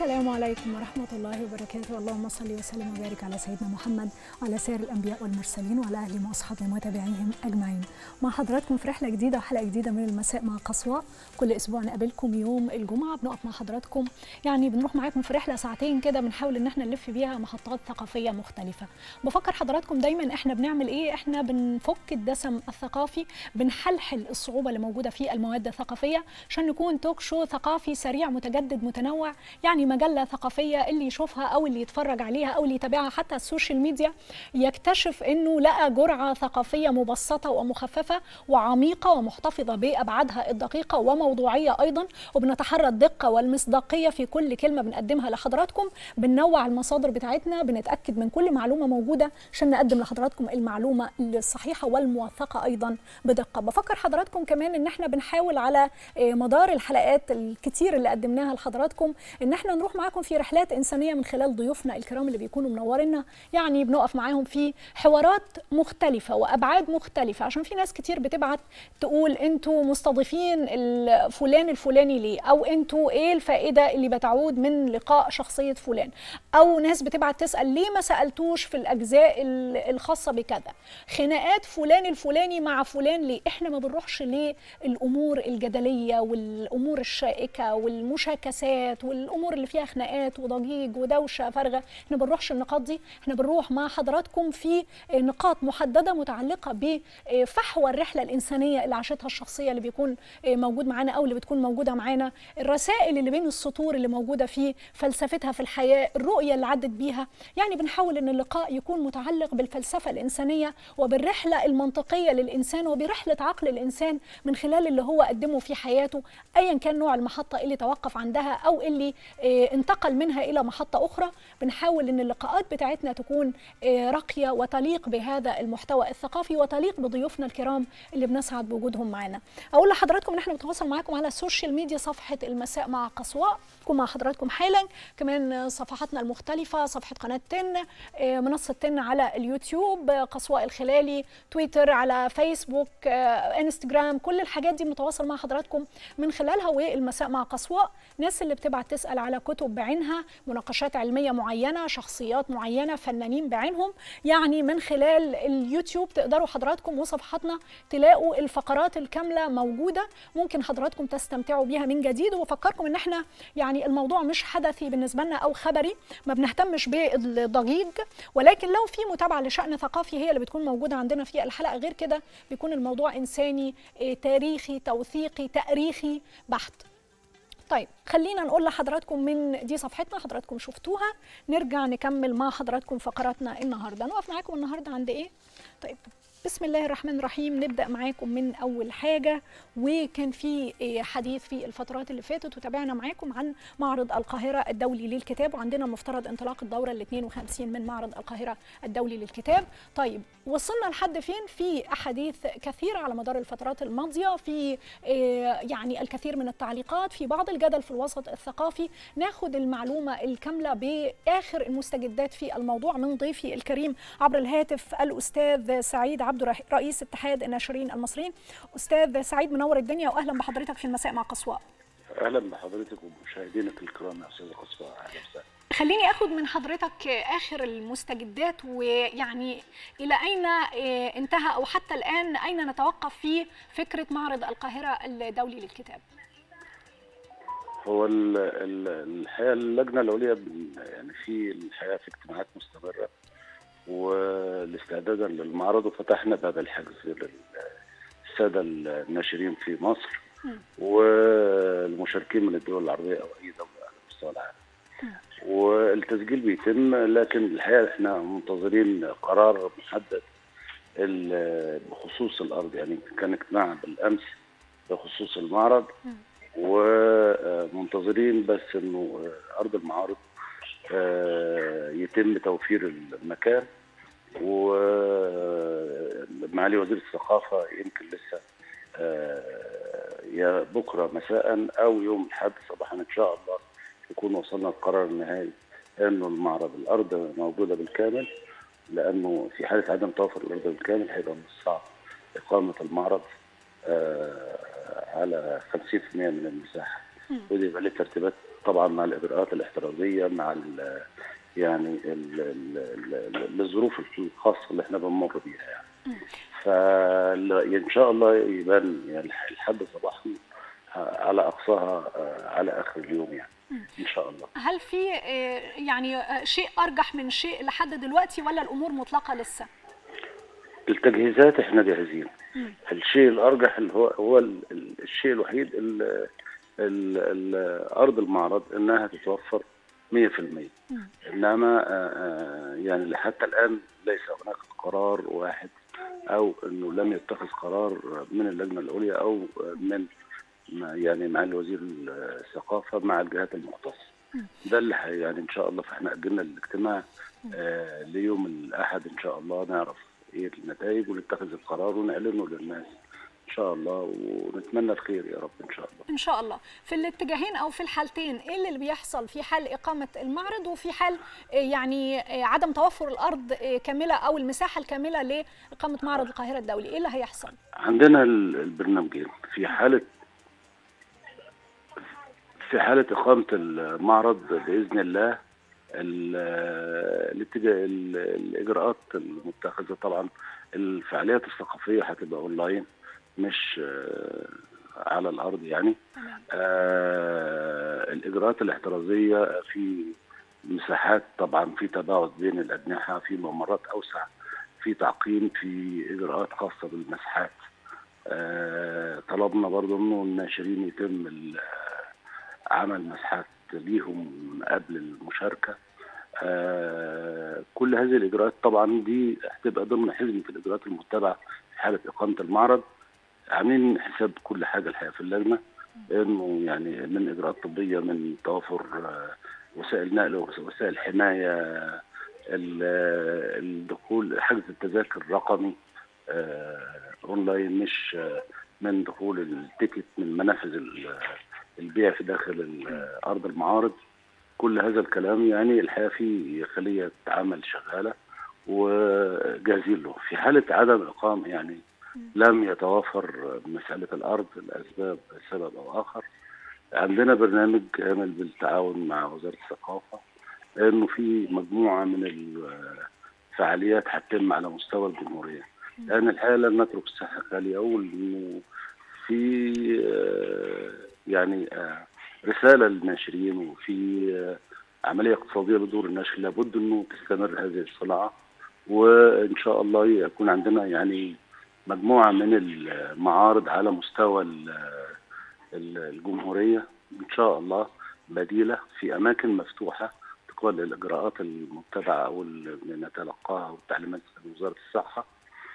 السلام عليكم ورحمة الله وبركاته اللهم صل وسلم وبارك على سيدنا محمد وعلى سائر الأنبياء والمرسلين وعلى أهلهم وأصحابهم وتابعيهم أجمعين مع حضراتكم في رحلة جديدة وحلقة جديدة من المساء مع قصوى كل أسبوع نقابلكم يوم الجمعة بنقف مع حضراتكم يعني بنروح معاكم في رحلة ساعتين كده بنحاول إن احنا نلف بيها محطات ثقافية مختلفة بفكر حضراتكم دايما احنا بنعمل إيه احنا بنفك الدسم الثقافي بنحلحل الصعوبة اللي موجودة في المواد الثقافية عشان نكون توك شو ثقافي سريع متجدد متنوع يعني مجلة ثقافية اللي يشوفها أو اللي يتفرج عليها أو اللي يتابعها حتى السوشيال ميديا يكتشف إنه لقى جرعة ثقافية مبسطة ومخففة وعميقة ومحتفظة بأبعادها الدقيقة وموضوعية أيضا وبنتحرى الدقة والمصداقية في كل كلمة بنقدمها لحضراتكم بننوع المصادر بتاعتنا بنتأكد من كل معلومة موجودة عشان نقدم لحضراتكم المعلومة الصحيحة والموثقة أيضا بدقة بفكر حضراتكم كمان إن احنا بنحاول على مدار الحلقات الكتير اللي قدمناها لحضراتكم ان احنا نروح معاكم في رحلات انسانيه من خلال ضيوفنا الكرام اللي بيكونوا منورينا يعني بنقف معاهم في حوارات مختلفه وابعاد مختلفه عشان في ناس كتير بتبعت تقول انتوا مستضيفين فلان الفلاني ليه او انتوا ايه الفائده اللي بتعود من لقاء شخصيه فلان او ناس بتبعت تسال ليه ما سالتوش في الاجزاء الخاصه بكذا خناقات فلان الفلاني مع فلان ليه احنا ما بنروحش للامور الجدليه والامور الشائكه والمشاكسات والامور اللي فيها خناقات وضجيج ودوشه فارغه احنا ما بنروحش النقاط دي احنا بنروح مع حضراتكم في نقاط محدده متعلقه بفحوى الرحله الانسانيه اللي عاشتها الشخصيه اللي بيكون موجود معانا او اللي بتكون موجوده معانا الرسائل اللي بين السطور اللي موجوده في فلسفتها في الحياه الرؤيه اللي عدت بيها يعني بنحاول ان اللقاء يكون متعلق بالفلسفه الانسانيه وبالرحله المنطقيه للانسان وبرحله عقل الانسان من خلال اللي هو قدمه في حياته ايا كان نوع المحطه اللي توقف عندها او اللي انتقل منها الى محطه اخرى بنحاول ان اللقاءات بتاعتنا تكون راقيه وتليق بهذا المحتوى الثقافي وتليق بضيوفنا الكرام اللي بنسعد بوجودهم معنا اقول لحضراتكم ان احنا بنتواصل معاكم على السوشيال ميديا صفحه المساء مع قصواء نكون مع حضراتكم حالا كمان صفحاتنا المختلفه صفحه قناه تن منصه تن على اليوتيوب قصواء الخلالي تويتر على فيسبوك انستجرام كل الحاجات دي بنتواصل مع حضراتكم من خلالها والمساء مع قصواء ناس اللي بتبعت تسال على كتب بعينها مناقشات علميه معينه شخصيات معينه فنانين بعينهم يعني من خلال اليوتيوب تقدروا حضراتكم وصفحاتنا تلاقوا الفقرات الكامله موجوده ممكن حضراتكم تستمتعوا بيها من جديد وبفكركم ان احنا يعني الموضوع مش حدثي بالنسبه لنا او خبري ما بنهتمش بالضجيج ولكن لو في متابعه لشان ثقافي هي اللي بتكون موجوده عندنا في الحلقه غير كده بيكون الموضوع انساني تاريخي توثيقي تاريخي بحت طيب خلينا نقول لحضراتكم من دي صفحتنا حضراتكم شفتوها نرجع نكمل مع حضراتكم فقراتنا النهارده نقف معاكم النهارده عند ايه طيب بسم الله الرحمن الرحيم نبدا معاكم من اول حاجه وكان في حديث في الفترات اللي فاتت وتابعنا معاكم عن معرض القاهره الدولي للكتاب وعندنا مفترض انطلاق الدوره ال 52 من معرض القاهره الدولي للكتاب طيب وصلنا لحد فين في احاديث كثيره على مدار الفترات الماضيه في يعني الكثير من التعليقات في بعض الجدل في الوسط الثقافي ناخد المعلومه الكامله باخر المستجدات في الموضوع من ضيفي الكريم عبر الهاتف الاستاذ سعيد عبد رئيس اتحاد الناشرين المصريين استاذ سعيد منور الدنيا واهلا بحضرتك في المساء مع قصواء اهلا بحضرتك ومشاهدينك الكرام يا استاذه قصواء اهلا وسهلا خليني اخد من حضرتك اخر المستجدات ويعني الى اين انتهى او حتى الان اين نتوقف في فكره معرض القاهره الدولي للكتاب هو الحقيقه اللجنه العليا يعني في الحقيقه في اجتماعات مستمره والاستعدادا للمعرض وفتحنا باب الحجز للساده الناشرين في مصر والمشاركين من الدول العربيه او اي دوله على مستوى العالم. والتسجيل بيتم لكن الحقيقه احنا منتظرين قرار محدد بخصوص الارض يعني كان اجتماع بالامس بخصوص المعرض ومنتظرين بس انه ارض المعارض يتم توفير المكان ومعالي وزير الثقافة يمكن لسه يا بكرة مساء أو يوم الأحد صباحا إن شاء الله يكون وصلنا القرار النهائي إنه المعرض الأرض موجودة بالكامل لأنه في حالة عدم توفر الأرض بالكامل هيبقى من الصعب إقامة المعرض على 50% من المساحة ودي يبقى ليه ترتيبات طبعا مع الاجراءات الاحترازيه مع ال يعني ال ال ال الظروف الخاصه اللي احنا بنمر بيها يعني. فان شاء الله يبان يعني لحد صباحا على اقصاها على اخر اليوم يعني ان شاء الله هل في يعني شيء ارجح من شيء لحد دلوقتي ولا الامور مطلقه لسه التجهيزات احنا جاهزين الشيء الارجح اللي هو هو الشيء الوحيد ال ال ارض المعرض انها تتوفر 100% انما يعني حتى الان ليس هناك قرار واحد او انه لم يتخذ قرار من اللجنه العليا او من يعني مع الوزير الثقافه مع الجهات المختصه ده اللي يعني ان شاء الله فاحنا اجلنا الاجتماع آه ليوم الاحد ان شاء الله نعرف ايه النتائج ونتخذ القرار ونعلنه للناس ان شاء الله ونتمنى الخير يا رب ان شاء الله ان شاء الله في الاتجاهين او في الحالتين ايه اللي بيحصل في حال اقامه المعرض وفي حال يعني عدم توفر الارض كامله او المساحه الكامله لاقامه معرض القاهره الدولي ايه اللي هيحصل عندنا البرنامجين في حاله في حالة إقامة المعرض بإذن الله الاتجاه الإجراءات المتخذة طبعا الفعاليات الثقافية هتبقى أونلاين مش على الأرض يعني آه الإجراءات الاحترازية في مساحات طبعا في تباعد بين الأجنحة في ممرات أوسع في تعقيم في إجراءات خاصة بالمساحات آه طلبنا برضه إنه الناشرين يتم عمل مساحات ليهم قبل المشاركة آه كل هذه الإجراءات طبعا دي هتبقى ضمن حزمة الإجراءات المتبعة في حالة إقامة المعرض عاملين حساب كل حاجة الحقيقة في اللجنة إنه يعني من إجراءات طبية من توافر آه وسائل نقل وسائل حماية الدخول حجز التذاكر رقمي آه اونلاين مش من دخول التيكت من منافذ البيع في داخل ارض المعارض كل هذا الكلام يعني الحقيقه في خليه عمل شغاله وجاهزين له في حاله عدم اقامه يعني لم يتوافر مساله الارض لاسباب سبب او اخر عندنا برنامج كامل بالتعاون مع وزاره الثقافه انه في مجموعه من الفعاليات هتتم على مستوى الجمهوريه لان الحقيقه لن نترك الساحه خاليه اول انه في يعني رساله للناشرين وفي عمليه اقتصاديه بدور النشر لابد انه تستمر هذه الصناعه وان شاء الله يكون عندنا يعني مجموعه من المعارض على مستوى الجمهوريه ان شاء الله بديله في اماكن مفتوحه تقبل الاجراءات المتبعه او اللي نتلقاها والتعليمات من وزاره الصحه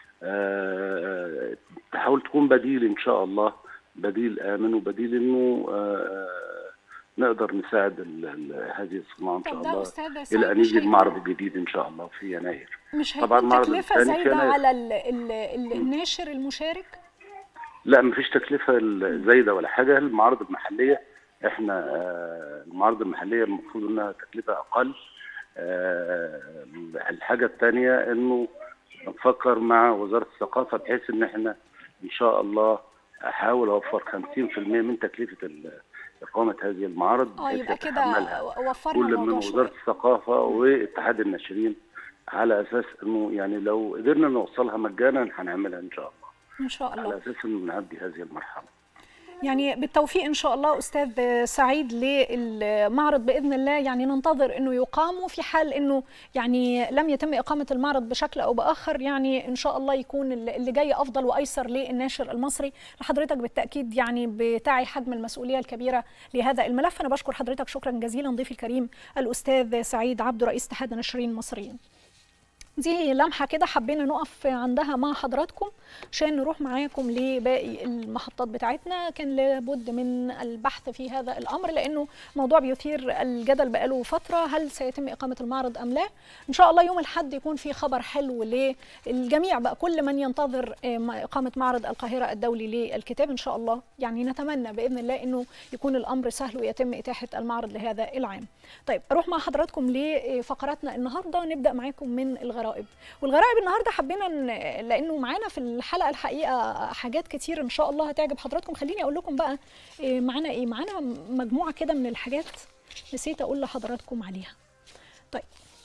أه تحاول تكون بديل ان شاء الله بديل امن وبديل انه أه نقدر نساعد هذه الصناعه ان شاء الله الى ان يجي المعرض الجديد ان شاء الله في يناير مش طبعا تكلفه زايده على ال ال ال الناشر المشارك لا مفيش تكلفه زايده ولا حاجه المعارض المحليه احنا آه المعارض المحليه المفروض انها تكلفه اقل آه الحاجه الثانيه انه نفكر مع وزاره الثقافه بحيث ان احنا ان شاء الله احاول اوفر 50% من تكلفه اقامه هذه المعارض اه يبقى كده وفرنا كل من وزاره الثقافه واتحاد الناشرين على اساس انه يعني لو قدرنا نوصلها مجانا هنعملها ان شاء الله ان شاء الله على اساس انه نعدي هذه المرحله يعني بالتوفيق ان شاء الله استاذ سعيد للمعرض باذن الله يعني ننتظر انه يقام وفي حال انه يعني لم يتم اقامه المعرض بشكل او باخر يعني ان شاء الله يكون اللي جاي افضل وايسر للناشر المصري لحضرتك بالتاكيد يعني بتاعي حجم المسؤوليه الكبيره لهذا الملف انا بشكر حضرتك شكرا جزيلا ضيفي الكريم الاستاذ سعيد عبده رئيس اتحاد الناشرين المصريين دي لمحه كده حبينا نقف عندها مع حضراتكم عشان نروح معاكم لباقي المحطات بتاعتنا كان لابد من البحث في هذا الامر لانه موضوع بيثير الجدل بقاله فتره هل سيتم اقامه المعرض ام لا ان شاء الله يوم الاحد يكون في خبر حلو للجميع بقى كل من ينتظر اقامه معرض القاهره الدولي للكتاب ان شاء الله يعني نتمنى باذن الله انه يكون الامر سهل ويتم اتاحه المعرض لهذا العام طيب اروح مع حضراتكم لفقراتنا النهارده نبدا معاكم من الغرام الغرائب والغرائب النهارده حبينا ن- لانه معانا في الحلقه الحقيقه حاجات كتير ان شاء الله هتعجب حضراتكم خليني اقول لكم بقى إيه معانا ايه معانا مجموعه كده من الحاجات نسيت اقول لحضراتكم عليها طيب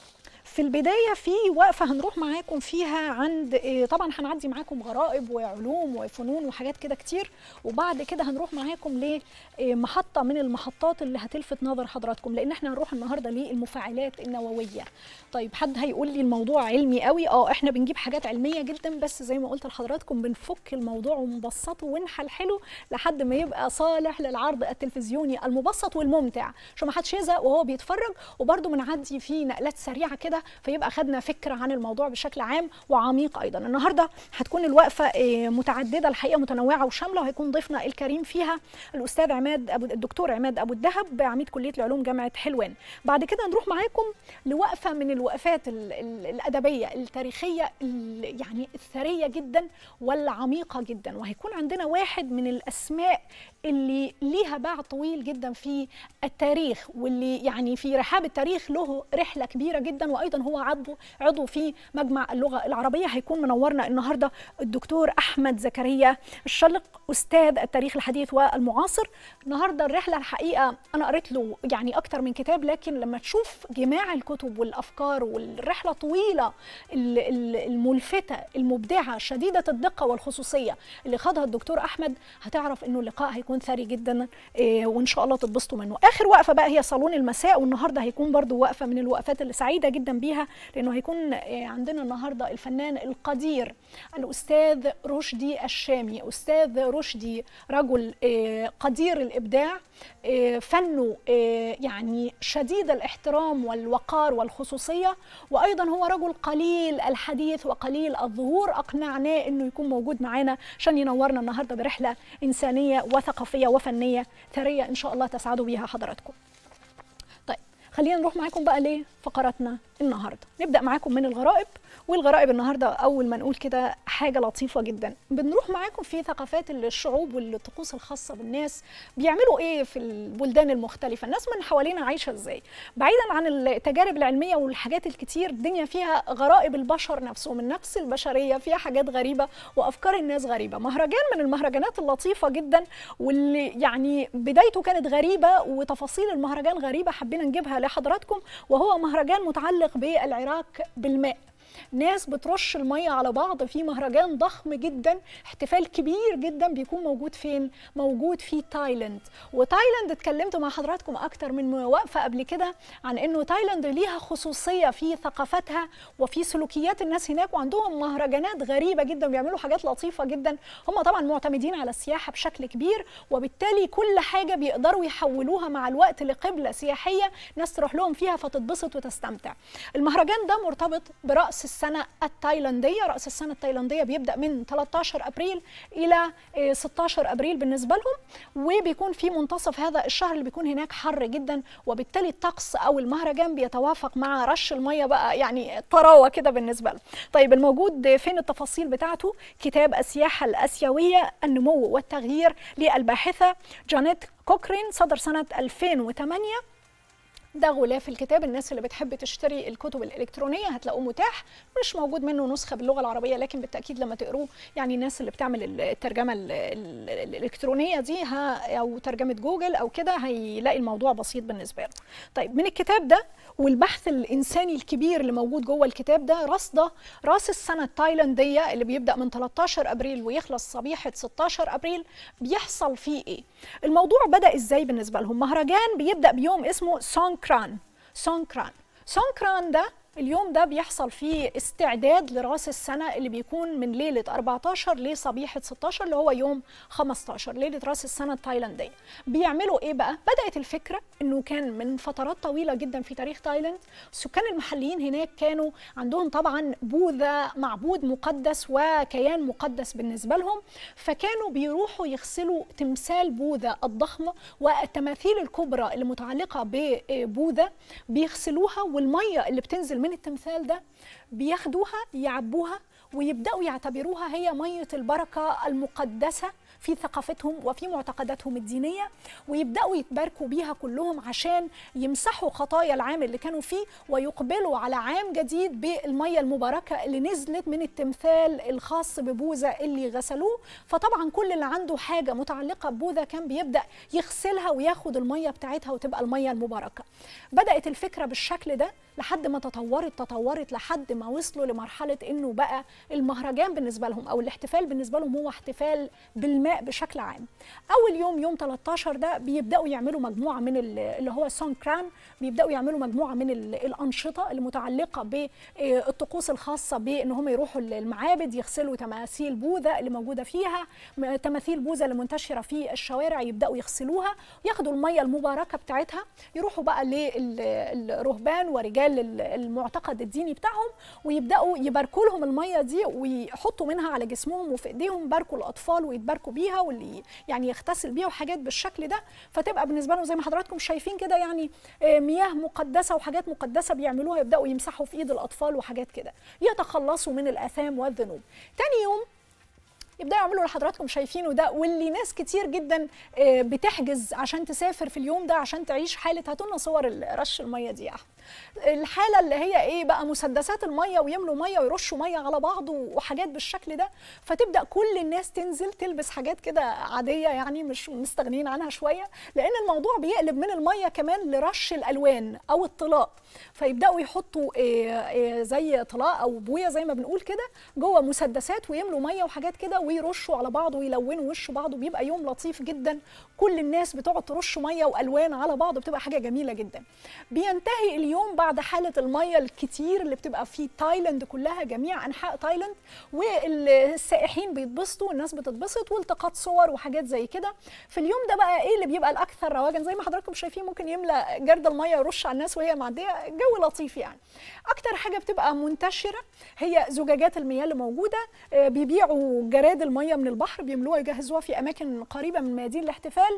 في البداية في وقفة هنروح معاكم فيها عند إيه، طبعا هنعدي معاكم غرائب وعلوم وفنون وحاجات كده كتير وبعد كده هنروح معاكم لمحطة من المحطات اللي هتلفت نظر حضراتكم لأن احنا هنروح النهاردة للمفاعلات النووية طيب حد هيقول لي الموضوع علمي قوي اه احنا بنجيب حاجات علمية جدا بس زي ما قلت لحضراتكم بنفك الموضوع ونبسطه ونحلحله لحد ما يبقى صالح للعرض التلفزيوني المبسط والممتع عشان ما حدش يزهق وهو بيتفرج وبرده بنعدي فيه نقلات سريعه كده فيبقى خدنا فكره عن الموضوع بشكل عام وعميق ايضا النهارده هتكون الوقفه آه، متعدده الحقيقه متنوعه وشامله وهيكون ضيفنا الكريم فيها الاستاذ عماد ابو الدكتور عماد ابو الدهب عميد كليه العلوم جامعه حلوان بعد كده نروح معاكم لوقفه من الوقفات ال- ال- الادبيه التاريخيه ال- يعني الثريه جدا والعميقه جدا وهيكون عندنا واحد من الاسماء اللي ليها باع طويل جدا في التاريخ واللي يعني في رحاب التاريخ له رحله كبيره جدا وايضا هو عضو عضو في مجمع اللغه العربيه هيكون منورنا النهارده الدكتور احمد زكريا الشلق استاذ التاريخ الحديث والمعاصر النهارده الرحله الحقيقه انا قريت له يعني اكتر من كتاب لكن لما تشوف جماع الكتب والافكار والرحله طويله ال- ال- الملفته المبدعه شديده الدقه والخصوصيه اللي خاضها الدكتور احمد هتعرف انه اللقاء هيكون ثري جدا إيه، وان شاء الله تتبسطوا منه اخر وقفه بقى هي صالون المساء والنهارده هيكون برضو وقفه من الوقفات اللي سعيده جدا بيها لانه هيكون إيه، عندنا النهارده الفنان القدير الاستاذ رشدي الشامي استاذ رشدي رجل إيه، قدير الابداع إيه، فنه إيه، يعني شديد الاحترام والوقار والخصوصيه وايضا هو رجل قليل الحديث وقليل الظهور اقنعناه انه يكون موجود معانا عشان ينورنا النهارده برحله انسانيه وثقافيه وفنيه ثريه ان شاء الله تسعدوا بيها حضراتكم. طيب خلينا نروح معاكم بقى لفقراتنا النهارده نبدا معاكم من الغرائب والغرائب النهارده اول ما نقول كده حاجه لطيفه جدا بنروح معاكم في ثقافات الشعوب والطقوس الخاصه بالناس بيعملوا ايه في البلدان المختلفه الناس من حوالينا عايشه ازاي بعيدا عن التجارب العلميه والحاجات الكتير الدنيا فيها غرائب البشر نفسهم النفس البشريه فيها حاجات غريبه وافكار الناس غريبه مهرجان من المهرجانات اللطيفه جدا واللي يعني بدايته كانت غريبه وتفاصيل المهرجان غريبه حبينا نجيبها لحضراتكم وهو مهرجان متعلق بالعراك بالماء ناس بترش المية على بعض في مهرجان ضخم جدا احتفال كبير جدا بيكون موجود فين موجود في تايلاند وتايلاند اتكلمت مع حضراتكم اكتر من وقفة قبل كده عن انه تايلاند ليها خصوصية في ثقافتها وفي سلوكيات الناس هناك وعندهم مهرجانات غريبة جدا بيعملوا حاجات لطيفة جدا هم طبعا معتمدين على السياحة بشكل كبير وبالتالي كل حاجة بيقدروا يحولوها مع الوقت لقبلة سياحية ناس تروح لهم فيها فتتبسط وتستمتع المهرجان ده مرتبط برأس السنة التايلاندية رأس السنة التايلاندية بيبدأ من 13 أبريل إلى آه، 16 أبريل بالنسبة لهم وبيكون في منتصف هذا الشهر اللي بيكون هناك حر جدا وبالتالي الطقس أو المهرجان بيتوافق مع رش المية بقى يعني طراوة كده بالنسبة له طيب الموجود فين التفاصيل بتاعته كتاب السياحة الآسيوية النمو والتغيير للباحثة جانيت كوكرين صدر سنة 2008 ده غلاف الكتاب الناس اللي بتحب تشتري الكتب الإلكترونية هتلاقوه متاح مش موجود منه نسخة باللغة العربية لكن بالتأكيد لما تقروه يعني الناس اللي بتعمل الترجمة ال- ال- الإلكترونية دي ها أو ترجمة جوجل أو كده هيلاقي الموضوع بسيط بالنسبة له طيب من الكتاب ده والبحث الإنساني الكبير اللي موجود جوه الكتاب ده رصدة راس السنة التايلاندية اللي بيبدأ من 13 أبريل ويخلص صبيحة 16 أبريل بيحصل فيه إيه الموضوع بدأ إزاي بالنسبة لهم مهرجان بيبدأ بيوم اسمه سونكران سونكران سونكران ده اليوم ده بيحصل فيه استعداد لراس السنة اللي بيكون من ليلة 14 لصبيحة 16 اللي هو يوم 15 ليلة راس السنة التايلاندية بيعملوا ايه بقى؟ بدأت الفكرة انه كان من فترات طويلة جدا في تاريخ تايلاند السكان المحليين هناك كانوا عندهم طبعا بوذا معبود مقدس وكيان مقدس بالنسبة لهم فكانوا بيروحوا يغسلوا تمثال بوذا الضخم والتماثيل الكبرى اللي متعلقة ببوذا بيغسلوها والمية اللي بتنزل من التمثال ده بياخدوها يعبوها ويبداوا يعتبروها هي ميه البركه المقدسه في ثقافتهم وفي معتقداتهم الدينيه ويبداوا يتباركوا بيها كلهم عشان يمسحوا خطايا العام اللي كانوا فيه ويقبلوا على عام جديد بالميه المباركه اللي نزلت من التمثال الخاص ببوذا اللي غسلوه فطبعا كل اللي عنده حاجه متعلقه ببوذا كان بيبدا يغسلها وياخد الميه بتاعتها وتبقى الميه المباركه بدات الفكره بالشكل ده لحد ما تطورت تطورت لحد ما وصلوا لمرحله انه بقى المهرجان بالنسبه لهم او الاحتفال بالنسبه لهم هو احتفال بالماء بشكل عام اول يوم يوم 13 ده بيبداوا يعملوا مجموعه من اللي هو سون كران بيبداوا يعملوا مجموعه من الانشطه المتعلقه بالطقوس الخاصه بان هم يروحوا المعابد يغسلوا تماثيل بوذا اللي موجوده فيها تماثيل بوذا اللي منتشره في الشوارع يبداوا يغسلوها ياخدوا الميه المباركه بتاعتها يروحوا بقى للرهبان ورجال المعتقد الديني بتاعهم ويبداوا يباركوا لهم الميه دي ويحطوا منها على جسمهم وفي ايديهم باركوا الاطفال ويتباركوا بيها واللي يعني يغتسل بيها وحاجات بالشكل ده فتبقى بالنسبه لهم زي ما حضراتكم شايفين كده يعني مياه مقدسه وحاجات مقدسه بيعملوها يبداوا يمسحوا في ايد الاطفال وحاجات كده يتخلصوا من الاثام والذنوب تاني يوم يبداوا يعملوا اللي حضراتكم شايفينه ده واللي ناس كتير جدا بتحجز عشان تسافر في اليوم ده عشان تعيش حاله هاتوا لنا صور رش الميه دي يا احمد الحاله اللي هي ايه بقى مسدسات الميه ويملوا ميه ويرشوا ميه على بعض وحاجات بالشكل ده فتبدا كل الناس تنزل تلبس حاجات كده عاديه يعني مش مستغنيين عنها شويه لان الموضوع بيقلب من الميه كمان لرش الالوان او الطلاء فيبداوا يحطوا إيه إيه زي طلاء او بويه زي ما بنقول كده جوه مسدسات ويملوا ميه وحاجات كده ويرشوا على بعض ويلونوا وش بعض وبيبقى يوم لطيف جدا كل الناس بتقعد ترش ميه والوان على بعض بتبقى حاجه جميله جدا بينتهي اليوم بعد حاله الميه الكتير اللي بتبقى في تايلاند كلها جميع انحاء تايلاند والسائحين بيتبسطوا والناس بتتبسط والتقاط صور وحاجات زي كده في اليوم ده بقى ايه اللي بيبقى الاكثر رواجا زي ما حضراتكم شايفين ممكن يملى جرد الميه يرش على الناس وهي معديه جو لطيف يعني اكتر حاجه بتبقى منتشره هي زجاجات المياه اللي موجوده بيبيعوا جراد الميه من البحر بيملوها يجهزوها في اماكن قريبه من ميادين الاحتفال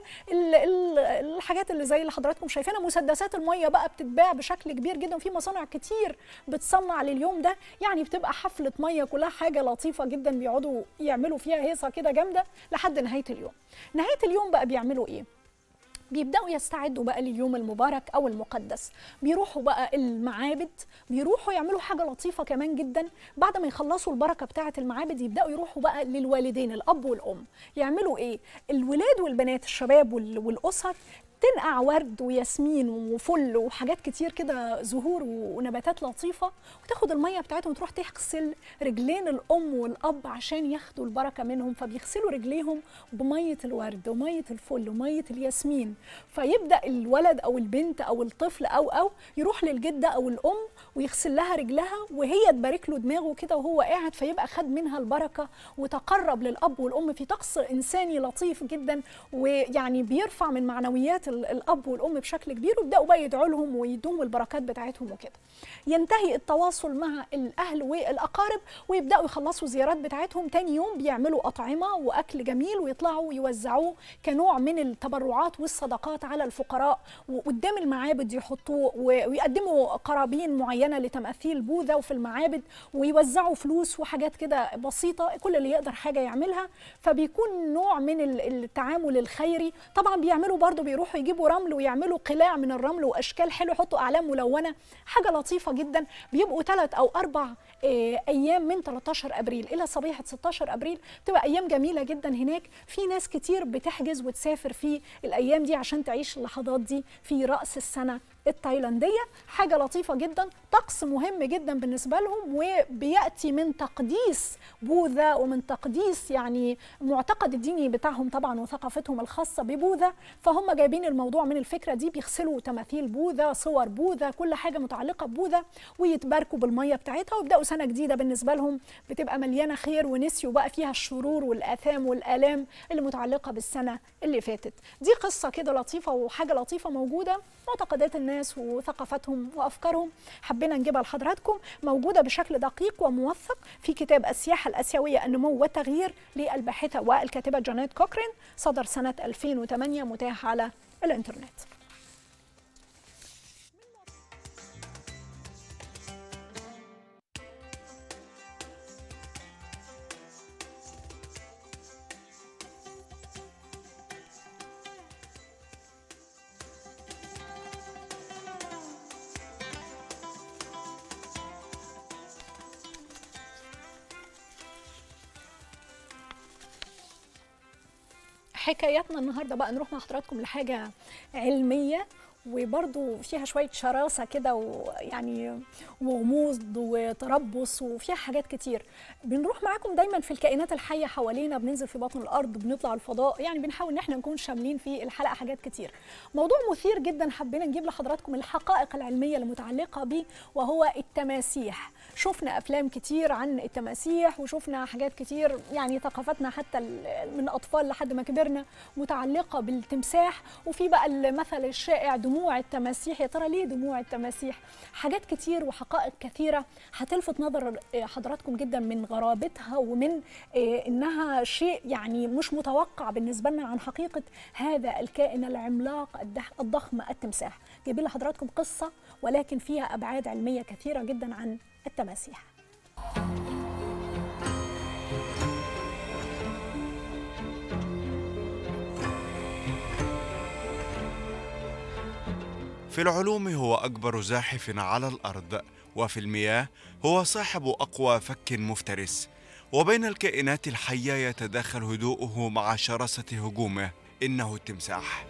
الحاجات اللي زي اللي حضراتكم شايفينها مسدسات الميه بقى بتتباع بشكل كبير جدا وفي مصانع كتير بتصنع لليوم ده يعني بتبقى حفله ميه كلها حاجه لطيفه جدا بيقعدوا يعملوا فيها هيصه كده جامده لحد نهايه اليوم نهايه اليوم بقى بيعملوا ايه بيبداوا يستعدوا بقى لليوم المبارك او المقدس بيروحوا بقى المعابد بيروحوا يعملوا حاجه لطيفه كمان جدا بعد ما يخلصوا البركه بتاعه المعابد يبداوا يروحوا بقى للوالدين الاب والام يعملوا ايه الولاد والبنات الشباب والاسر تنقع ورد وياسمين وفل وحاجات كتير كده زهور ونباتات لطيفه وتاخد الميه بتاعتهم وتروح تغسل رجلين الام والاب عشان ياخدوا البركه منهم فبيغسلوا رجليهم بميه الورد وميه الفل وميه الياسمين فيبدا الولد او البنت او الطفل او او يروح للجده او الام ويغسل لها رجلها وهي تبارك له دماغه كده وهو قاعد فيبقى خد منها البركه وتقرب للاب والام في طقس انساني لطيف جدا ويعني بيرفع من معنويات الاب والام بشكل كبير ويبداوا بقى يدعوا لهم ويدوم البركات بتاعتهم وكده ينتهي التواصل مع الاهل والاقارب ويبداوا يخلصوا زيارات بتاعتهم تاني يوم بيعملوا اطعمه واكل جميل ويطلعوا يوزعوه كنوع من التبرعات والصدقات على الفقراء وقدام المعابد يحطوه ويقدموا قرابين معينه لتماثيل بوذا وفي المعابد ويوزعوا فلوس وحاجات كده بسيطه كل اللي يقدر حاجه يعملها فبيكون نوع من التعامل الخيري طبعا بيعملوا برضو بيروحوا يجيبوا رمل ويعملوا قلاع من الرمل واشكال حلوه يحطوا اعلام ملونه حاجه لطيفه جدا بيبقوا ثلاث او اربع ايام من 13 ابريل الى صبيحه 16 ابريل تبقى ايام جميله جدا هناك في ناس كتير بتحجز وتسافر في الايام دي عشان تعيش اللحظات دي في راس السنه التايلانديه حاجه لطيفه جدا طقس مهم جدا بالنسبه لهم وبياتي من تقديس بوذا ومن تقديس يعني معتقد الديني بتاعهم طبعا وثقافتهم الخاصه ببوذا فهم جايبين الموضوع من الفكره دي بيغسلوا تماثيل بوذا صور بوذا كل حاجه متعلقه ببوذا ويتباركوا بالميه بتاعتها ويبداوا سنه جديده بالنسبه لهم بتبقى مليانه خير ونسيوا بقى فيها الشرور والاثام والالام اللي متعلقه بالسنه اللي فاتت دي قصه كده لطيفه وحاجه لطيفه موجوده معتقدات الناس وثقافتهم وافكارهم حبينا نجيبها لحضراتكم موجوده بشكل دقيق وموثق في كتاب السياحه الاسيويه النمو والتغيير للباحثه والكاتبه جانيت كوكرين صدر سنه 2008 متاح على الانترنت حكاياتنا النهارده بقى نروح مع حضراتكم لحاجه علميه وبرضو فيها شويه شراسه كده ويعني وغموض وتربص وفيها حاجات كتير بنروح معاكم دايما في الكائنات الحيه حوالينا بننزل في بطن الارض بنطلع الفضاء يعني بنحاول ان احنا نكون شاملين في الحلقه حاجات كتير موضوع مثير جدا حبينا نجيب لحضراتكم الحقائق العلميه المتعلقه به وهو التماسيح شفنا افلام كتير عن التماسيح وشفنا حاجات كتير يعني ثقافتنا حتى من اطفال لحد ما كبرنا متعلقه بالتمساح وفي بقى المثل الشائع دموع التماسيح يا ترى ليه دموع التماسيح حاجات كتير وحقائق كثيره هتلفت نظر حضراتكم جدا من غرابتها ومن انها شيء يعني مش متوقع بالنسبه لنا عن حقيقه هذا الكائن العملاق الضخم التمساح جايبين لحضراتكم قصه ولكن فيها ابعاد علميه كثيره جدا عن التماسيح في العلوم هو أكبر زاحف على الأرض وفي المياه هو صاحب أقوى فك مفترس وبين الكائنات الحية يتداخل هدوءه مع شراسة هجومه إنه التمساح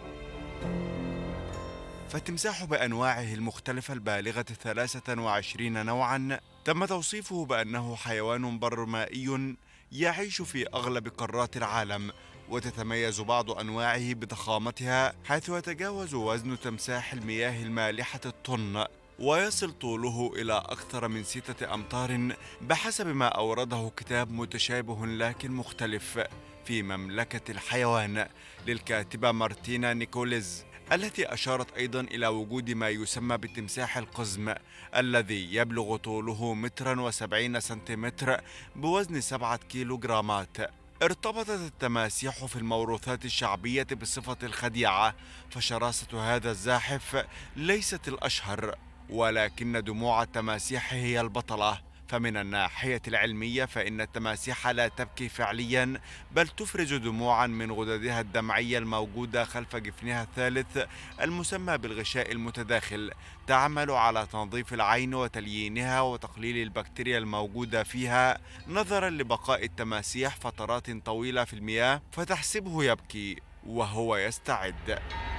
فالتمساح بأنواعه المختلفة البالغة 23 نوعا تم توصيفه بأنه حيوان برمائي يعيش في أغلب قارات العالم وتتميز بعض أنواعه بضخامتها حيث يتجاوز وزن تمساح المياه المالحة الطن ويصل طوله إلى أكثر من ستة أمتار بحسب ما أورده كتاب متشابه لكن مختلف في مملكة الحيوان للكاتبة مارتينا نيكوليز التي أشارت أيضا إلى وجود ما يسمى بالتمساح القزم الذي يبلغ طوله مترا وسبعين سنتيمتر بوزن سبعة كيلوغرامات ارتبطت التماسيح في الموروثات الشعبية بصفة الخديعة فشراسة هذا الزاحف ليست الأشهر ولكن دموع التماسيح هي البطلة فمن الناحية العلمية فإن التماسيح لا تبكي فعليا بل تفرز دموعا من غددها الدمعية الموجودة خلف جفنها الثالث المسمى بالغشاء المتداخل تعمل على تنظيف العين وتليينها وتقليل البكتيريا الموجودة فيها نظرا لبقاء التماسيح فترات طويلة في المياه فتحسبه يبكي وهو يستعد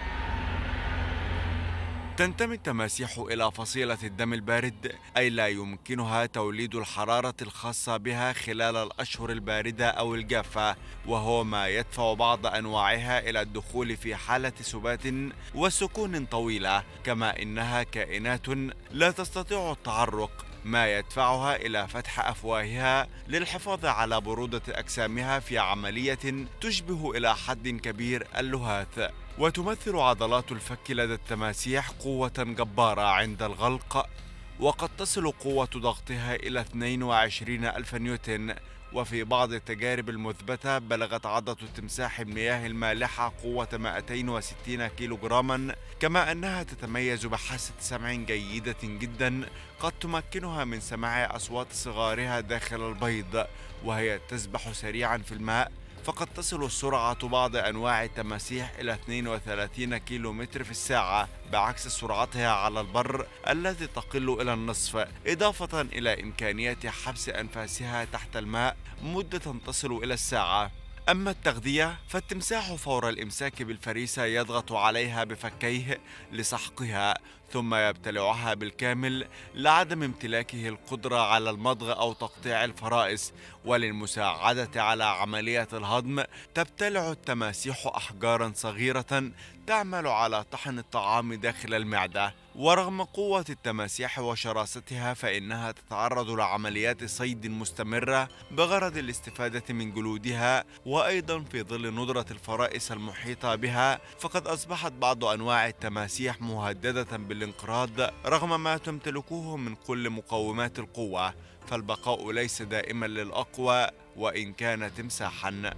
تنتمي التماسيح إلى فصيلة الدم البارد أي لا يمكنها توليد الحرارة الخاصة بها خلال الأشهر الباردة أو الجافة وهو ما يدفع بعض أنواعها إلى الدخول في حالة سبات وسكون طويلة كما إنها كائنات لا تستطيع التعرق ما يدفعها إلى فتح أفواهها للحفاظ على برودة أجسامها في عملية تشبه إلى حد كبير اللهاث وتمثل عضلات الفك لدى التماسيح قوة جبارة عند الغلق وقد تصل قوة ضغطها إلى 22 ألف نيوتن وفي بعض التجارب المثبتة بلغت عضة تمساح المياه المالحة قوة 260 كيلوغراما كما أنها تتميز بحاسة سمع جيدة جدا قد تمكنها من سماع أصوات صغارها داخل البيض وهي تسبح سريعا في الماء فقد تصل سرعة بعض أنواع التماسيح إلى 32 كيلو متر في الساعة بعكس سرعتها على البر التي تقل إلى النصف إضافة إلى إمكانية حبس أنفاسها تحت الماء مدة تصل إلى الساعة أما التغذية فالتمساح فور الإمساك بالفريسة يضغط عليها بفكيه لسحقها ثم يبتلعها بالكامل لعدم امتلاكه القدرة على المضغ أو تقطيع الفرائس وللمساعدة على عملية الهضم تبتلع التماسيح أحجارا صغيرة تعمل على طحن الطعام داخل المعدة ورغم قوة التماسيح وشراستها فإنها تتعرض لعمليات صيد مستمرة بغرض الاستفادة من جلودها وأيضا في ظل ندرة الفرائس المحيطة بها فقد أصبحت بعض أنواع التماسيح مهددة بالانقراض رغم ما تمتلكه من كل مقومات القوة فالبقاء ليس دائما للأقوى وإن كان تمساحا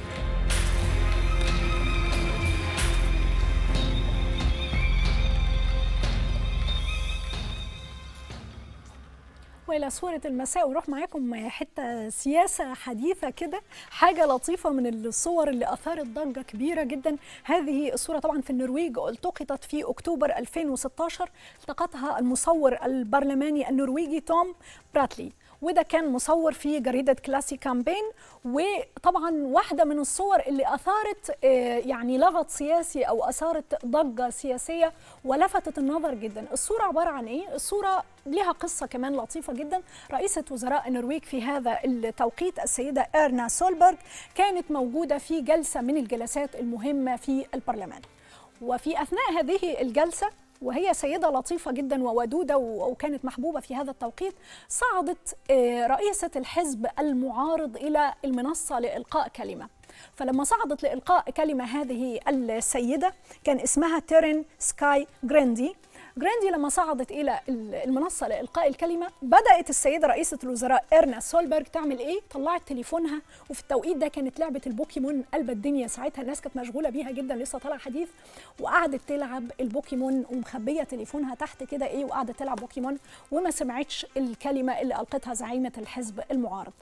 والى صورة المساء ونروح معاكم حتة سياسة حديثة كده حاجة لطيفة من الصور اللي أثارت ضجة كبيرة جدا هذه الصورة طبعا في النرويج التقطت في أكتوبر 2016 التقطها المصور البرلماني النرويجي توم براتلي وده كان مصور في جريدة كلاسي كامبين وطبعا واحدة من الصور اللي أثارت يعني لغط سياسي أو أثارت ضجة سياسية ولفتت النظر جدا الصورة عبارة عن إيه؟ الصورة لها قصة كمان لطيفة جدا رئيسة وزراء النرويج في هذا التوقيت السيدة إيرنا سولبرغ كانت موجودة في جلسة من الجلسات المهمة في البرلمان وفي أثناء هذه الجلسة وهي سيدة لطيفة جدا وودودة وكانت محبوبة في هذا التوقيت صعدت رئيسة الحزب المعارض إلى المنصة لإلقاء كلمة فلما صعدت لإلقاء كلمة هذه السيدة كان اسمها تيرين سكاي جريندي جراندي لما صعدت الى المنصه لالقاء الكلمه بدات السيده رئيسه الوزراء ايرنا سولبرغ تعمل ايه طلعت تليفونها وفي التوقيت ده كانت لعبه البوكيمون قلب الدنيا ساعتها الناس كانت مشغوله بيها جدا لسه طالع حديث وقعدت تلعب البوكيمون ومخبيه تليفونها تحت كده ايه وقعدت تلعب بوكيمون وما سمعتش الكلمه اللي القتها زعيمه الحزب المعارض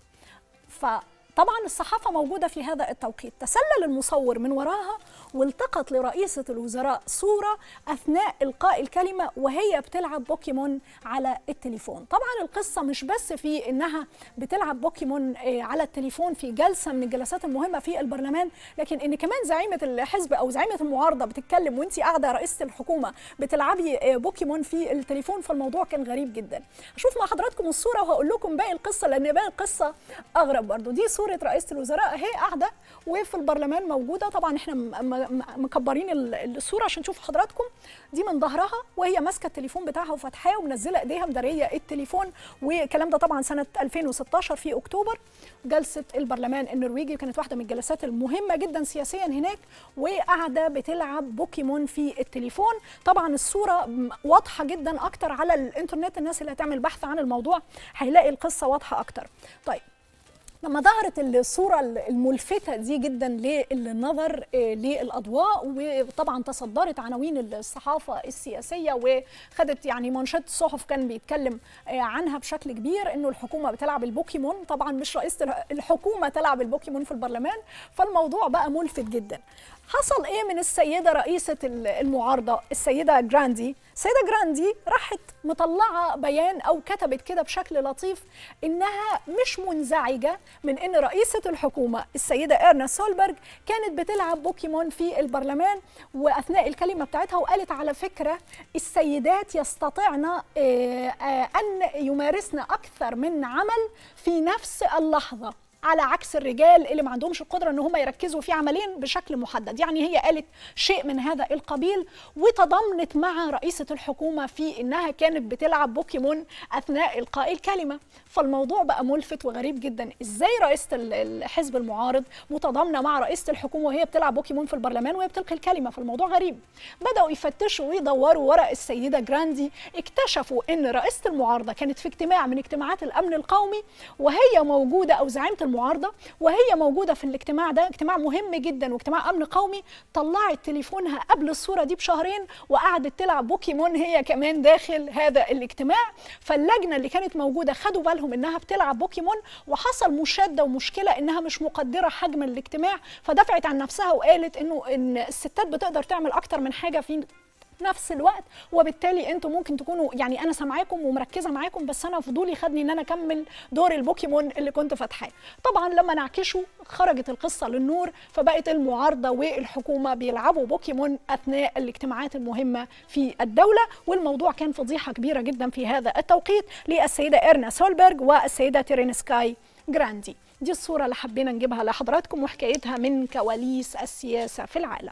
ف طبعا الصحافة موجودة في هذا التوقيت تسلل المصور من وراها والتقط لرئيسة الوزراء صورة أثناء إلقاء الكلمة وهي بتلعب بوكيمون على التليفون طبعا القصة مش بس في إنها بتلعب بوكيمون على التليفون في جلسة من الجلسات المهمة في البرلمان لكن إن كمان زعيمة الحزب أو زعيمة المعارضة بتتكلم وأنت قاعدة رئيسة الحكومة بتلعبي بوكيمون في التليفون فالموضوع كان غريب جدا هشوف مع حضراتكم الصورة وهقول لكم باقي القصة لأن باقي القصة أغرب برضو دي صورة صوره رئيسه الوزراء اهي قاعده وفي البرلمان موجوده طبعا احنا مكبرين الصوره عشان تشوفوا حضراتكم دي من ظهرها وهي ماسكه التليفون بتاعها وفاتحاه ومنزله ايديها مداريه التليفون والكلام ده طبعا سنه 2016 في اكتوبر جلسه البرلمان النرويجي كانت واحده من الجلسات المهمه جدا سياسيا هناك وقاعده بتلعب بوكيمون في التليفون طبعا الصوره واضحه جدا اكتر على الانترنت الناس اللي هتعمل بحث عن الموضوع هيلاقي القصه واضحه اكتر طيب لما ظهرت الصورة الملفتة دي جدا للنظر للأضواء وطبعا تصدرت عناوين الصحافة السياسية وخدت يعني منشط الصحف كان بيتكلم عنها بشكل كبير انه الحكومة بتلعب البوكيمون طبعا مش رئيسة الحكومة تلعب البوكيمون في البرلمان فالموضوع بقى ملفت جدا حصل ايه من السيدة رئيسة المعارضة السيدة جراندي السيدة جراندي راحت مطلعة بيان أو كتبت كده بشكل لطيف إنها مش منزعجة من إن رئيسة الحكومة السيدة إيرنا سولبرغ كانت بتلعب بوكيمون في البرلمان وأثناء الكلمة بتاعتها وقالت على فكرة السيدات يستطيعن أن يمارسن أكثر من عمل في نفس اللحظة على عكس الرجال اللي ما عندهمش القدره ان هم يركزوا في عملين بشكل محدد يعني هي قالت شيء من هذا القبيل وتضامنت مع رئيسه الحكومه في انها كانت بتلعب بوكيمون اثناء القاء الكلمه فالموضوع بقى ملفت وغريب جدا ازاي رئيسه الحزب المعارض متضامنه مع رئيسه الحكومه وهي بتلعب بوكيمون في البرلمان وهي بتلقي الكلمه فالموضوع غريب بداوا يفتشوا ويدوروا ورا السيده جراندي اكتشفوا ان رئيسه المعارضه كانت في اجتماع من اجتماعات الامن القومي وهي موجوده او زعيمه المعارضه وهي موجوده في الاجتماع ده اجتماع مهم جدا واجتماع امن قومي طلعت تليفونها قبل الصوره دي بشهرين وقعدت تلعب بوكيمون هي كمان داخل هذا الاجتماع فاللجنه اللي كانت موجوده خدوا بالهم انها بتلعب بوكيمون وحصل مشاده ومشكله انها مش مقدره حجم الاجتماع فدفعت عن نفسها وقالت انه ان الستات بتقدر تعمل اكتر من حاجه في نفس الوقت وبالتالي انتم ممكن تكونوا يعني انا سامعاكم ومركزه معاكم بس انا فضولي خدني ان انا اكمل دور البوكيمون اللي كنت فاتحاه طبعا لما نعكشه خرجت القصه للنور فبقت المعارضه والحكومه بيلعبوا بوكيمون اثناء الاجتماعات المهمه في الدوله والموضوع كان فضيحه كبيره جدا في هذا التوقيت للسيده ايرنا سولبرج والسيده تيرين سكاي جراندي دي الصوره اللي حبينا نجيبها لحضراتكم وحكايتها من كواليس السياسه في العالم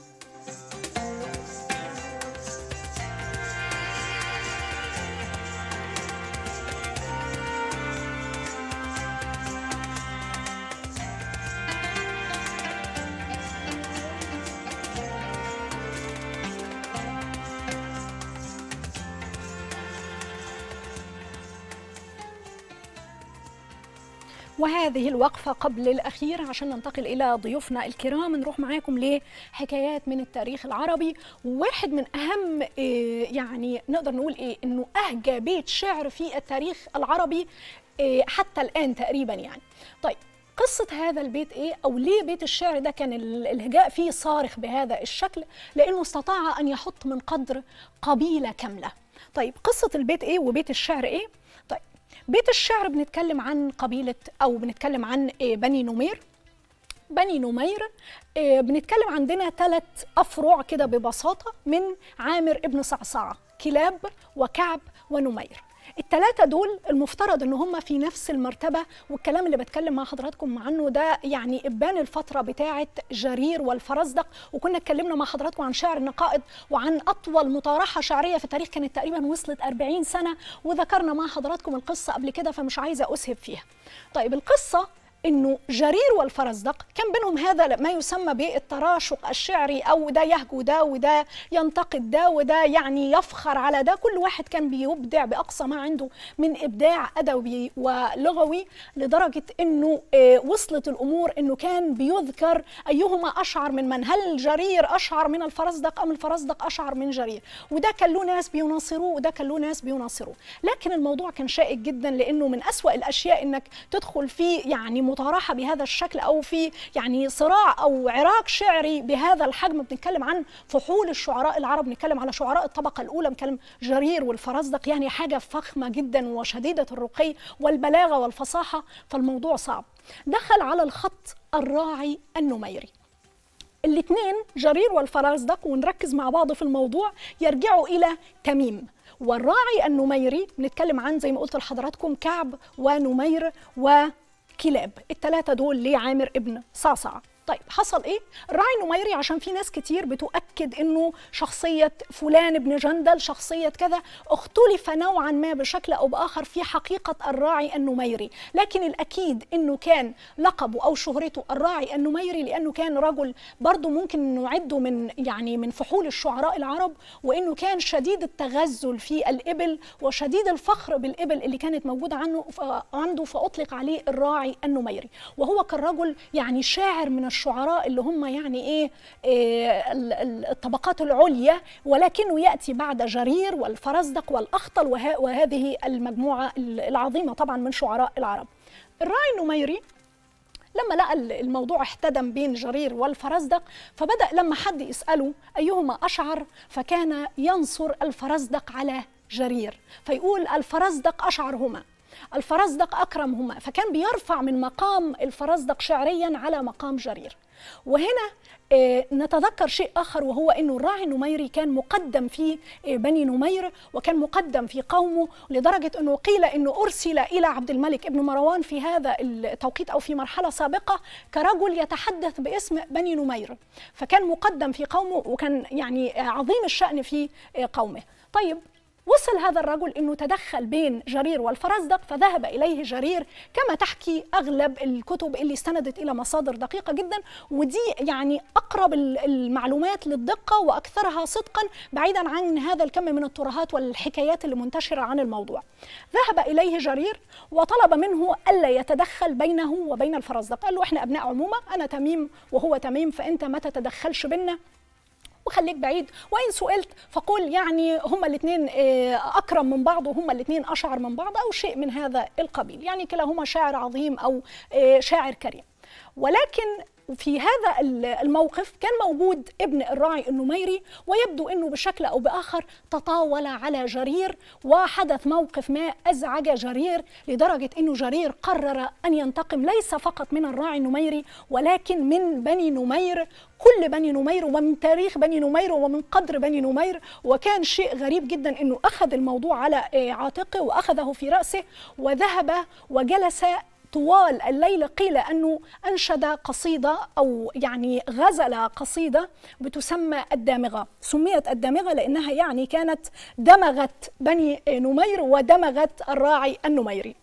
وهذه الوقفة قبل الأخير عشان ننتقل إلى ضيوفنا الكرام نروح معاكم لحكايات من التاريخ العربي واحد من أهم إيه يعني نقدر نقول إيه إنه أهجى بيت شعر في التاريخ العربي إيه حتى الآن تقريبا يعني طيب قصة هذا البيت إيه أو ليه بيت الشعر ده كان الهجاء فيه صارخ بهذا الشكل لأنه استطاع أن يحط من قدر قبيلة كاملة طيب قصة البيت إيه وبيت الشعر إيه طيب بيت الشعر بنتكلم عن قبيله او بنتكلم عن آه، بني نمير بني نمير آه، بنتكلم عندنا ثلاث أفرع كده ببساطة من عامر ابن صعصعة كلاب وكعب ونمير الثلاثة دول المفترض ان هم في نفس المرتبة والكلام اللي بتكلم مع حضراتكم عنه ده يعني ابان الفترة بتاعة جرير والفرزدق وكنا اتكلمنا مع حضراتكم عن شعر النقائد وعن اطول مطارحة شعرية في التاريخ كانت تقريبا وصلت 40 سنة وذكرنا مع حضراتكم القصة قبل كده فمش عايزة اسهب فيها. طيب القصة انه جرير والفرزدق كان بينهم هذا ما يسمى بالتراشق الشعري او ده يهجو ده وده ينتقد ده وده يعني يفخر على ده كل واحد كان بيبدع باقصى ما عنده من ابداع ادبي ولغوي لدرجه انه آه، وصلت الامور انه كان بيذكر ايهما اشعر من من هل جرير اشعر من الفرزدق ام الفرزدق اشعر من جرير وده كان له ناس بيناصروه وده كان له ناس بيناصروه لكن الموضوع كان شائك جدا لانه من اسوا الاشياء انك تدخل في يعني مطارحه بهذا الشكل او في يعني صراع او عراك شعري بهذا الحجم بنتكلم عن فحول الشعراء العرب بنتكلم على شعراء الطبقه الاولى بنتكلم جرير والفرزدق يعني حاجه فخمه جدا وشديده الرقي والبلاغه والفصاحه فالموضوع صعب دخل على الخط الراعي النميري الاثنين جرير والفرزدق ونركز مع بعض في الموضوع يرجعوا الى تميم والراعي النميري بنتكلم عن زي ما قلت لحضراتكم كعب ونمير وكلاب الثلاثه دول لعامر ابن صعصع طيب حصل ايه؟ الراعي النميري عشان في ناس كتير بتؤكد انه شخصيه فلان ابن جندل شخصيه كذا اختلف نوعا ما بشكل او باخر في حقيقه الراعي النميري، لكن الاكيد انه كان لقبه او شهرته الراعي النميري لانه كان رجل برضه ممكن نعده من يعني من فحول الشعراء العرب وانه كان شديد التغزل في الابل وشديد الفخر بالابل اللي كانت موجوده عنه عنده فاطلق عليه الراعي النميري، وهو كان رجل يعني شاعر من الشعراء اللي هم يعني ايه, إيه ال- ال- الطبقات العليا ولكنه ياتي بعد جرير والفرزدق والاخطل وه- وهذه المجموعه العظيمه طبعا من شعراء العرب. الراعي النميري لما لقى ال- الموضوع احتدم بين جرير والفرزدق فبدأ لما حد يسأله أيهما أشعر فكان ينصر الفرزدق على جرير فيقول الفرزدق أشعرهما الفرزدق أكرمهما فكان بيرفع من مقام الفرزدق شعريا على مقام جرير وهنا آه، نتذكر شيء آخر وهو أنه الراعي النميري كان مقدم في آه، بني نمير وكان مقدم في قومه لدرجة أنه قيل أنه أرسل إلى عبد الملك ابن مروان في هذا التوقيت أو في مرحلة سابقة كرجل يتحدث باسم بني نمير فكان مقدم في قومه وكان يعني آه، عظيم الشأن في آه، قومه طيب وصل هذا الرجل انه تدخل بين جرير والفرزدق فذهب اليه جرير كما تحكي اغلب الكتب اللي استندت الى مصادر دقيقه جدا ودي يعني اقرب ال- المعلومات للدقه واكثرها صدقا بعيدا عن هذا الكم من الترهات والحكايات اللي منتشره عن الموضوع. ذهب اليه جرير وطلب منه الا يتدخل بينه وبين الفرزدق، قال له احنا ابناء عمومه انا تميم وهو تميم فانت ما تتدخلش بينا وخليك بعيد وان سئلت فقل يعني هما الاثنين اكرم من بعض وهما الاثنين اشعر من بعض او شيء من هذا القبيل يعني كلاهما شاعر عظيم او آه، شاعر كريم ولكن في هذا الموقف كان موجود ابن الراعي النميري ويبدو انه بشكل او باخر تطاول على جرير وحدث موقف ما ازعج جرير لدرجه انه جرير قرر ان ينتقم ليس فقط من الراعي النميري ولكن من بني نمير كل بني نمير ومن تاريخ بني نمير ومن قدر بني نمير وكان شيء غريب جدا انه اخذ الموضوع على آه، عاتقه واخذه في راسه وذهب وجلس طوال الليل قيل انه انشد قصيده او يعني غزل قصيده بتسمى الدامغه، سميت الدامغه لانها يعني كانت دمغت بني نمير ودمغت الراعي النميري.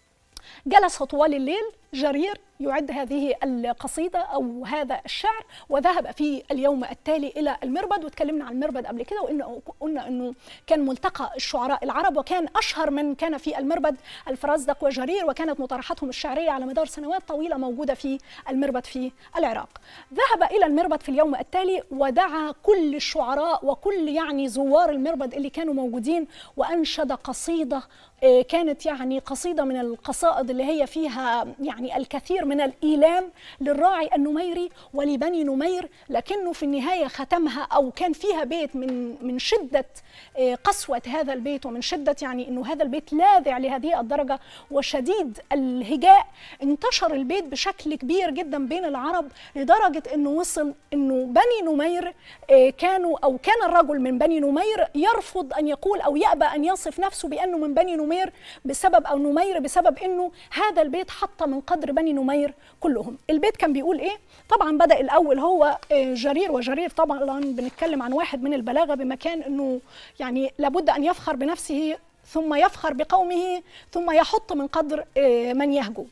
جلس طوال الليل جرير يعد هذه القصيدة أو هذا الشعر وذهب في اليوم التالي إلى المربد وتكلمنا عن المربد قبل كده وإن قلنا أنه كان ملتقى الشعراء العرب وكان أشهر من كان في المربد الفرزدق وجرير وكانت مطارحتهم الشعرية على مدار سنوات طويلة موجودة في المربد في العراق ذهب إلى المربد في اليوم التالي ودعا كل الشعراء وكل يعني زوار المربد اللي كانوا موجودين وأنشد قصيدة آه، كانت يعني قصيدة من القصائد اللي هي فيها يعني يعني الكثير من الإيلام للراعي النميري ولبني نمير لكنه في النهاية ختمها أو كان فيها بيت من من شدة آه، قسوة هذا البيت ومن شدة يعني أنه هذا البيت لاذع لهذه الدرجة وشديد الهجاء انتشر البيت بشكل كبير جدا بين العرب لدرجة أنه وصل أنه بني نمير آه، كانوا أو كان الرجل من بني نمير يرفض أن يقول أو يأبى أن يصف نفسه بأنه من بني نمير بسبب أو نمير بسبب أنه هذا البيت حط من قدر بني نمير كلهم البيت كان بيقول إيه طبعا بدأ الأول هو آه، جرير وجرير طبعا بنتكلم عن واحد من البلاغة بمكان أنه يعني لابد أن يفخر بنفسه ثم يفخر بقومه ثم يحط من قدر آه، من يهجو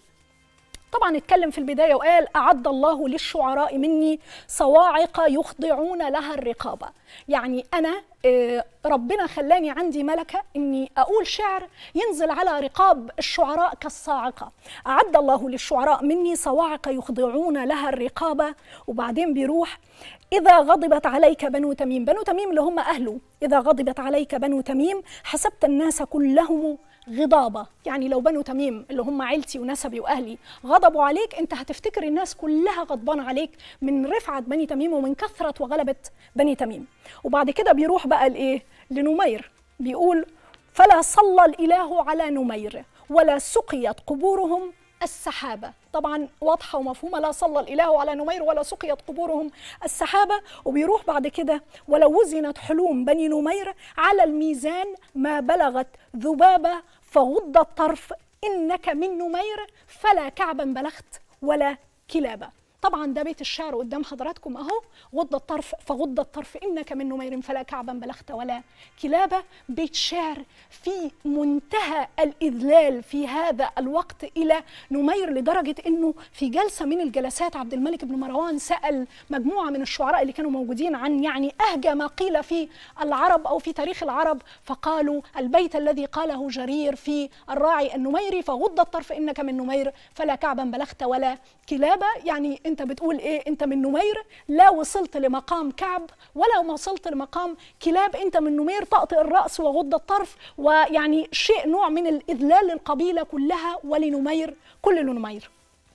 طبعا اتكلم في البدايه وقال اعد الله للشعراء مني صواعق يخضعون لها الرقابه يعني انا آه، ربنا خلاني عندي ملكه اني اقول شعر ينزل على رقاب الشعراء كالصاعقه اعد الله للشعراء مني صواعق يخضعون لها الرقابه وبعدين بيروح إذا غضبت عليك بنو تميم بنو تميم اللي هم أهله إذا غضبت عليك بنو تميم حسبت الناس كلهم غضابة يعني لو بنو تميم اللي هم عيلتي ونسبي وأهلي غضبوا عليك أنت هتفتكر الناس كلها غضبانة عليك من رفعة بني تميم ومن كثرة وغلبة بني تميم وبعد كده بيروح بقى لإيه لنمير بيقول فلا صلى الإله على نمير ولا سقيت قبورهم السحابة طبعا واضحة ومفهومة لا صلى الإله على نمير ولا سقيت قبورهم السحابة وبيروح بعد كده ولو وزنت حلوم بني نمير على الميزان ما بلغت ذبابة فغض الطرف إنك من نمير فلا كعبا بلغت ولا كلابة طبعا ده بيت الشعر قدام حضراتكم اهو غض الطرف فغض الطرف انك من نمير فلا كعبا بلغت ولا كلابه بيت شعر في منتهى الاذلال في هذا الوقت الى نمير لدرجه انه في جلسه من الجلسات عبد الملك بن مروان سال مجموعه من الشعراء اللي كانوا موجودين عن يعني اهجى ما قيل في العرب او في تاريخ العرب فقالوا البيت الذي قاله جرير في الراعي النميري فغض الطرف انك من نمير فلا كعبا بلغت ولا كلابه يعني انت بتقول ايه انت من نمير لا وصلت لمقام كعب ولا وصلت لمقام كلاب انت من نمير طأطئ الراس وغض الطرف ويعني شيء نوع من الاذلال للقبيله كلها ولنمير كل نمير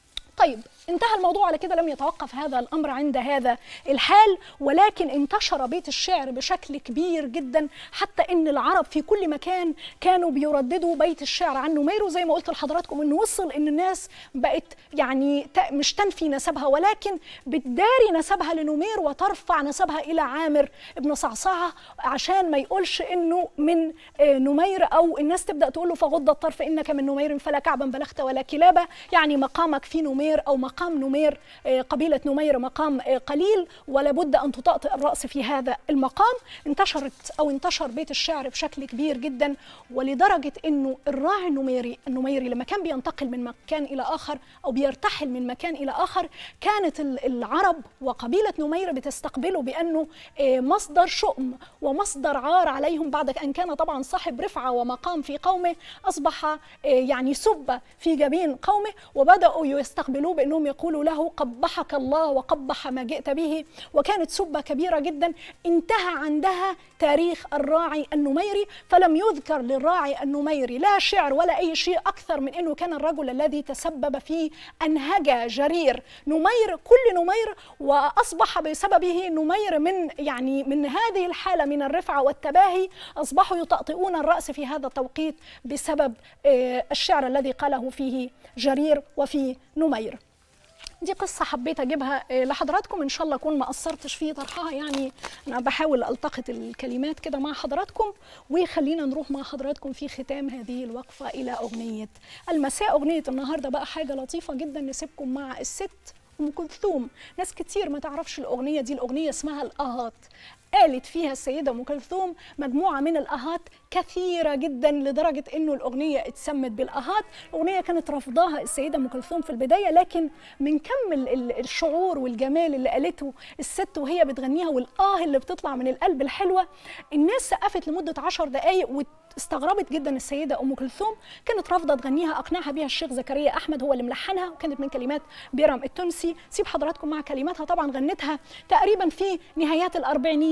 طيب انتهى الموضوع على كده لم يتوقف هذا الامر عند هذا الحال ولكن انتشر بيت الشعر بشكل كبير جدا حتى ان العرب في كل مكان كانوا بيرددوا بيت الشعر عن نمير وزي ما قلت لحضراتكم انه وصل ان الناس بقت يعني ت- مش تنفي نسبها ولكن بتداري نسبها لنمير وترفع نسبها الى عامر ابن صعصعه عشان ما يقولش انه من آه، نمير او الناس تبدا تقول له فغض الطرف انك من نمير فلا كعبا بلغت ولا كلابه يعني مقامك في نمير او مقام نمير آه، قبيله نمير مقام آه، قليل ولا بد ان تطأطئ الراس في هذا المقام انتشرت او انتشر بيت الشعر بشكل كبير جدا ولدرجه انه الراعي النميري النميري لما كان بينتقل من مكان الى اخر او بيرتحل من مكان الى اخر كانت ال- العرب وقبيله نمير بتستقبله بانه آه، مصدر شؤم ومصدر عار عليهم بعد ان كان طبعا صاحب رفعه ومقام في قومه اصبح آه، يعني سب في جبين قومه وبداوا يستقبلوه بانهم يقولوا له قبحك الله وقبح ما جئت به وكانت سبه كبيره جدا انتهى عندها تاريخ الراعي النميري فلم يذكر للراعي النميري لا شعر ولا اي شيء اكثر من انه كان الرجل الذي تسبب في انهج جرير نمير كل نمير واصبح بسببه نمير من يعني من هذه الحاله من الرفعه والتباهي اصبحوا يطأطئون الراس في هذا التوقيت بسبب آه، الشعر الذي قاله فيه جرير وفي نمير دي قصة حبيت أجيبها آه، لحضراتكم إن شاء الله أكون ما قصرتش في طرحها يعني أنا بحاول ألتقط الكلمات كده مع حضراتكم وخلينا نروح مع حضراتكم في ختام هذه الوقفة إلى أغنية المساء أغنية النهاردة بقى حاجة لطيفة جدا نسيبكم مع الست أم كلثوم ناس كتير ما تعرفش الأغنية دي الأغنية اسمها الآهات قالت فيها السيدة أم كلثوم مجموعة من الآهات كثيرة جدا لدرجة إنه الأغنية اتسمت بالآهات الأغنية كانت رفضاها السيدة أم كلثوم في البداية لكن من كم ال- ال- الشعور والجمال اللي قالته الست وهي بتغنيها والآه اللي بتطلع من القلب الحلوة الناس سقفت لمدة عشر دقايق وت استغربت جدا السيده ام كلثوم كانت رافضه تغنيها اقنعها بيها الشيخ زكريا احمد هو اللي ملحنها وكانت من كلمات بيرم التونسي سيب حضراتكم مع كلماتها طبعا غنتها تقريبا في نهايات الاربعينيات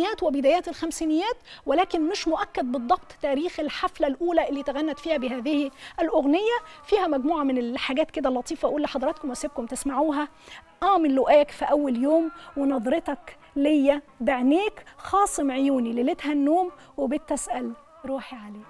الأربعينيات وبدايات الخمسينيات ولكن مش مؤكد بالضبط تاريخ الحفلة الأولى اللي تغنت فيها بهذه الأغنية فيها مجموعة من الحاجات كده لطيفة أقول لحضراتكم وأسيبكم تسمعوها آه من لقاك في أول يوم ونظرتك ليا بعينيك خاصم عيوني ليلتها النوم وبتسأل روحي عليك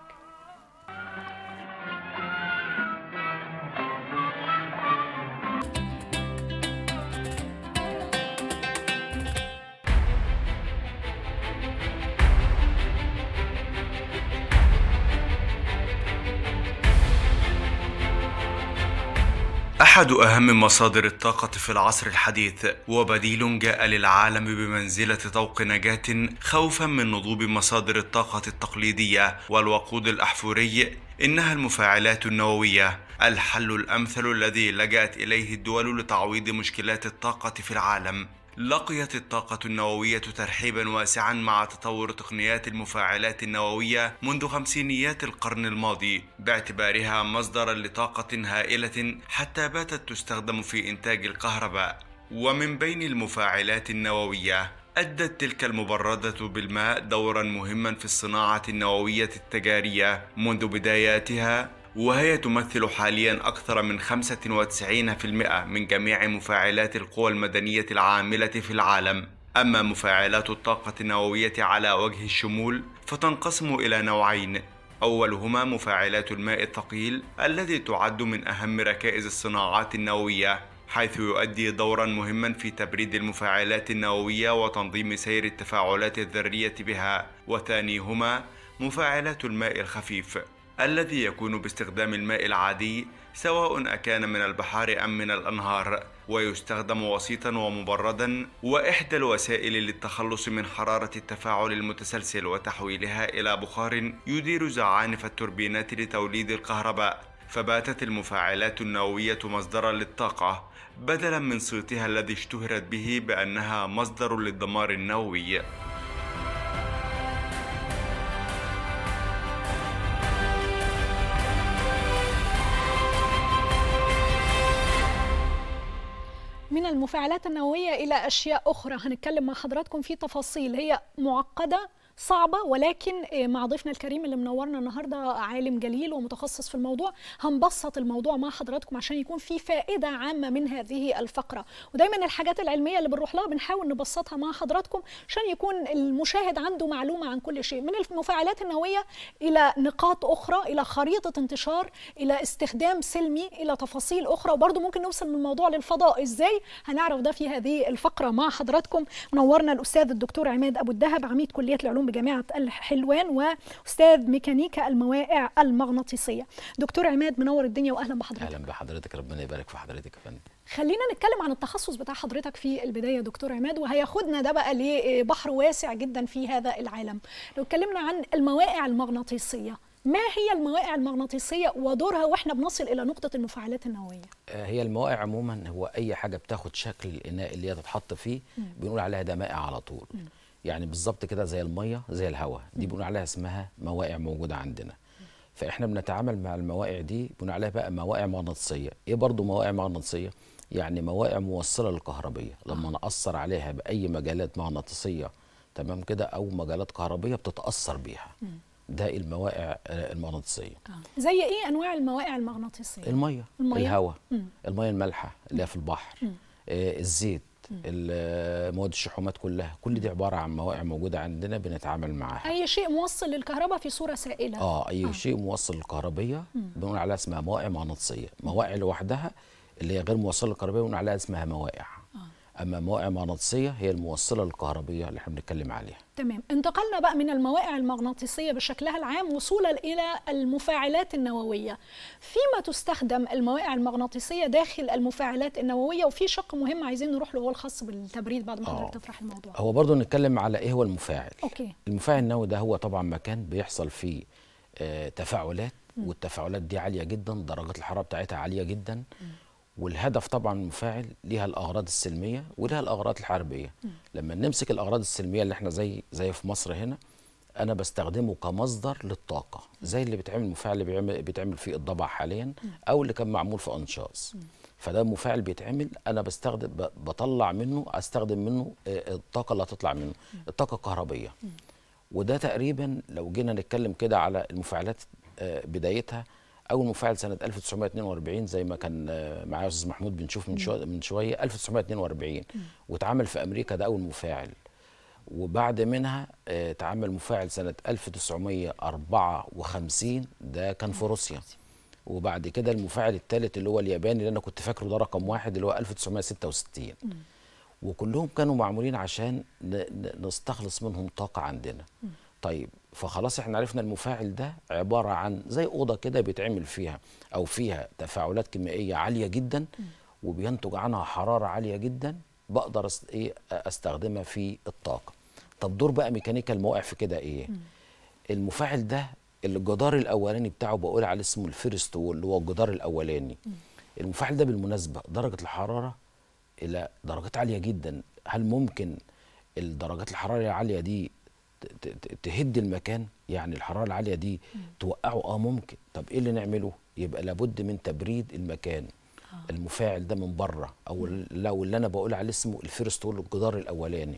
أحد أهم مصادر الطاقة في العصر الحديث وبديل جاء للعالم بمنزلة طوق نجاة خوفا من نضوب مصادر الطاقة التقليدية والوقود الأحفوري إنها المفاعلات النووية الحل الأمثل الذي لجأت إليه الدول لتعويض مشكلات الطاقة في العالم لقيت الطاقة النووية ترحيبا واسعا مع تطور تقنيات المفاعلات النووية منذ خمسينيات القرن الماضي باعتبارها مصدرا لطاقة هائلة حتى باتت تستخدم في إنتاج الكهرباء ومن بين المفاعلات النووية أدت تلك المبردة بالماء دورا مهما في الصناعة النووية التجارية منذ بداياتها وهي تمثل حاليا أكثر من 95% من جميع مفاعلات القوى المدنية العاملة في العالم أما مفاعلات الطاقة النووية على وجه الشمول فتنقسم إلى نوعين أولهما مفاعلات الماء الثقيل الذي تعد من أهم ركائز الصناعات النووية حيث يؤدي دورا مهما في تبريد المفاعلات النووية وتنظيم سير التفاعلات الذرية بها وثانيهما مفاعلات الماء الخفيف الذي يكون باستخدام الماء العادي سواء أكان من البحار أم من الأنهار ويستخدم وسيطا ومبردا وإحدى الوسائل للتخلص من حرارة التفاعل المتسلسل وتحويلها إلى بخار يدير زعانف التوربينات لتوليد الكهرباء فباتت المفاعلات النووية مصدرا للطاقة بدلا من صيتها الذي اشتهرت به بأنها مصدر للدمار النووي من المفاعلات النووية إلى أشياء أخرى هنتكلم مع حضراتكم في تفاصيل هي معقدة صعبة ولكن مع ضيفنا الكريم اللي منورنا النهاردة عالم جليل ومتخصص في الموضوع هنبسط الموضوع مع حضراتكم عشان يكون في فائدة عامة من هذه الفقرة ودايما الحاجات العلمية اللي بنروح لها بنحاول نبسطها مع حضراتكم عشان يكون المشاهد عنده معلومة عن كل شيء من المفاعلات النووية إلى نقاط أخرى إلى خريطة انتشار إلى استخدام سلمي إلى تفاصيل أخرى وبرضه ممكن نوصل من الموضوع للفضاء إزاي هنعرف ده في هذه الفقرة مع حضراتكم منورنا الأستاذ الدكتور عماد أبو الدهب عميد كلية العلوم بجامعة الحلوان وأستاذ ميكانيكا المواقع المغناطيسية دكتور عماد منور الدنيا وأهلا بحضرتك اهلا بحضرتك ربنا يبارك في حضرتك يا فندم خلينا نتكلم عن التخصص بتاع حضرتك في البداية دكتور عماد وهياخدنا ده بقى لبحر واسع جدا في هذا العالم لو اتكلمنا عن المواقع المغناطيسية ما هي المواقع المغناطيسية ودورها واحنا بنصل إلى نقطة المفاعلات النووية هي المواقع عموما هو اي حاجه بتاخد شكل الاناء اللي هي تتحط فيه بنقول عليها ده مائع على طول يعني بالظبط كده زي الميه زي الهواء دي بنقول عليها اسمها مواقع موجوده عندنا فاحنا بنتعامل مع المواقع دي بنقول عليها بقى مواقع مغناطيسيه ايه برضو مواقع مغناطيسيه يعني مواقع موصله للكهربيه لما ناثر عليها باي مجالات مغناطيسيه تمام كده او مجالات كهربيه بتتاثر بيها ده المواقع آه، المغناطيسيه زي إيه أنواع المواقع المغناطيسية الميه, المية؟ الهواء مم. الميه المالحه اللي هي في البحر آه الزيت ال- مواد الشحومات كلها كل دي عباره عن مواقع موجوده عندنا بنتعامل معاها أي شيء موصل للكهرباء في صورة سائلة اه اي شيء موصل للكهربيه بنقول عليها اسمها مواقع مغناطيسيه مواقع لوحدها اللي هي غير موصله للكهربيه بنقول عليها اسمها مواقع اما مواقع مغناطيسيه هي الموصله للكهربيه اللي احنا بنتكلم عليها تمام انتقلنا بقى من المواقع المغناطيسية بشكلها العام وصولا إلى المفاعلات النووية فيما تستخدم المواقع المغناطيسية داخل المفاعلات النووية وفي شق مهم عايزين نروح له هو الخاص بالتبريد بعد ما آه. حضرتك تطرح الموضوع هو برضو نتكلم على ايه هو المفاعل أوكي المفاعل النووي ده هو طبعا مكان بيحصل فيه آه، تفاعلات والتفاعلات دي عاليه جدا درجات الحراره بتاعتها عاليه جدا والهدف طبعا المفاعل ليها الاغراض السلميه وليها الاغراض الحربيه لما نمسك الاغراض السلميه اللي احنا زي زي في مصر هنا انا بستخدمه كمصدر للطاقه زي اللي بيتعمل المفاعل اللي بيعمل بيتعمل فيه الضبع حاليا او اللي كان معمول في انشاص فده مفاعل بيتعمل انا بستخدم ب- بطلع منه استخدم منه آه، الطاقه اللي هتطلع منه الطاقه الكهربيه وده تقريبا لو جينا نتكلم كده على المفاعلات آه، بدايتها اول مفاعل سنه 1942 زي ما كان آه، معايا استاذ محمود بنشوف من شويه من شويه 1942 واتعمل في امريكا ده اول مفاعل وبعد منها آه، اتعمل مفاعل سنه 1954 ده كان في روسيا وبعد كده المفاعل الثالث اللي هو الياباني اللي انا كنت فاكره ده رقم واحد اللي هو 1966 وكلهم كانوا معمولين عشان ن- ن- نستخلص منهم طاقة عندنا طيب فخلاص احنا عرفنا المفاعل ده عبارة عن زي أوضة كده بيتعمل فيها أو فيها تفاعلات كيميائية عالية جدا وبينتج عنها حرارة عالية جدا بقدر أست... إيه أستخدمها في الطاقة طب دور بقى ميكانيكا المواقع في كده إيه المفاعل ده الجدار الاولاني بتاعه بقول عليه اسمه الفيرست وول اللي هو الجدار الاولاني المفاعل ده بالمناسبه درجه الحراره الى درجات عاليه جدا هل ممكن الدرجات الحراره العاليه دي ت- ت- ت- تهد المكان يعني الحراره العاليه دي توقعه اه ممكن طب ايه اللي نعمله يبقى لابد من تبريد المكان المفاعل ده من بره او لو اللي انا بقول عليه اسمه الفيرست وول الجدار الاولاني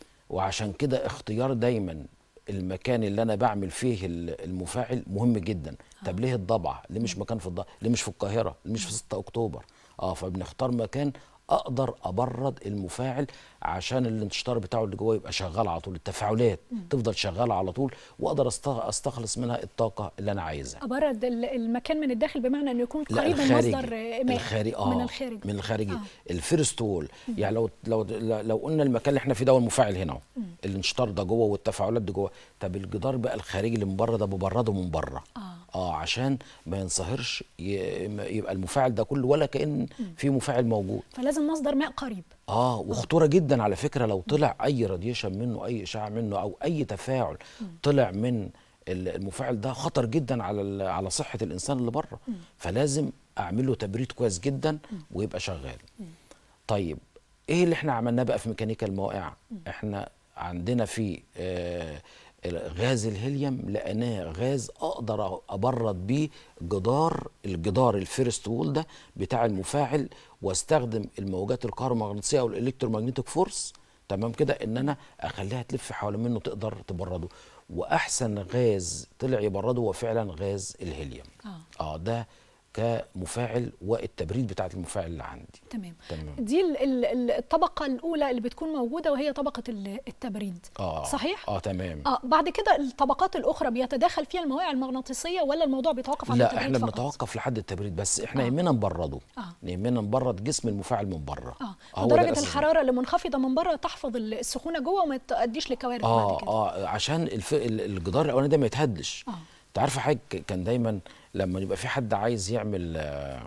وعشان كده اختيار دايما المكان اللي انا بعمل فيه ال- المفاعل مهم جدا طب ليه الضبعه ليه مش مكان في الضبعه ليه مش في القاهره ليه مش في 6 اكتوبر اه فبنختار مكان اقدر ابرد المفاعل عشان الانتشار بتاعه اللي جوه يبقى شغال على طول التفاعلات تفضل شغاله على طول واقدر أست- استخلص منها الطاقه اللي انا عايزها ابرد ال- المكان من الداخل بمعنى انه يكون لا قريب من الخارجي مصدر آه، ماء الخارجي اه من الخارج من الخارجي آه. آه. الفيرست وول يعني لو لو لو قلنا المكان اللي احنا فيه ده هو المفاعل هنا اهو الانشطار ده جوه والتفاعلات دي جوه طب الجدار بقى الخارجي اللي من بره ده ببرده من بره آه. اه عشان ما ينصهرش ي- ما يبقى المفاعل ده كله ولا كان في مفاعل موجود فلازم مصدر ماء قريب اه وخطوره جدا على فكره لو طلع اي راديشن منه اي اشعاع منه او اي تفاعل طلع من ال- المفاعل ده خطر جدا على ال- على صحه الانسان اللي بره فلازم اعمل له تبريد كويس جدا ويبقى شغال طيب ايه اللي احنا عملناه بقى في ميكانيكا المواقع احنا عندنا في آه غاز الهيليوم لقيناه غاز اقدر ابرد بيه جدار الجدار الفيرست وول ده بتاع المفاعل واستخدم الموجات الكهرومغناطيسيه او الالكترومagnetic فورس تمام كده ان انا اخليها تلف حوالين منه تقدر تبرده واحسن غاز طلع يبرده هو فعلا غاز الهيليوم آه. اه ده كمفاعل والتبريد بتاعت المفاعل اللي عندي تمام تمام. دي ال- ال- ال- الطبقه الاولى اللي بتكون موجوده وهي طبقه ال- التبريد اه صحيح اه تمام اه بعد كده الطبقات الاخرى بيتداخل فيها المواقع المغناطيسيه ولا الموضوع بيتوقف عند لا التبريد احنا فقط؟ بنتوقف لحد التبريد بس احنا آه. يهمنا نبرده آه. يهمنا نبرد جسم المفاعل من بره اه هو ده ودرجه الأساس. الحراره اللي منخفضه من بره تحفظ ال- السخونه جوه وما تؤديش لكوارث بعد اه كده اه عشان الف... ال- الجدار الاولاني ده ما يتهدش آه. انت عارفه حاجه ك- كان دايما لما يبقى في حد عايز يعمل آه،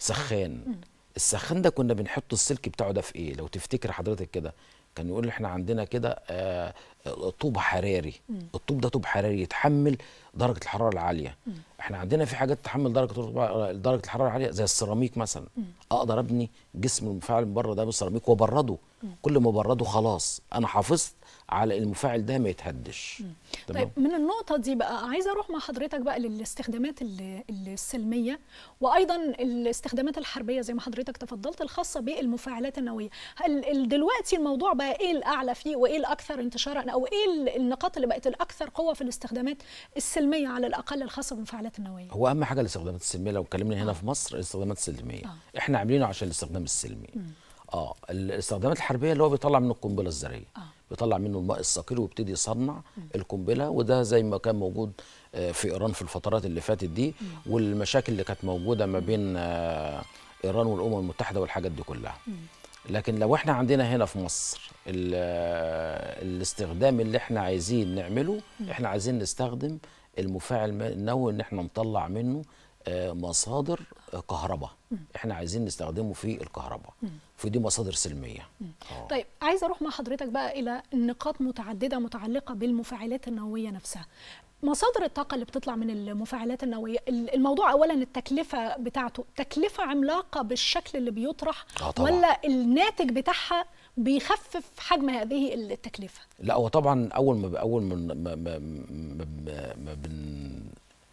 سخان السخان ده كنا بنحط السلك بتاعه ده في ايه لو تفتكر حضرتك كده كان يقول احنا عندنا كده آه، طوب حراري الطوب ده طوب حراري يتحمل درجه الحراره العاليه احنا عندنا في حاجات تحمل درجه درجه الحراره العاليه زي السيراميك مثلا اقدر ابني جسم المفاعل من بره ده بالسيراميك وابرده كل ما ابرده خلاص انا حافظت على المفاعل ده ما يتهدش طيب من النقطة دي بقى عايزة أروح مع حضرتك بقى للاستخدامات ال- السلمية وأيضا الاستخدامات الحربية زي ما حضرتك تفضلت الخاصة بالمفاعلات النووية هل ال- دلوقتي الموضوع بقى إيه الأعلى فيه وإيه الأكثر انتشارا أو إيه ال- النقاط اللي بقت الأكثر قوة في الاستخدامات السلمية على الأقل الخاصة بالمفاعلات النووية هو اهم حاجه الاستخدامات السلميه لو اتكلمنا هنا في مصر الاستخدامات السلميه آه. احنا عاملينه عشان الاستخدام السلمي اه الاستخدامات الحربيه اللي هو بيطلع منه القنبله الذريه آه. بيطلع منه الماء الثقيل ويبتدي يصنع القنبله وده زي ما كان موجود آه، في ايران في الفترات اللي فاتت دي والمشاكل اللي كانت موجوده ما بين آه، ايران والامم المتحده والحاجات دي كلها لكن لو احنا عندنا هنا في مصر ال- آه، الاستخدام اللي احنا عايزين نعمله احنا عايزين نستخدم المفاعل النووي ان احنا نطلع منه آه، مصادر آه، كهرباء احنا عايزين نستخدمه في الكهرباء فدي مصادر سلميه آه. طيب عايزه اروح مع حضرتك بقى الى نقاط متعدده متعلقه بالمفاعلات النوويه نفسها مصادر الطاقة اللي بتطلع من المفاعلات النووية ال- الموضوع أولا التكلفة بتاعته تكلفة عملاقة بالشكل اللي بيطرح آه طبعاً. ولا الناتج بتاعها بيخفف حجم هذه التكلفة لا هو طبعا اول ما اول ما ما, ما, ما, ما, ما بن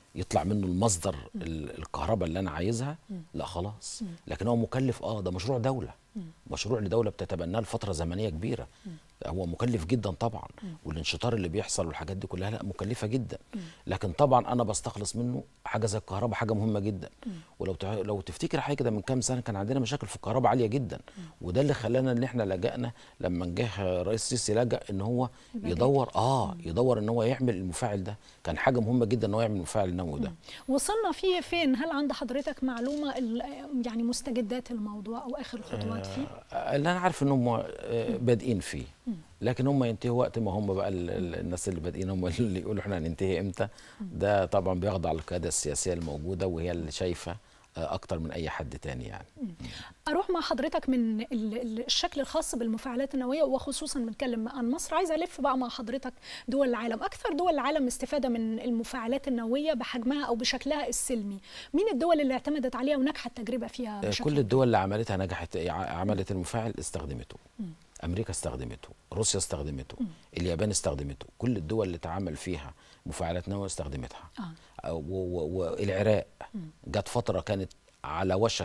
يطلع منه المصدر ال- الكهرباء اللي انا عايزها لا خلاص لكن هو مكلف اه ده مشروع دوله مشروع لدوله بتتبناه لفتره زمنيه كبيره هو مكلف جدا طبعا والانشطار اللي بيحصل والحاجات دي كلها لا مكلفه جدا لكن طبعا انا بستخلص منه حاجه زي الكهرباء حاجه مهمه جدا ولو تع- لو تفتكر حاجه كده من كام سنه كان عندنا مشاكل في الكهرباء عاليه جدا وده اللي خلانا ان احنا لجأنا لما جه رئيس السيسي لجأ ان هو يبقى يدور اه يدور ان هو يعمل المفاعل ده كان حاجه مهمه جدا ان هو يعمل المفاعل النووي ده وصلنا فيه فين هل عند حضرتك معلومه ال- يعني مستجدات الموضوع او اخر الخطوات فيه آه، اللي انا عارف ان هم آه، بادئين فيه لكن هم ينتهوا وقت ما هم بقى ال- ال- الناس اللي بادئين هم اللي يقولوا احنا هننتهي امتى ده طبعا بيخضع للقياده السياسيه الموجوده وهي اللي شايفه آه، اكتر من اي حد تاني يعني اروح مع حضرتك من ال- ال- الشكل الخاص بالمفاعلات النوويه وخصوصا بنتكلم عن مصر عايزه الف بقى مع حضرتك دول العالم اكثر دول العالم استفاده من المفاعلات النوويه بحجمها او بشكلها السلمي مين الدول اللي اعتمدت عليها ونجحت التجربه فيها آه، بشكل كل الدول اللي عملتها نجحت ع- عملت المفاعل استخدمته امريكا استخدمته روسيا استخدمته اليابان استخدمته كل الدول اللي اتعمل فيها مفاعلات نوويه استخدمتها آه. آه، و- و- والعراق جت فتره كانت على وشك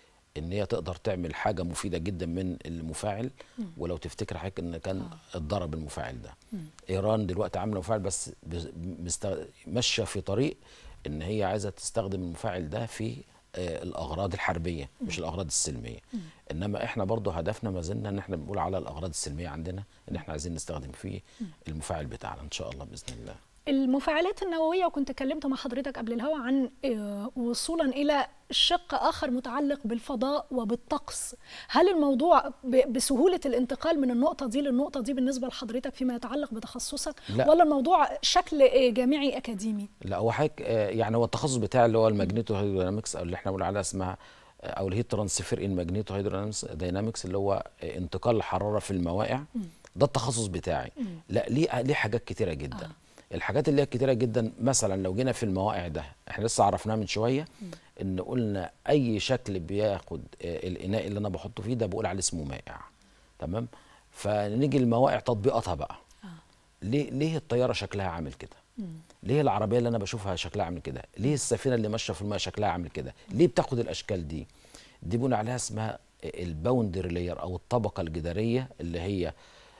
ان هي تقدر تعمل حاجه مفيده جدا من المفاعل ولو تفتكر حضرتك ان كان اتضرب المفاعل ده ايران دلوقتي عامله مفاعل بس بز- مست- ماشيه في طريق ان هي عايزه تستخدم المفاعل ده في آه، الاغراض الحربيه مش الاغراض السلميه انما احنا برضو هدفنا ما زلنا ان احنا بنقول على الاغراض السلميه عندنا ان احنا عايزين نستخدم فيه المفاعل بتاعنا ان شاء الله باذن الله المفاعلات النووية وكنت كلمت مع حضرتك قبل الهوا عن آه، وصولا إلى شق آخر متعلق بالفضاء وبالطقس هل الموضوع ب- بسهولة الانتقال من النقطة دي للنقطة دي بالنسبة لحضرتك فيما يتعلق بتخصصك لا. ولا الموضوع شكل آه، جامعي أكاديمي لا هو حضرتك آه، يعني هو التخصص بتاعي اللي هو الماجنيتو هيدرودينامكس او اللي احنا بنقول عليها اسمها آه، او الهيت ترانسفير ان ماجنيتو هيدرودينامكس اللي هو آه، انتقال الحراره في المواقع ده التخصص بتاعي لا ليه ليه حاجات كتيره جدا آه. الحاجات اللي هي كتيره جدا مثلا لو جينا في المواقع ده احنا لسه عرفناه من شويه ان قلنا اي شكل بياخد آه، الاناء اللي انا بحطه فيه ده بقول عليه اسمه مائع تمام فنيجي المواقع تطبيقاتها بقى ليه ليه الطياره شكلها عامل كده ليه العربيه اللي انا بشوفها شكلها عامل كده ليه السفينه اللي ماشيه في الماء شكلها عامل كده ليه بتاخد الاشكال دي دي بنقول عليها اسمها الباوندري لاير او الطبقه الجداريه اللي هي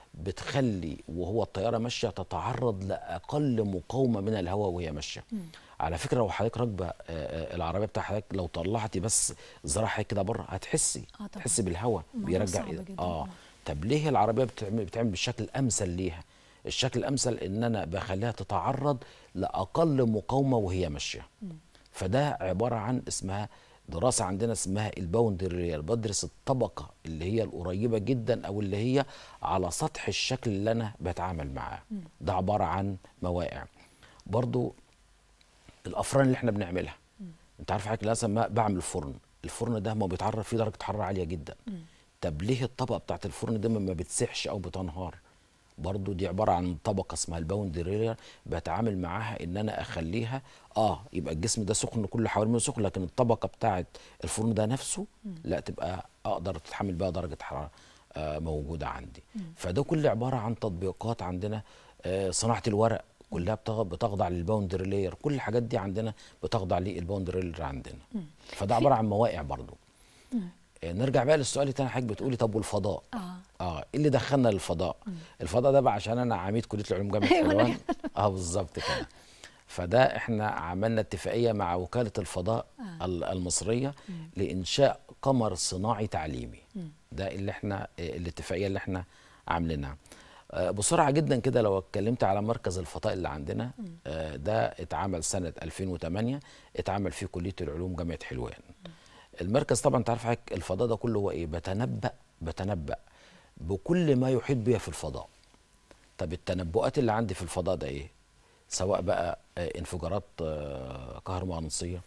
بتخلي وهو الطياره ماشيه تتعرض لاقل مقاومه من الهواء وهي ماشيه على فكره لو حضرتك راكبه آه، آه، العربيه بتاع حضرتك لو طلعتي بس ذراعك كده بره هتحسي آه طبعاً. تحسي بالهواء الموضوع بيرجع صعب إيه؟ جداً. اه طب ليه العربيه بتعمل بتعمل بالشكل الامثل ليها الشكل الامثل ان انا بخليها تتعرض لاقل مقاومه وهي ماشيه فده عباره عن اسمها دراسه عندنا اسمها الباوندري بدرس الطبقه اللي هي القريبه جدا او اللي هي على سطح الشكل اللي انا بتعامل معاه ده عباره عن مواقع برضو الافران اللي احنا بنعملها انت عارف حضرتك لازم ما بعمل فرن الفرن ده ما بيتعرض فيه درجه حراره عاليه جدا طب ليه الطبقه بتاعت الفرن ده ما بتسيحش او بتنهار برضو دي عباره عن طبقه اسمها الباوندري بتعامل معاها ان انا اخليها اه يبقى الجسم ده سخن كل اللي حواليه سخن لكن الطبقه بتاعت الفرن ده نفسه لا تبقى اقدر تتحمل بيها درجه حراره آه موجوده عندي فده كله عباره عن تطبيقات عندنا آه صناعه الورق كلها بتغ- بتخضع للباوندري لاير كل الحاجات دي عندنا بتخضع للباوندري لاير عندنا فده عباره عن مواقع برضو آه، نرجع بقى للسؤال اللي تاني حضرتك بتقولي طب والفضاء آه. اه ايه اللي دخلنا للفضاء الفضاء ده بقى عشان انا عميد كليه العلوم جامعه أيوة، أنا حلوان اه بالظبط كده فده احنا عملنا اتفاقيه مع وكاله الفضاء ال- المصريه لانشاء قمر صناعي تعليمي ده اللي احنا آه، الاتفاقيه اللي احنا عاملينها آه، بسرعه جدا كده لو اتكلمت على مركز الفضاء اللي عندنا آه، ده اتعمل سنه 2008 اتعمل في كليه العلوم جامعه حلوان المركز طبعا انت عارف حضرتك الفضاء ده كله هو ايه بتنبأ بتنبأ بكل ما يحيط بيا في الفضاء طب التنبؤات اللي عندي في الفضاء ده ايه سواء بقى آه، انفجارات آه، كهرومغناطيسيه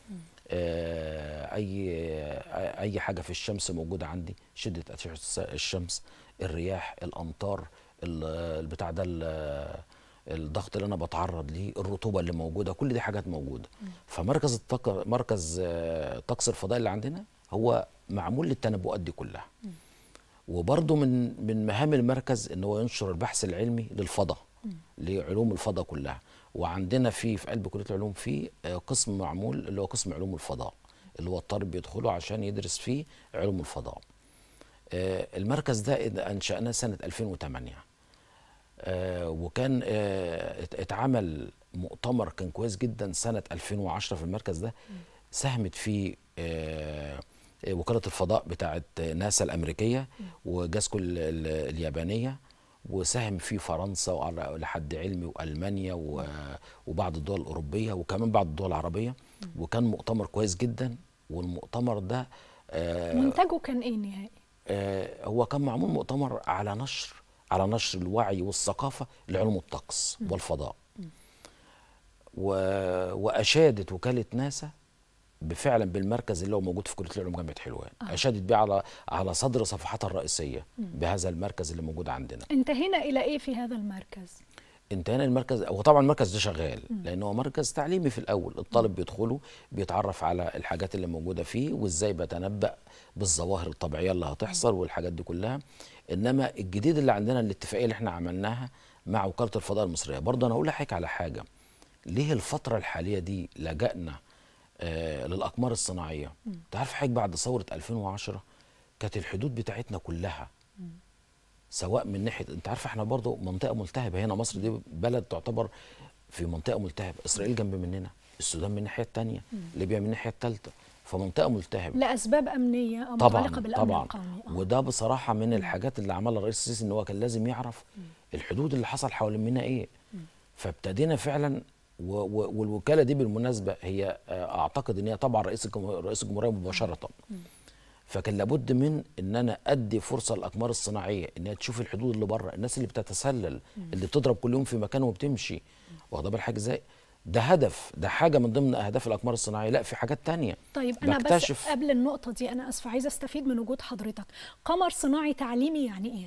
آه، اي آه، اي حاجه في الشمس موجوده عندي شده اشعه الس- الشمس الرياح الامطار ال- البتاع ده ال- الضغط اللي انا بتعرض ليه الرطوبه اللي موجوده كل دي حاجات موجوده فمركز الطاقه مركز آه، طقس الفضاء اللي عندنا هو معمول للتنبؤات دي كلها وبرضه من من مهام المركز ان هو ينشر البحث العلمي للفضاء لعلوم الفضاء كلها وعندنا في في قلب كليه العلوم في آه، قسم معمول اللي هو قسم علوم الفضاء اللي هو الطالب بيدخله عشان يدرس فيه علوم الفضاء آه، المركز ده إد- انشأناه سنه 2008 آه، وكان آه، ات- اتعمل مؤتمر كان كويس جدا سنة 2010 في المركز ده ساهمت فيه آه، آه، وكالة الفضاء بتاعت ناسا الأمريكية وجاسكو ال- ال- اليابانية وساهم فيه فرنسا وعلى- لحد علمي وألمانيا و- وبعض الدول الأوروبية وكمان بعض الدول العربية وكان مؤتمر كويس جدا والمؤتمر ده آه، منتجه كان ايه نهائي؟ آه، هو كان معمول مؤتمر على نشر على نشر الوعي والثقافة لعلوم الطقس والفضاء و... وأشادت وكالة ناسا بفعلا بالمركز اللي هو موجود في كلية العلوم جامعة حلوان آه. أشادت بيه على على صدر صفحاتها الرئيسية بهذا المركز اللي موجود عندنا انتهينا الى ايه في هذا المركز؟ انتهينا المركز هو طبعا المركز ده شغال لان هو مركز تعليمي في الاول الطالب بيدخله بيتعرف على الحاجات اللي موجوده فيه وازاي بتنبأ بالظواهر الطبيعيه اللي هتحصل والحاجات دي كلها انما الجديد اللي عندنا الاتفاقيه اللي احنا عملناها مع وكاله الفضاء المصريه برضه انا اقول لحضرتك على حاجه ليه الفتره الحاليه دي لجأنا آه للاقمار الصناعيه انت عارف حضرتك بعد ثوره 2010 كانت الحدود بتاعتنا كلها سواء من ناحيه انت عارف احنا برضو منطقه ملتهبه هنا مصر دي بلد تعتبر في منطقه ملتهبه اسرائيل جنب مننا السودان من الناحيه الثانيه ليبيا من الناحيه الثالثه فمنطقه ملتهبه لاسباب امنيه او طبعا متعلقه بالامن طبعا القومي آه. وده بصراحه من الحاجات اللي عملها الرئيس السيسي ان هو كان لازم يعرف الحدود اللي حصل حوالين منا ايه فابتدينا فعلا و و والوكاله دي بالمناسبه هي آه، اعتقد ان هي طبعا رئيس الجمهوريه رئيس الجمهوريه مباشره فكان لابد من ان انا ادي فرصه للاقمار الصناعيه ان هي تشوف الحدود اللي بره الناس اللي بتتسلل اللي بتضرب كل يوم في مكان وبتمشي واخده بال حاجه ازاي ده هدف ده حاجه من ضمن اهداف الاقمار الصناعيه لا في حاجات تانية طيب انا بس بكتشف- قبل النقطه دي انا اسفه عايزه استفيد من وجود حضرتك قمر صناعي تعليمي يعني ايه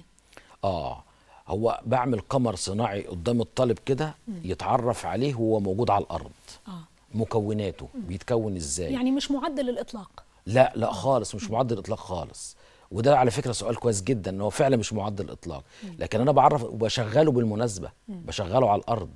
اه هو بعمل قمر صناعي قدام الطالب كده يتعرف عليه وهو موجود على الارض اه مكوناته بيتكون ازاي يعني مش معدل الاطلاق لا لا خالص مش معدل اطلاق خالص وده على فكره سؤال كويس جدا ان هو فعلا مش معدل اطلاق لكن انا بعرف وبشغله بالمناسبه بشغله على الارض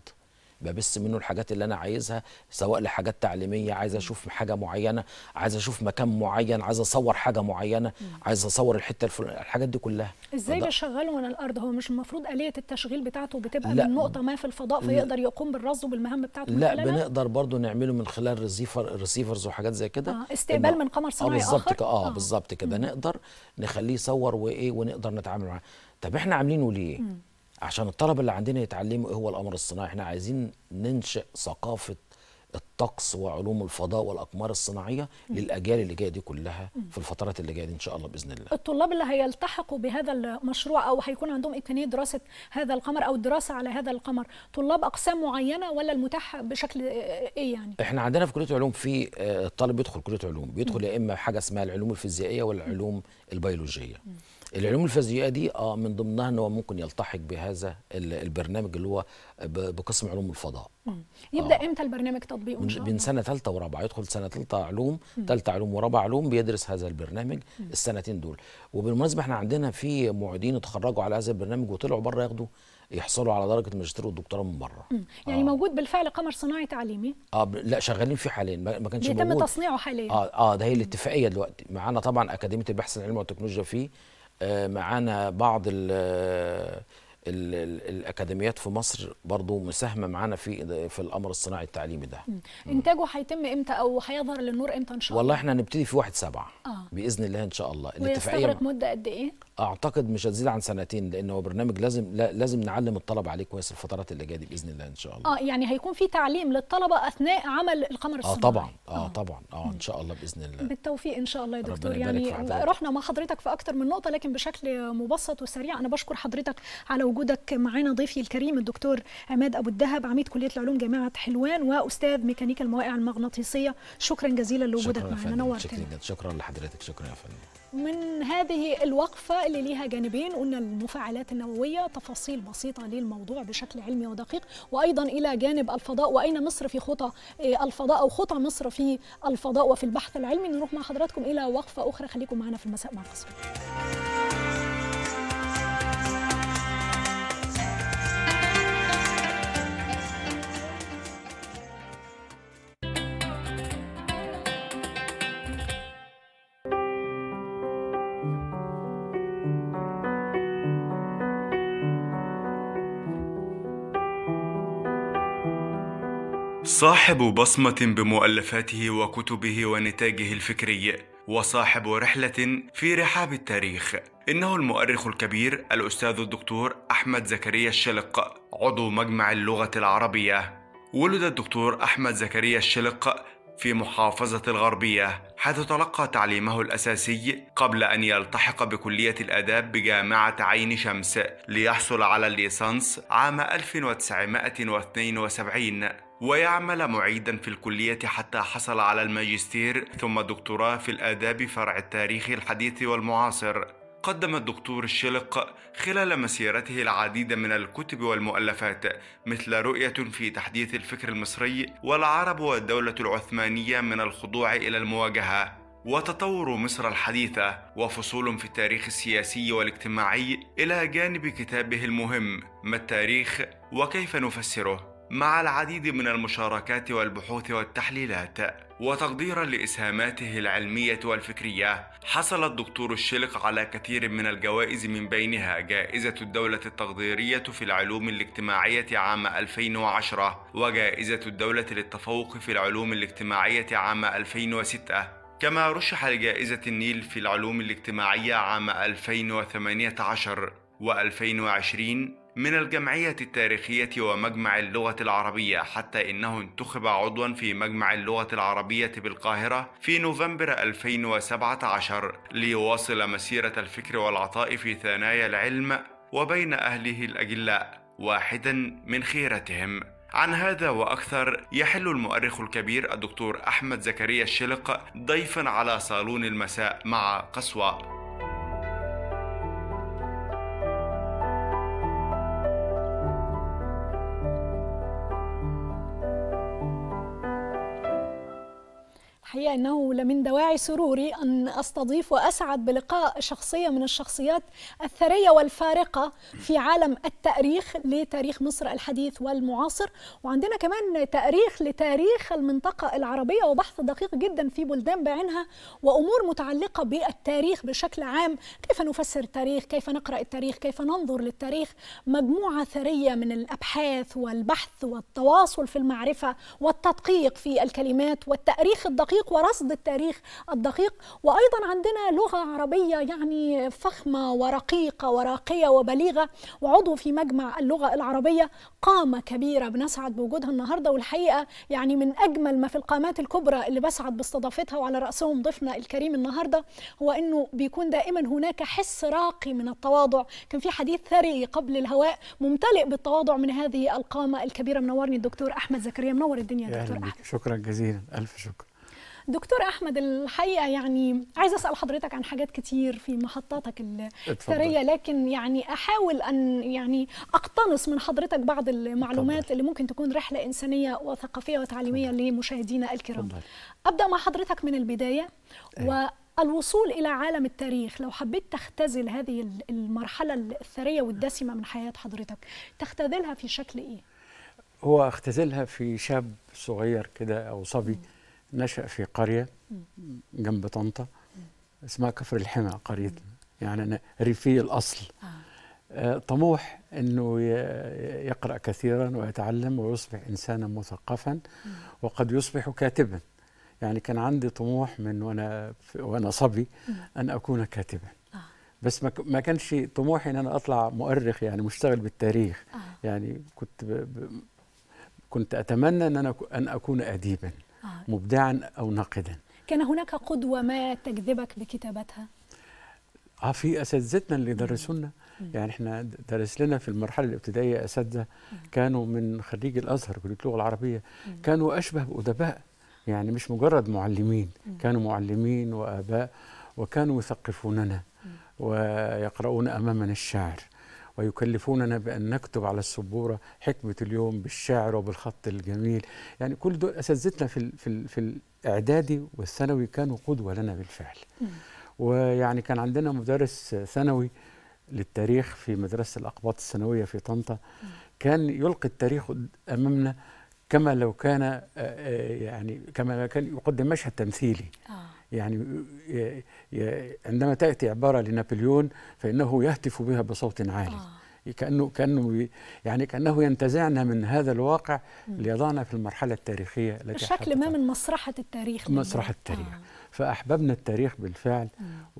ببث منه الحاجات اللي انا عايزها سواء لحاجات تعليميه عايز اشوف حاجه معينه عايز اشوف مكان معين عايز اصور حاجه معينه عايز اصور الحته الفلانيه الحاجات دي كلها ازاي فده- بشغله من الارض هو مش المفروض اليه التشغيل بتاعته بتبقى لا. من نقطه ما في الفضاء فيقدر يقوم بالرصد وبالمهام بتاعته من لا خلالها؟ بنقدر برضو نعمله من خلال ريسيفر ريسيفرز وحاجات زي كده آه، استقبال إنه- من قمر اه صناعي بالظبط آخر؟ كده اه, آه. آه بالظبط كده نقدر نخليه يصور وايه ونقدر نتعامل معاه طب احنا عاملينه ليه عشان الطلبه اللي عندنا يتعلموا ايه هو القمر الصناعي احنا عايزين ننشئ ثقافه الطقس وعلوم الفضاء والاقمار الصناعيه للاجيال اللي جايه دي كلها في الفترات اللي جايه دي ان شاء الله باذن الله الطلاب اللي هيلتحقوا بهذا المشروع او هيكون عندهم امكانيه دراسه هذا القمر او الدراسه على هذا القمر طلاب اقسام معينه ولا المتاح بشكل آه، ايه يعني احنا عندنا في كليه علوم في آه، الطالب بيدخل كليه علوم بيدخل يا اما حاجه اسمها العلوم الفيزيائيه والعلوم البيولوجيه العلوم الفيزيائيه دي اه من ضمنها ان هو ممكن يلتحق بهذا ال- البرنامج اللي هو ب- بقسم علوم الفضاء يبدا امتى البرنامج تطبيقه ان شاء من الله من سنه ثالثه ورابعه يدخل سنه ثالثه علوم ثالثه علوم ورابعه علوم بيدرس هذا البرنامج السنتين دول وبالمناسبه احنا عندنا في معيدين اتخرجوا على هذا البرنامج وطلعوا بره ياخدوا يحصلوا على درجه الماجستير والدكتوراه من بره يعني موجود بالفعل قمر صناعي تعليمي اه ب- لا شغالين فيه حاليا ما ما كانش بيتم موجود تصنيعه حاليا اه اه ده هي الاتفاقيه دلوقتي معانا طبعا اكاديميه البحث العلمي والتكنولوجيا فيه آه معانا بعض ال ال ال الاكاديميات في مصر برضو مساهمه معانا في في الامر الصناعي التعليمي ده انتاجه هيتم امتى او هيظهر للنور امتى ان شاء والله الله احنا هنبتدي في واحد سبعة آه. باذن الله ان شاء الله ويستغرق مده قد ايه اعتقد مش هتزيد عن سنتين لان هو برنامج لازم لا لازم نعلم الطلبه عليه كويس الفترات اللي جايه دي باذن الله ان شاء الله اه يعني هيكون في تعليم للطلبه اثناء عمل القمر اه الصناعي طبعا اه طبعا اه ان شاء الله باذن الله بالتوفيق ان شاء الله يا ربنا دكتور يبارك يعني في حضرتك. رحنا مع حضرتك في اكتر من نقطه لكن بشكل مبسط وسريع انا بشكر حضرتك على وجودك معانا ضيفي الكريم الدكتور عماد ابو الدهب عميد كليه العلوم جامعه حلوان واستاذ ميكانيكا المواقع المغناطيسيه شكرا جزيلا لوجودك شكرا يا معنا فندم نورتنا شكرا جدا شكرا لحضرتك شكرا يا فندم من هذه الوقفة اللي ليها جانبين قلنا المفاعلات النووية تفاصيل بسيطة للموضوع بشكل علمي ودقيق وأيضا إلى جانب الفضاء وأين مصر في خطى آه، الفضاء أو خطى مصر في الفضاء وفي البحث العلمي نروح مع حضراتكم إلى وقفة أخرى خليكم معنا في المساء مع قصر صاحب بصمة بمؤلفاته وكتبه ونتاجه الفكري وصاحب رحلة في رحاب التاريخ إنه المؤرخ الكبير الأستاذ الدكتور أحمد زكريا الشلق عضو مجمع اللغة العربية ولد الدكتور أحمد زكريا الشلق في محافظة الغربية حيث تلقى تعليمه الأساسي قبل أن يلتحق بكلية الآداب بجامعة عين شمس ليحصل على الليسانس عام 1972 ويعمل معيدا في الكلية حتى حصل على الماجستير ثم الدكتوراه في الآداب فرع التاريخ الحديث والمعاصر قدم الدكتور الشلق خلال مسيرته العديد من الكتب والمؤلفات مثل رؤية في تحديث الفكر المصري والعرب والدولة العثمانية من الخضوع إلى المواجهة وتطور مصر الحديثة وفصول في التاريخ السياسي والاجتماعي إلى جانب كتابه المهم ما التاريخ وكيف نفسره مع العديد من المشاركات والبحوث والتحليلات وتقديرا لاسهاماته العلميه والفكريه حصل الدكتور الشلق على كثير من الجوائز من بينها جائزه الدوله التقديريه في العلوم الاجتماعيه عام 2010 وجائزه الدوله للتفوق في العلوم الاجتماعيه عام 2006 كما رشح لجائزة النيل في العلوم الاجتماعية عام 2018 و2020 من الجمعية التاريخية ومجمع اللغة العربية حتى إنه انتخب عضوا في مجمع اللغة العربية بالقاهرة في نوفمبر 2017 ليواصل مسيرة الفكر والعطاء في ثنايا العلم وبين أهله الأجلاء واحدا من خيرتهم عن هذا وأكثر يحل المؤرخ الكبير الدكتور أحمد زكريا الشلق ضيفا على صالون المساء مع قصوى الحقيقة أنه لمن دواعي سروري أن أستضيف وأسعد بلقاء شخصية من الشخصيات الثرية والفارقة في عالم التاريخ لتاريخ مصر الحديث والمعاصر وعندنا كمان تاريخ لتاريخ المنطقة العربية وبحث دقيق جدا في بلدان بعينها وأمور متعلقة بالتاريخ بشكل عام كيف نفسر التاريخ كيف نقرأ التاريخ كيف ننظر للتاريخ مجموعة ثرية من الأبحاث والبحث والتواصل في المعرفة والتدقيق في الكلمات والتاريخ الدقيق الدقيق ورصد التاريخ الدقيق وايضا عندنا لغه عربيه يعني فخمه ورقيقه وراقيه وبليغه وعضو في مجمع اللغه العربيه قامه كبيره بنسعد بوجودها النهارده والحقيقه يعني من اجمل ما في القامات الكبرى اللي بسعد باستضافتها وعلى راسهم ضيفنا الكريم النهارده هو انه بيكون دائما هناك حس راقي من التواضع كان في حديث ثري قبل الهواء ممتلئ بالتواضع من هذه القامه الكبيره منورني الدكتور احمد زكريا منور الدنيا يا دكتور أهلا بك. احمد شكرا جزيلا ألف شكر دكتور احمد الحقيقه يعني عايزه اسال حضرتك عن حاجات كتير في محطاتك الثريه لكن يعني احاول ان يعني اقتنص من حضرتك بعض المعلومات اتفضل. اللي ممكن تكون رحله انسانيه وثقافيه وتعليميه لمشاهدينا الكرام اتفضل. ابدا مع حضرتك من البدايه والوصول الى عالم التاريخ لو حبيت تختزل هذه المرحله الثريه والدسمه من حياه حضرتك تختزلها في شكل ايه هو اختزلها في شاب صغير كده أو صبي نشأ في قرية جنب طنطا اسمها كفر الحمى قريتنا يعني أنا ريفي الأصل آه، طموح أنه ي- يقرأ كثيرا ويتعلم ويصبح إنسانا مثقفا وقد يصبح كاتبا يعني كان عندي طموح من وأنا في- وأنا صبي أن أكون كاتبا آه. بس ما ك- ما كانش طموحي ان انا اطلع مؤرخ يعني مشتغل بالتاريخ آه. يعني كنت ب... ب... كنت اتمنى ان انا أك- ان اكون اديبا آه. مبدعا او ناقدا كان هناك قدوه ما تجذبك بكتابتها اه في اساتذتنا اللي درسونا يعني احنا درس لنا في المرحله الابتدائيه اساتذه كانوا من خريج الازهر كليه اللغه العربيه كانوا اشبه بادباء يعني مش مجرد معلمين كانوا معلمين واباء وكانوا يثقفوننا ويقرؤون امامنا الشعر ويكلفوننا بان نكتب على السبوره حكمه اليوم بالشعر وبالخط الجميل يعني كل دول اساتذتنا في ال- في ال- في الاعدادي والثانوي كانوا قدوه لنا بالفعل ويعني كان عندنا مدرس ثانوي للتاريخ في مدرسة الأقباط الثانوية في طنطا كان يلقي التاريخ أمامنا كما لو كان آه، آه، يعني كما لو كان يقدم مشهد تمثيلي آه. يعني ي- ي- عندما تأتي عبارة لنابليون فإنه يهتف بها بصوت عالي آه. كانه كانه بي- يعني كانه ينتزعنا من هذا الواقع ليضعنا في المرحله التاريخيه التي بشكل ما حدثت. من مسرحة التاريخ مسرح بالذات. التاريخ آه. فاحببنا التاريخ بالفعل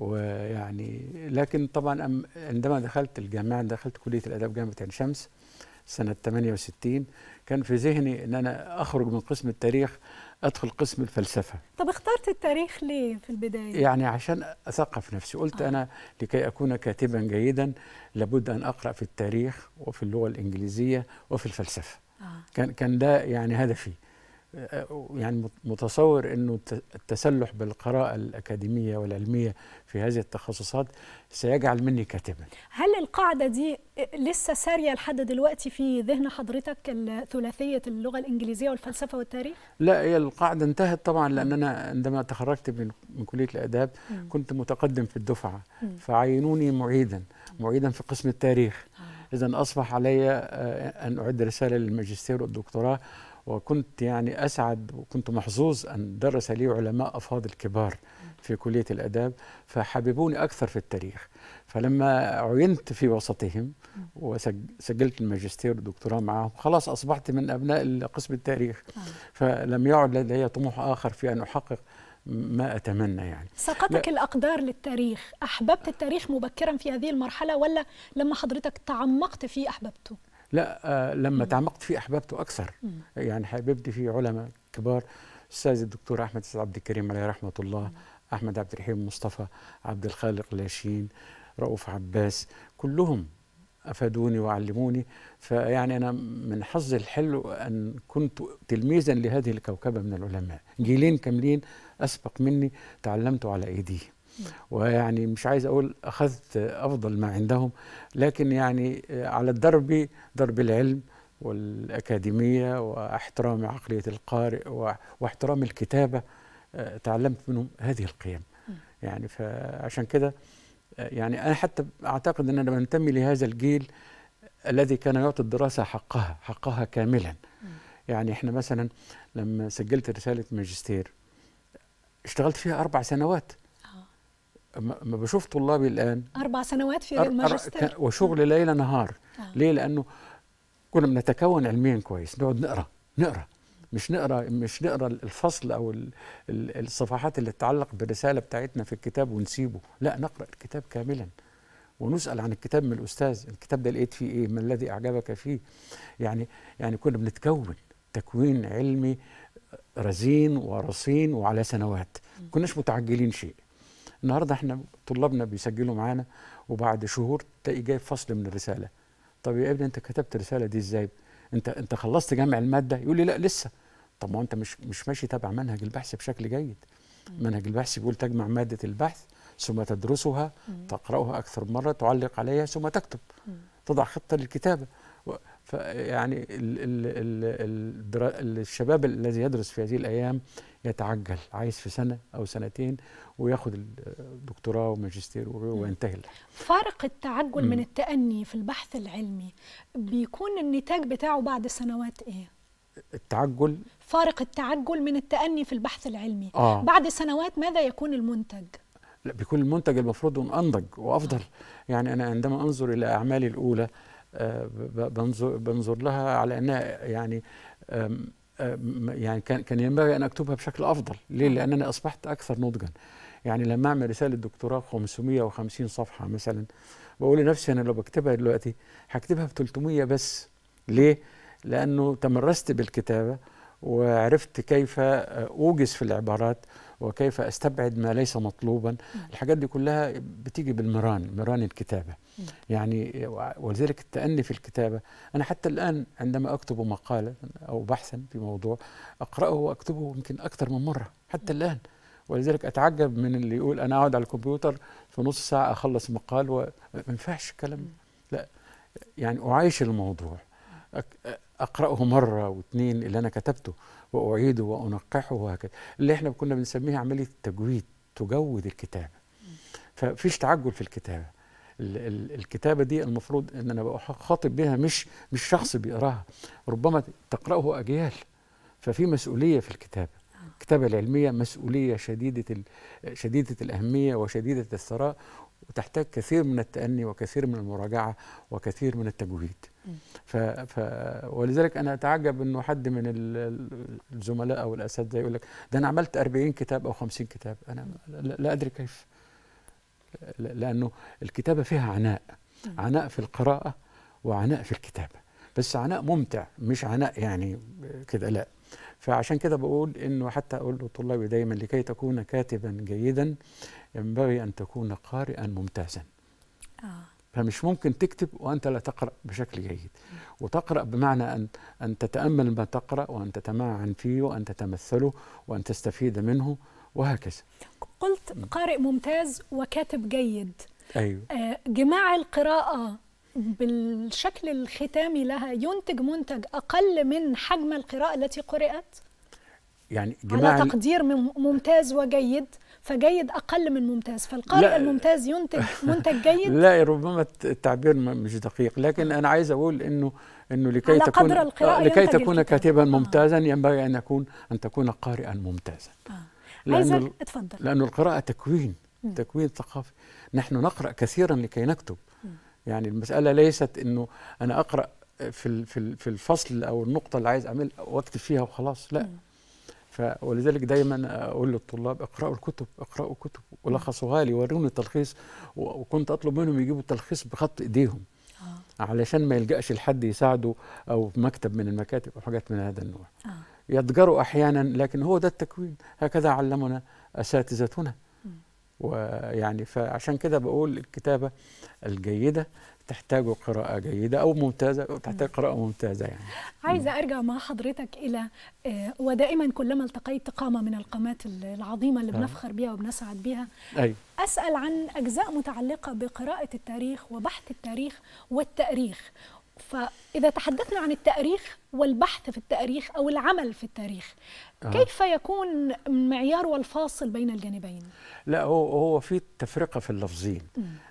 ويعني لكن طبعا أم- عندما دخلت الجامعه دخلت كليه الاداب جامعه عين شمس سنه 68 كان في ذهني ان انا اخرج من قسم التاريخ ادخل قسم الفلسفه طب اخترت التاريخ ليه في البداية؟ يعني عشان اثقف نفسي قلت انا لكي اكون كاتبا جيدا لابد ان اقرا في التاريخ وفي اللغه الانجليزيه وفي الفلسفه آه. كان كان ده يعني هدفي آه، يعني مت- متصور انه الت- التسلح بالقراءه الاكاديميه والعلميه في هذه التخصصات سيجعل مني كاتبا هل القاعدة دي لسه سارية لحد دلوقتي في ذهن حضرتك ال- ثلاثية اللغة الإنجليزية والفلسفة والتاريخ؟ لا هي القاعده انتهت طبعا لان انا عندما تخرجت من من كليه الاداب كنت متقدم في الدفعه فعينوني معيدا معيدا في قسم التاريخ اذا اصبح علي آه، ان اعد رساله للماجستير والدكتوراه وكنت يعني اسعد وكنت محظوظ ان درس لي علماء افاضل كبار في كليه الاداب فحببوني اكثر في التاريخ فلما عينت في وسطهم وسجلت الماجستير والدكتوراه معهم خلاص اصبحت من ابناء قسم التاريخ فلم يعد لدي طموح اخر في ان احقق ما اتمنى يعني سقطك الأقدار للتاريخ أحببت التاريخ مبكرا في هذه المرحلة ولا لما حضرتك تعمقت فيه أحببته؟ لا آه لما تعمقت فيه احببته اكثر يعني حببت فيه علماء كبار استاذ الدكتور احمد سيد عبد الكريم عليه رحمه الله احمد عبد الرحيم مصطفى عبد الخالق لاشين رؤوف عباس كلهم افادوني وعلموني فيعني انا من حظي الحلو ان كنت تلميذا لهذه الكوكبه من العلماء جيلين كاملين اسبق مني تعلمت على ايديهم ويعني مش عايز اقول اخذت افضل ما عندهم لكن يعني على الدرب درب العلم والاكاديميه واحترام عقليه القارئ و- واحترام الكتابه آه، تعلمت منهم هذه القيم يعني فعشان كده آه، يعني انا حتى اعتقد ان انا بنتمي لهذا الجيل الذي كان يعطي الدراسه حقها حقها كاملا يعني احنا مثلا لما سجلت رساله ماجستير اشتغلت فيها اربع سنوات ما ما بشوف طلابي الان أربع سنوات في أر- أر- الماجستير كان- وشغل ليل نهار آه. ليه لانه كنا بنتكون علميا كويس نقعد نقرا نقرا مش نقرا مش نقرا الفصل او ال- ال- الصفحات اللي تتعلق بالرساله بتاعتنا في الكتاب ونسيبه لا نقرا الكتاب كاملا ونسال عن الكتاب من الاستاذ الكتاب ده لقيت فيه ايه ما الذي اعجبك فيه يعني يعني كنا بنتكون تكوين علمي رزين ورصين وعلى سنوات كناش متعجلين شيء النهارده احنا طلابنا بيسجلوا معانا وبعد شهور تلاقي جايب فصل من الرساله طب يا ابني انت كتبت الرساله دي ازاي انت انت خلصت جمع الماده يقول لي لا لسه طب ما هو انت مش مش ماشي تبع منهج البحث بشكل جيد منهج البحث بيقول تجمع ماده البحث ثم تدرسها تقراها اكثر من مره تعلق عليها ثم تكتب تضع خطه للكتابه و- فيعني ال ال ال الدرا- الشباب الذي يدرس في هذه الايام يتعجل عايز في سنه او سنتين وياخد الدكتوراه وماجستير وغيره وينتهي الأمر. فارق التعجل مم. من التأني في البحث العلمي بيكون النتاج بتاعه بعد سنوات ايه؟ التعجل فارق التعجل من التأني في البحث العلمي اه بعد سنوات ماذا يكون المنتج؟ لا بيكون المنتج المفروض انه انضج وافضل يعني انا عندما انظر الى اعمالي الاولى آه، ب- بنظر بنظر لها على انها يعني آم، آم، يعني كان كان ينبغي ان اكتبها بشكل افضل ليه لانني اصبحت اكثر نضجا يعني لما اعمل رساله دكتوراه 550 صفحه مثلا بقول لنفسي انا لو بكتبها دلوقتي هكتبها ب 300 بس ليه لانه تمرست بالكتابه وعرفت كيف آه، اوجز في العبارات وكيف استبعد ما ليس مطلوبا الحاجات دي كلها بتيجي بالمران مران الكتابه يعني ولذلك التأني في الكتابة أنا حتى الآن عندما أكتب مقالة أو بحثا في موضوع أقرأه وأكتبه يمكن أكثر من مرة حتى الآن ولذلك أتعجب من اللي يقول أنا أقعد على الكمبيوتر في نص ساعة أخلص مقال وما ينفعش الكلام ده. لا يعني أعايش الموضوع أك- أقرأه مرة واثنين اللي أنا كتبته وأعيده وأنقحه وهكذا اللي إحنا كنا بنسميها عملية تجويد تجود الكتابة ففيش تعجل في الكتابة ال- ال- الكتابة دي المفروض ان انا بقى خاطب بها مش مش شخص بيقراها ربما تقرأه اجيال ففي مسؤولية في الكتابة الكتابة العلمية مسؤولية شديدة ال- شديدة الأهمية وشديدة الثراء وتحتاج كثير من التأني وكثير من المراجعة وكثير من التجويد ف... ف... ولذلك أنا أتعجب أنه حد من ال- ال- الزملاء أو الأساتذة يقول لك ده أنا عملت 40 كتاب أو 50 كتاب أنا لا, لا أدري كيف ل- لأنه الكتابة فيها عناء عناء في القراءة وعناء في الكتابة بس عناء ممتع مش عناء يعني كده لا فعشان كده بقول انه حتى اقول لطلابي دايما لكي تكون كاتبا جيدا ينبغي ان تكون قارئا ممتازا آه. فمش ممكن تكتب وانت لا تقرا بشكل جيد وتقرا بمعنى ان ان تتامل ما تقرا وان تتمعن فيه وان تتمثله وان تستفيد منه وهكذا قلت قارئ ممتاز وكاتب جيد ايوه آه، جماع القراءة بالشكل الختامي لها ينتج منتج أقل من حجم القراءة التي قرأت يعني جماعة على ال- تقدير مم- ممتاز وجيد فجيد أقل من ممتاز فالقارئ لا. الممتاز ينتج منتج جيد لا ربما الت- التعبير م- مش دقيق لكن انا عايز اقول انه انه لكي على تكون قدر القراءة آه، لكي ينتج تكون الكتاب. كاتبا آه. ممتازا ينبغي ان يكون ان تكون قارئا ممتازا آه. لأنه عايزة ال- اتفضل لأن القراءة تكوين مم. تكوين ثقافي نحن نقرأ كثيرا لكي نكتب يعني المسألة ليست أنه أنا أقرأ في ال- في ال- في الفصل أو النقطة اللي عايز أعمل وأكتب فيها وخلاص لا مم. ف ولذلك دايما أقول للطلاب اقرأوا الكتب اقرأوا كتب ولخصوها لي وروني التلخيص و- وكنت أطلب منهم يجيبوا التلخيص بخط إيديهم آه. علشان ما يلجأش لحد يساعده أو مكتب من المكاتب أو حاجات من هذا النوع آه. يضجروا احيانا لكن هو ده التكوين هكذا علمنا اساتذتنا مم. ويعني فعشان كده بقول الكتابه الجيده تحتاج قراءه جيده او ممتازه أو تحتاج قراءه ممتازه يعني عايزة أرجع مع حضرتك إلى آه، ودائما كلما التقيت قامة من القامات العظيمة اللي آه. بنفخر بيها وبنسعد بيها اي أسأل عن أجزاء متعلقة بقراءة التاريخ وبحث التاريخ والتاريخ فإذا تحدثنا عن التاريخ والبحث في التاريخ أو العمل في التاريخ آه. كيف يكون المعيار والفاصل بين الجانبين؟ لا هو هو في تفرقه في اللفظين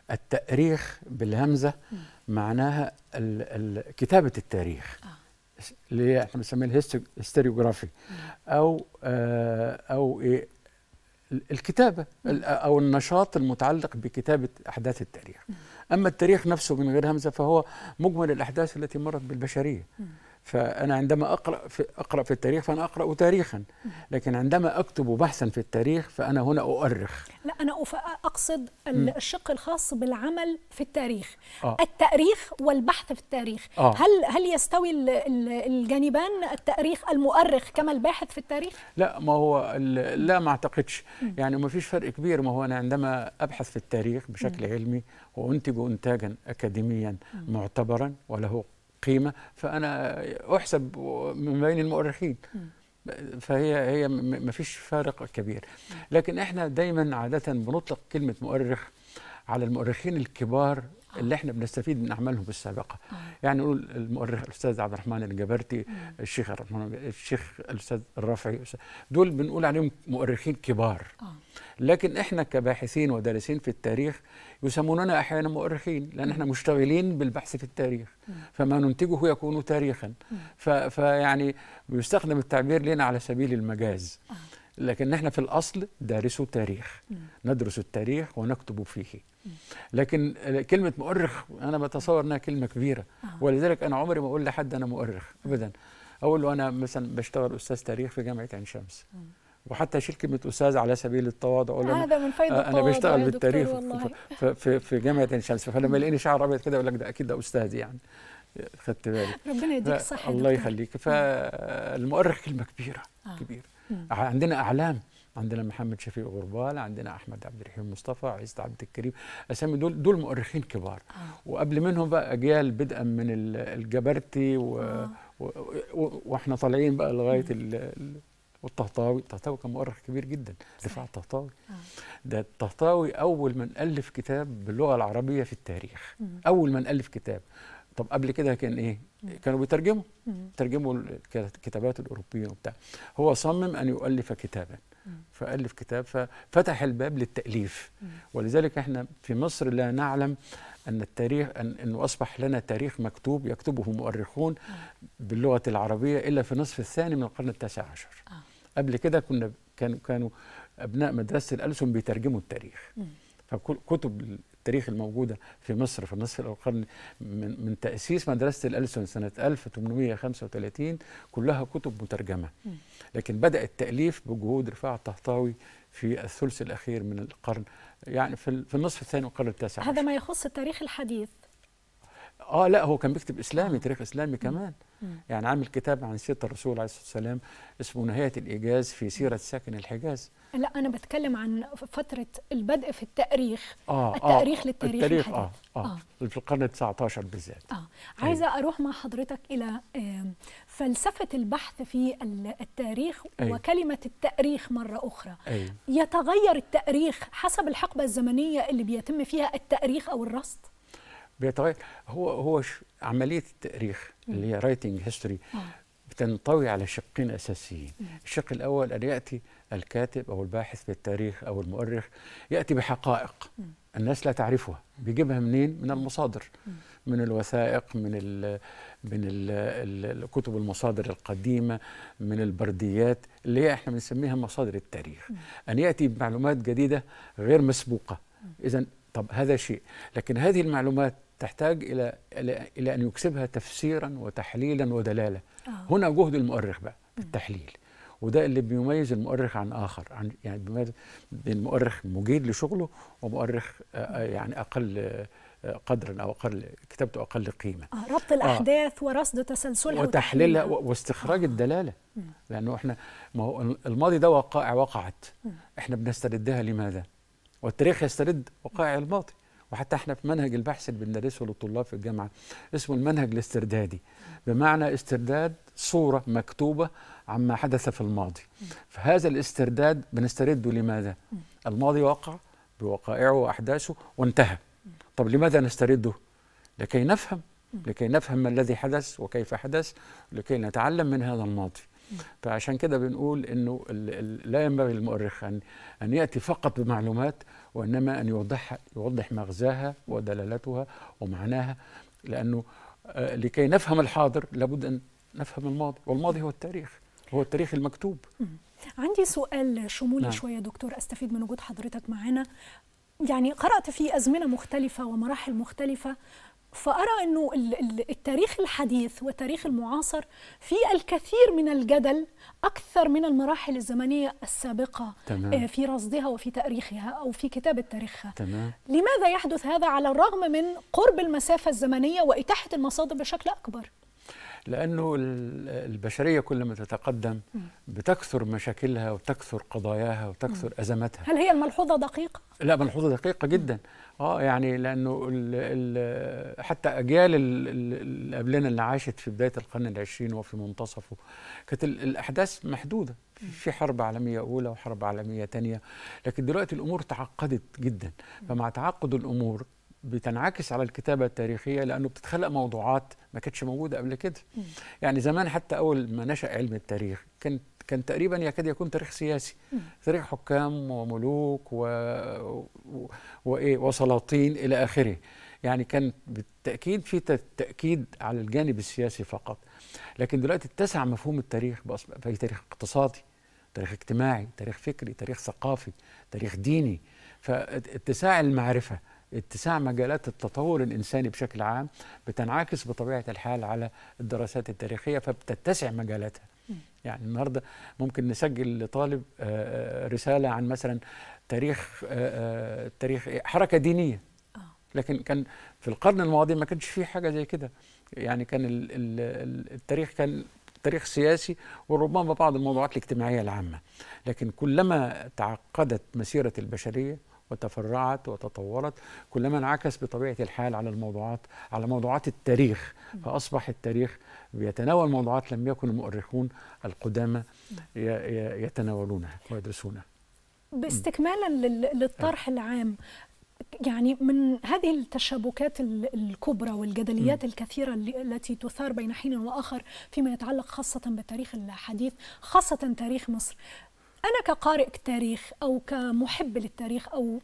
التاريخ بالهمزه معناها ال ال كتابه التاريخ اللي هي احنا بنسميها الهيستوريوغرافي او آه او ايه ال- الكتابه ال- او النشاط المتعلق بكتابه احداث التاريخ اما التاريخ نفسه من غير همزه فهو مجمل الاحداث التي مرت بالبشريه فانا عندما اقرا في اقرا في التاريخ فانا اقرا تاريخا لكن عندما اكتب بحثا في التاريخ فانا هنا اؤرخ لا أنا أف- أقصد ال- الشق الخاص بالعمل في التاريخ آه. التاريخ والبحث في التاريخ آه. هل هل يستوي ال- ال- الجانبان التاريخ المؤرخ كما الباحث في التاريخ؟ لا ما هو ال- لا ما اعتقدش يعني ما فيش فرق كبير ما هو انا عندما ابحث في التاريخ بشكل علمي وانتج انتاجا اكاديميا معتبرا وله قيمه فانا احسب من بين المؤرخين فهي هي م- ما فيش فارق كبير لكن احنا دايما عاده بنطلق كلمه مؤرخ على المؤرخين الكبار اللي احنا بنستفيد من اعمالهم السابقه يعني نقول المؤرخ الاستاذ عبد الرحمن الجبرتي الشيخ عبد الرحمن الشيخ الاستاذ الرافعي دول بنقول عليهم مؤرخين كبار آه. لكن احنا كباحثين ودارسين في التاريخ يسموننا احيانا مؤرخين لان احنا مشتغلين بالبحث في التاريخ فما ننتجه يكون تاريخا ف- فيعني بيستخدم التعبير لنا على سبيل المجاز لكن احنا في الاصل دارسو تاريخ ندرس التاريخ ونكتب فيه لكن كلمه مؤرخ انا بتصور انها كلمه كبيره ولذلك انا عمري ما اقول لحد انا مؤرخ ابدا اقول له انا مثلا بشتغل استاذ تاريخ في جامعه عين شمس وحتى اشيل كلمه استاذ على سبيل التواضع اقول له أنا هذا من فايدة آه، انا التواضع بشتغل يا دكتور بالتاريخ والله. في, في, في, في جامعه عين شمس فلما يلاقيني شعر ابيض كده يقول لك ده اكيد ده استاذ يعني خدت بالك ربنا يديك ف- الصحة يا الله دكتور. يخليك فالمؤرخ كلمه كبيره آه. كبيره عندنا اعلام عندنا محمد شفيق غربال عندنا احمد عبد الرحيم مصطفى عزت عبد الكريم اسامي دول دول مؤرخين كبار وقبل منهم بقى اجيال بدءا من ال- الجبرتي و... و... و... واحنا طالعين بقى لغايه ال... ال- والطهطاوي الطهطاوي كان مؤرخ كبير جدا رفاعة الطهطاوي ده الطهطاوي اول من الف كتاب باللغه العربيه في التاريخ اول من الف كتاب طب قبل كده كان ايه كانوا بيترجموا ترجموا الكتابات الاوروبيه وبتاع هو صمم ان يؤلف كتابا فالف كتاب ففتح الباب للتاليف ولذلك احنا في مصر لا نعلم ان التاريخ أن انه اصبح لنا تاريخ مكتوب يكتبه مؤرخون باللغه العربيه الا في النصف الثاني من القرن التاسع عشر قبل كده كنا كانوا كانوا ابناء مدرسه الالسن بيترجموا التاريخ فكتب التاريخ الموجوده في مصر في النصف الاول القرن من, من تاسيس مدرسه الالسن سنه 1835 كلها كتب مترجمه لكن بدا التاليف بجهود رفاعه الطهطاوي في الثلث الاخير من القرن يعني في في النصف الثاني من القرن التاسع هذا ما يخص التاريخ الحديث اه لا هو كان بيكتب اسلامي تاريخ اسلامي كمان يعني عامل كتاب عن سيره الرسول عليه الصلاه والسلام اسمه نهايه الايجاز في سيره ساكن الحجاز لا انا بتكلم عن فتره البدء في التاريخ آه التاريخ آه للتاريخ التاريخ الحديث آه, آه, آه في القرن ال 19 بالذات آه. عايزة أروح مع حضرتك إلى آم، فلسفة البحث في ال- التاريخ أيوة. وكلمة التاريخ مرة أخرى أيوة. يتغير التاريخ حسب الحقبة الزمنية اللي بيتم فيها التاريخ أو الرصد بيتغير هو هو ش- عمليه التاريخ اللي هي رايتنج هيستوري آه. بتنطوي على شقين اساسيين الشق الاول ان ياتي الكاتب او الباحث في التاريخ او المؤرخ ياتي بحقائق الناس لا تعرفها بيجيبها منين من المصادر من الوثائق من ال من ال ال الكتب المصادر القديمه من البرديات اللي هي احنا بنسميها مصادر التاريخ ان ياتي بمعلومات جديده غير مسبوقه اذا طب هذا شيء لكن هذه المعلومات تحتاج الى الى الى ان يكسبها تفسيرا وتحليلا ودلاله آه. هنا جهد المؤرخ بقى في التحليل وده اللي بيميز المؤرخ عن اخر عن يعني بيميز بين مؤرخ مجيد لشغله ومؤرخ آه، آه، يعني اقل آه، قدرا او اقل كتابته اقل قيمه آه. ربط الأحداث ورصد تسلسلها وتحليلها وتحليلها. و- واستخراج الدلاله لانه احنا ما هو الماضي ده وقائع وقعت احنا بنستردها لماذا؟ والتاريخ يسترد وقائع الماضي وحتى احنا في منهج البحث اللي بندرسه للطلاب في الجامعه اسمه المنهج الاستردادي بمعنى استرداد صوره مكتوبه عما حدث في الماضي فهذا الاسترداد بنسترده لماذا؟ الماضي وقع بوقائعه واحداثه وانتهى طب لماذا نسترده؟ لكي نفهم لكي نفهم ما الذي حدث وكيف حدث لكي نتعلم من هذا الماضي فعشان كده بنقول انه ال- ال- لا ينبغي للمؤرخ ان ان ياتي فقط بمعلومات وانما ان يوضح يوضح مغزاها ودلالتها ومعناها لانه آه، لكي نفهم الحاضر لابد ان نفهم الماضي والماضي هو التاريخ هو التاريخ المكتوب عندي سؤال شمولي نعم. شوية دكتور أستفيد من وجود حضرتك معنا يعني قرأت في أزمنة مختلفة ومراحل مختلفة فأرى أنه ال- ال- التاريخ الحديث والتاريخ المعاصر في الكثير من الجدل أكثر من المراحل الزمنية السابقة تمام. آه، في رصدها وفي تاريخها أو في كتابة تاريخها تمام لماذا يحدث هذا على الرغم من قرب المسافة الزمنية وإتاحة المصادر بشكل أكبر؟ لانه ال- البشريه كل ما تتقدم بتكثر مشاكلها وتكثر قضاياها وتكثر ازماتها هل هي الملحوظة دقيقة؟ لا ملحوظه دقيقه جدا اه يعني لانه ال ال حتى اجيال ال- ال- اللي قبلنا اللي عاشت في بدايه القرن العشرين وفي منتصفه كانت ال- الاحداث محدوده في حرب عالميه اولى وحرب عالميه ثانيه لكن دلوقتي الامور تعقدت جدا فمع تعقد الامور بتنعكس على الكتابه التاريخيه لانه بتتخلق موضوعات ما كانتش موجوده قبل كده يعني زمان حتى اول ما نشا علم التاريخ كان كان تقريبا يكاد يكون تاريخ سياسي تاريخ حكام وملوك و... و... وايه وسلاطين الى اخره يعني كان بالتاكيد في ت- تاكيد على الجانب السياسي فقط لكن دلوقتي اتسع مفهوم التاريخ بقى أصبح في تاريخ اقتصادي تاريخ اجتماعي تاريخ فكري تاريخ ثقافي تاريخ ديني فاتساع المعرفه اتساع مجالات التطور الانساني بشكل عام بتنعكس بطبيعه الحال على الدراسات التاريخيه فبتتسع مجالاتها يعني النهارده ممكن نسجل لطالب آه، آه، رساله عن مثلا تاريخ آه، آه، تاريخ إيه؟ حركه دينيه لكن كان في القرن الماضي ما كانش فيه حاجه زي كده يعني كان ال- ال- ال- التاريخ كان تاريخ سياسي وربما بعض الموضوعات الاجتماعيه العامه لكن كلما تعقدت مسيره البشريه وتفرعت وتطورت كلما انعكس بطبيعه الحال على الموضوعات على موضوعات التاريخ فاصبح التاريخ بيتناول موضوعات لم يكن المؤرخون القدامى ي- ي- يتناولونها ويدرسونها باستكمالا لل- للطرح العام يعني من هذه التشابكات ال- الكبرى والجدليات الكثيرة اللي- التي تثار بين حين وآخر فيما يتعلق خاصة بالتاريخ الحديث خاصة تاريخ مصر أنا كقارئ تاريخ أو كمحب للتاريخ أو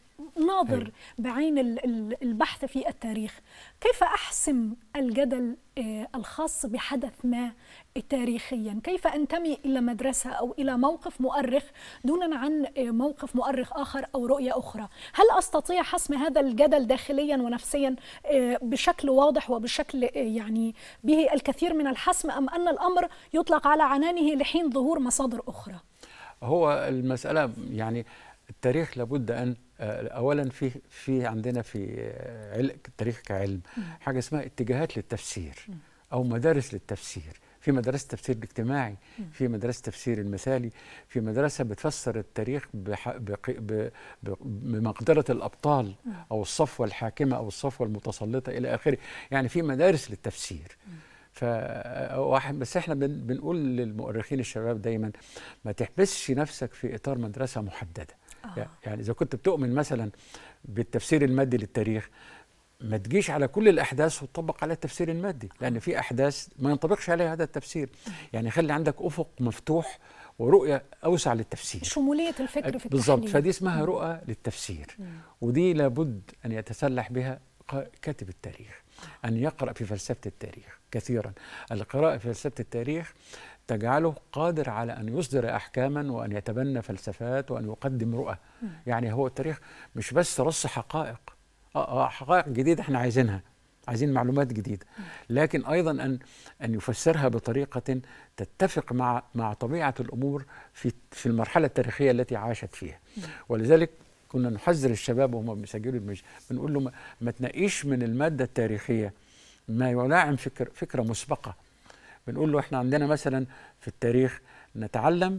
ناظر أيوة. بعين ال- ال- البحث في التاريخ كيف أحسم الجدل آه، الخاص بحدث ما تاريخيا كيف أنتمي إلى مدرسة أو إلى موقف مؤرخ دونا عن آه، موقف مؤرخ آخر أو رؤية أخرى هل أستطيع حسم هذا الجدل داخليا ونفسيا آه، بشكل واضح وبشكل آه، يعني به الكثير من الحسم أم أن الأمر يطلق على عنانه لحين ظهور مصادر أخرى هو المسألة يعني التاريخ لابد أن آه، أولا في في عندنا في آه، عل- التاريخ كعلم حاجة اسمها اتجاهات للتفسير أو مدارس للتفسير في مدرسة التفسير الاجتماعي في مدرسة التفسير المثالي في مدرسة بتفسر التاريخ بح- بق- ب- ب- بمقدرة الأبطال أو الصفوة الحاكمة أو الصفوة المتسلطة إلى آخره يعني في مدارس للتفسير ف واحد بس احنا بن بنقول للمؤرخين الشباب دايما ما تحبسش نفسك في اطار مدرسه محدده آه. يعني اذا كنت بتؤمن مثلا بالتفسير المادي للتاريخ ما تجيش على كل الاحداث وتطبق عليها التفسير المادي لان في احداث ما ينطبقش عليها هذا التفسير يعني خلي عندك افق مفتوح ورؤيه اوسع للتفسير شمولية الفكر في بالظبط التحليل فدي اسمها رؤى للتفسير ودي لابد ان يتسلح بها ق- كاتب التاريخ ان يقرا في فلسفه التاريخ كثيرا القراءه في فلسفه التاريخ تجعله قادر على ان يصدر احكاما وان يتبنى فلسفات وان يقدم رؤى يعني هو التاريخ مش بس رص حقائق آه آه حقائق جديده احنا عايزينها عايزين معلومات جديده لكن ايضا ان ان يفسرها بطريقه تتفق مع مع طبيعه الامور في في المرحله التاريخيه التي عاشت فيها ولذلك كنا نحذر الشباب وهم بيسجلوا المج... بنقول له ما, ما تنقيش من الماده التاريخيه ما يلاعم فكر فكره مسبقه بنقول له احنا عندنا مثلا في التاريخ نتعلم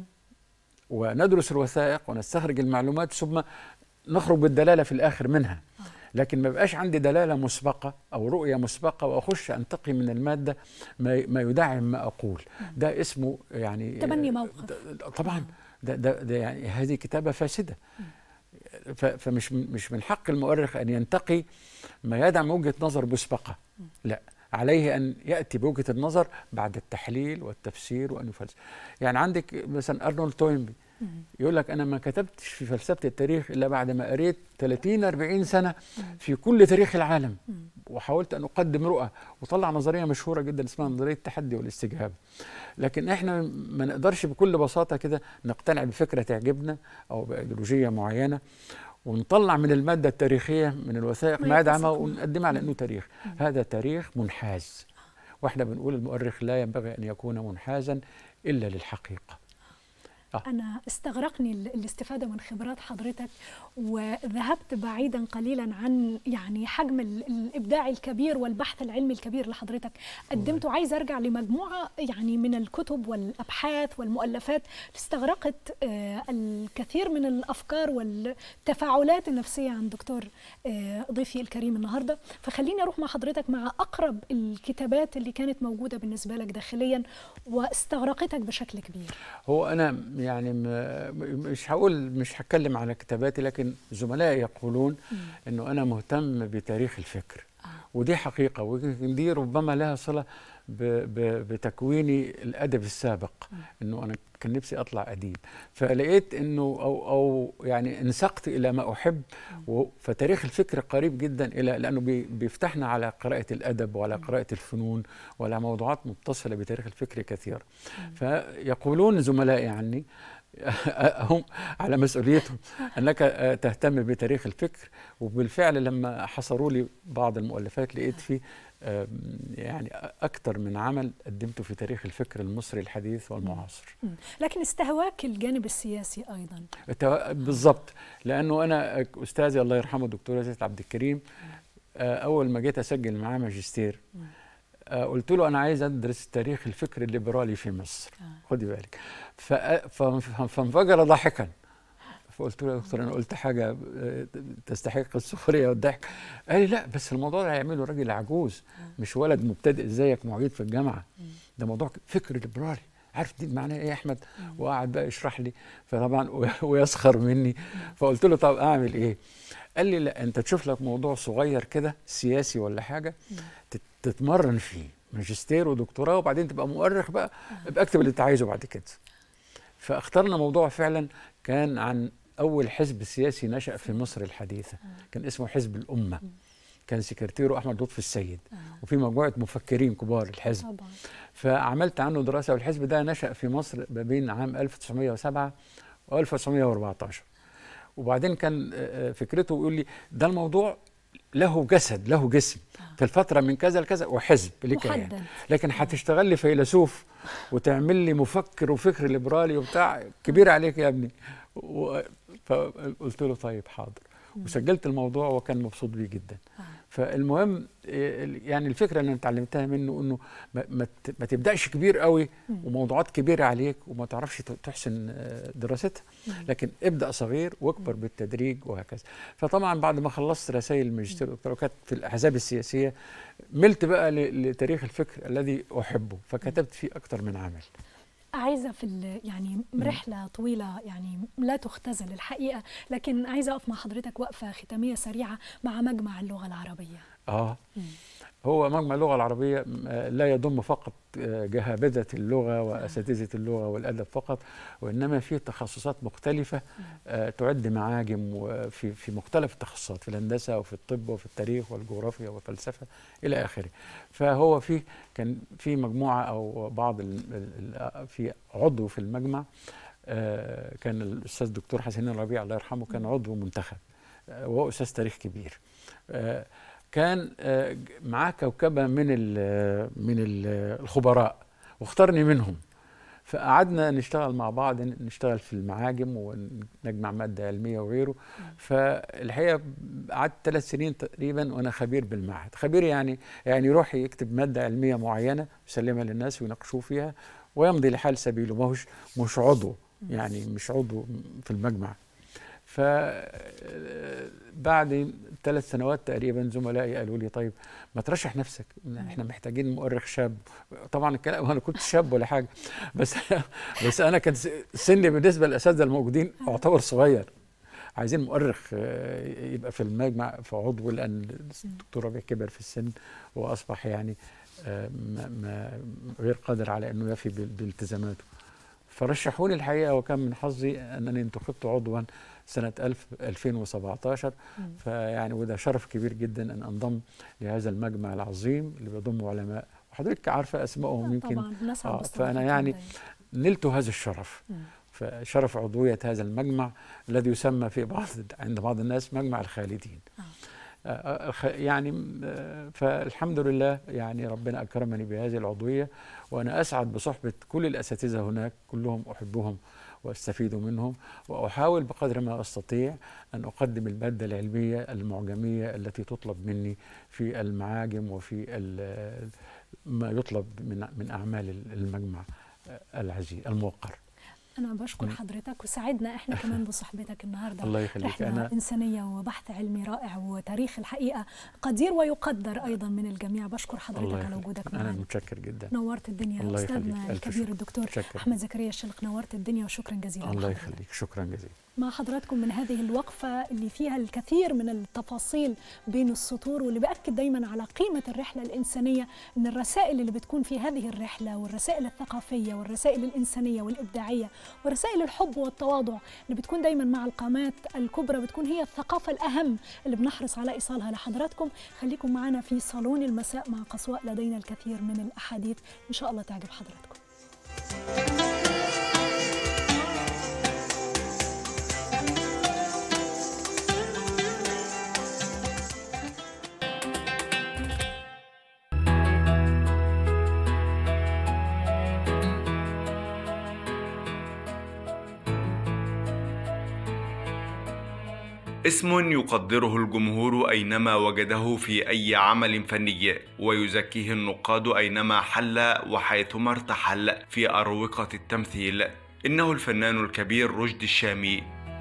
وندرس الوثائق ونستخرج المعلومات ثم نخرج بالدلاله في الاخر منها لكن ما بقاش عندي دلاله مسبقه او رؤيه مسبقه واخش انتقي من الماده ما ما يدعم ما اقول ده اسمه يعني تبني موقف. ده- طبعا ده, ده, ده يعني هذه كتابه فاسده ف- فمش مش من حق المؤرخ ان ينتقي ما يدعم وجهه نظر مسبقه لا عليه ان ياتي بوجهه النظر بعد التحليل والتفسير وان يفلسف يعني عندك مثلا ارنولد توينبي يقول لك انا ما كتبتش في فلسفه التاريخ الا بعد ما قريت 30 40 سنه في كل تاريخ العالم وحاولت ان اقدم رؤى وطلع نظريه مشهوره جدا اسمها نظريه التحدي والاستجابه لكن احنا ما نقدرش بكل بساطه كده نقتنع بفكره تعجبنا او بايديولوجيه معينه ونطلع من الماده التاريخيه من الوثائق ما ما يدعمها يتسق معها. ونقدمها على انه تاريخ هذا تاريخ منحاز واحنا بنقول المؤرخ لا ينبغي ان يكون منحازا الا للحقيقه أنا استغرقني ال- الاستفادة من خبرات حضرتك وذهبت بعيدا قليلا عن يعني حجم ال- الإبداع الكبير والبحث العلمي الكبير اللي حضرتك قدمته عايز أرجع لمجموعة يعني من الكتب والأبحاث والمؤلفات اللي استغرقت آه، الكثير من الأفكار والتفاعلات النفسية عند دكتور آه، ضيفي الكريم النهاردة فخليني أروح مع حضرتك مع أقرب الكتابات اللي كانت موجودة بالنسبة لك داخليا واستغرقتك بشكل كبير هو انا يعني م- مش هقول مش هتكلم على كتاباتي لكن زملائي يقولون انه انا مهتم بتاريخ الفكر ودي حقيقه ودي ربما لها صله ب ب بتكويني الادب السابق انه انا كان نفسي اطلع اديب فلقيت انه او او يعني انسقت الى ما احب و- فتاريخ الفكر قريب جدا الى لانه بي- بيفتحنا على قراءه الادب وعلى قراءه الفنون وعلى موضوعات متصله بتاريخ الفكر كثيرا فيقولون زملائي عني هم على مسؤوليتهم انك آه، تهتم بتاريخ الفكر وبالفعل لما حصروا لي بعض المؤلفات لقيت فيه آم، يعني اكثر من عمل قدمته في تاريخ الفكر المصري الحديث والمعاصر مم. لكن استهواك الجانب السياسي ايضا التوا- بالظبط لانه انا استاذي الله يرحمه الدكتور زيد عبد الكريم آه، اول ما جيت اسجل معاه ماجستير آه، قلت له انا عايز ادرس تاريخ الفكر الليبرالي في مصر خدي بالك فأ- فانف- فانفجر ضاحكا فقلت له يا دكتور انا قلت حاجه آه، تستحق السخريه والضحك قال لي لا بس الموضوع ده هيعمله راجل عجوز مش ولد مبتدئ زيك معيد في الجامعه ده موضوع فكر ليبرالي عارف دي معناها ايه يا احمد وقعد بقى يشرح لي فطبعا و- ويسخر مني فقلت له طب اعمل ايه قال لي لا انت تشوف لك موضوع صغير كده سياسي ولا حاجه تت- تتمرن فيه ماجستير ودكتوراه وبعدين تبقى مؤرخ بقى ابقى اكتب اللي انت عايزه بعد كده فاخترنا موضوع فعلا كان عن اول حزب سياسي نشا في مصر الحديثه كان اسمه حزب الامه كان سكرتيره احمد لطفي السيد وفي مجموعه مفكرين كبار الحزب طبعا فعملت عنه دراسه والحزب ده نشا في مصر ما بين عام 1907 و 1914 وبعدين كان آه، آه، فكرته يقول لي ده الموضوع له جسد له جسم في الفتره من كذا لكذا وحزب لكيان محدد. لكن هتشتغل لي فيلسوف وتعمل لي مفكر وفكر ليبرالي وبتاع كبير عليك يا ابني و- فقلت له طيب حاضر وسجلت الموضوع وكان مبسوط بيه جدا فالمهم إيه، يعني الفكره اللي انا اتعلمتها منه انه ما, ما ت- ما تبداش كبير قوي وموضوعات كبيره عليك وما تعرفش ت- تحسن آه، دراستها لكن ابدا صغير واكبر بالتدريج وهكذا فطبعا بعد ما خلصت رسائل الماجستير والدكتوراه كانت في الاحزاب السياسيه ملت بقى ل- لتاريخ الفكر الذي احبه فكتبت فيه اكثر من عمل عايزه في ال- يعني رحله طويله يعني لا تختزل الحقيقه لكن عايزه اقف مع حضرتك وقفه ختاميه سريعه مع مجمع اللغه العربيه اه هو مجمع اللغه العربيه م- آه، لا يضم فقط آه، جهابذه اللغه واساتذه اللغه والادب فقط وانما فيه تخصصات مختلفه آه، تعد معاجم وفي في مختلف التخصصات في الهندسه وفي الطب وفي التاريخ والجغرافيا والفلسفه الى اخره فهو فيه كان في مجموعه او بعض ال- ال- ال- في عضو في المجمع آه، كان الاستاذ دكتور حسين الربيع الله يرحمه كان عضو منتخب آه، وهو استاذ تاريخ كبير آه، كان آه، ج- معاه كوكبه من ال من ال الخبراء واختارني منهم فقعدنا نشتغل مع بعض نشتغل في المعاجم ونجمع ماده علميه وغيره فالحقيقه قعدت ثلاث سنين تقريبا وانا خبير بالمعهد خبير يعني يعني يروح يكتب ماده علميه معينه يسلمها للناس ويناقشوا فيها ويمضي لحال سبيله ما هوش مش عضو يعني مش عضو في المجمع فبعد ثلاث سنوات تقريبا زملائي قالوا لي طيب ما ترشح نفسك احنا محتاجين مؤرخ شاب طبعا الكلام انا كنت شاب ولا حاجه بس بس انا كان سني بالنسبه للاساتذه الموجودين اعتبر صغير عايزين مؤرخ آه، يبقى في المجمع في عضو لان الدكتور ربيع كبر في السن واصبح يعني آه، ما ما غير قادر على انه يفي بال- بالتزاماته فرشحوني الحقيقه وكان من حظي انني انتخبت عضوا سنه 1000 2017 فيعني وده شرف كبير جدا ان انضم لهذا المجمع العظيم اللي بيضم علماء وحضرتك عارفه اسمائهم يمكن طبعا نسعد آه، باستضافتهم فانا يعني دايماً. نلت هذا الشرف فشرف عضوية هذا المجمع الذي يسمى في بعض عند بعض الناس مجمع الخالدين آه، آه، الخ- يعني آه، فالحمد لله يعني ربنا أكرمني بهذه العضوية وأنا أسعد بصحبة كل الأساتذة هناك كلهم أحبهم واستفيد منهم واحاول بقدر ما استطيع ان اقدم الماده العلميه المعجميه التي تطلب مني في المعاجم وفي ال- ما يطلب من من اعمال المجمع العزيز الموقر أنا بشكر حضرتك وسعدنا إحنا كمان بصحبتك النهاردة الله يخليك. رحلة أنا- إنسانية وبحث علمي رائع وتاريخ الحقيقة قدير ويقدر أيضا من الجميع بشكر حضرتك الله على يخليك وجودك انا معنا متشكر جدا نورت الدنيا الله أستاذنا يخليك. ألف الكبير شكر. الدكتور شكرا. أحمد زكريا الشلق نورت الدنيا وشكرا جزيلا الله لحضرتك. يخليك شكرا جزيلا مع حضراتكم من هذه الوقفة اللي فيها الكثير من التفاصيل بين السطور واللي بأكد دايما على قيمة الرحلة الإنسانية أن الرسائل اللي بتكون في هذه الرحلة والرسائل الثقافية والرسائل الإنسانية والإبداعية ورسائل الحب والتواضع اللي بتكون دايما مع القامات الكبرى بتكون هي الثقافة الأهم اللي بنحرص على إيصالها لحضراتكم خليكم معنا في صالون المساء مع قصواء لدينا الكثير من الأحاديث إن شاء الله تعجب حضراتكم اسم يقدره الجمهور اينما وجده في اي عمل فني ويزكيه النقاد اينما حل وحيثما ارتحل في اروقه التمثيل انه الفنان الكبير رشدي الشامي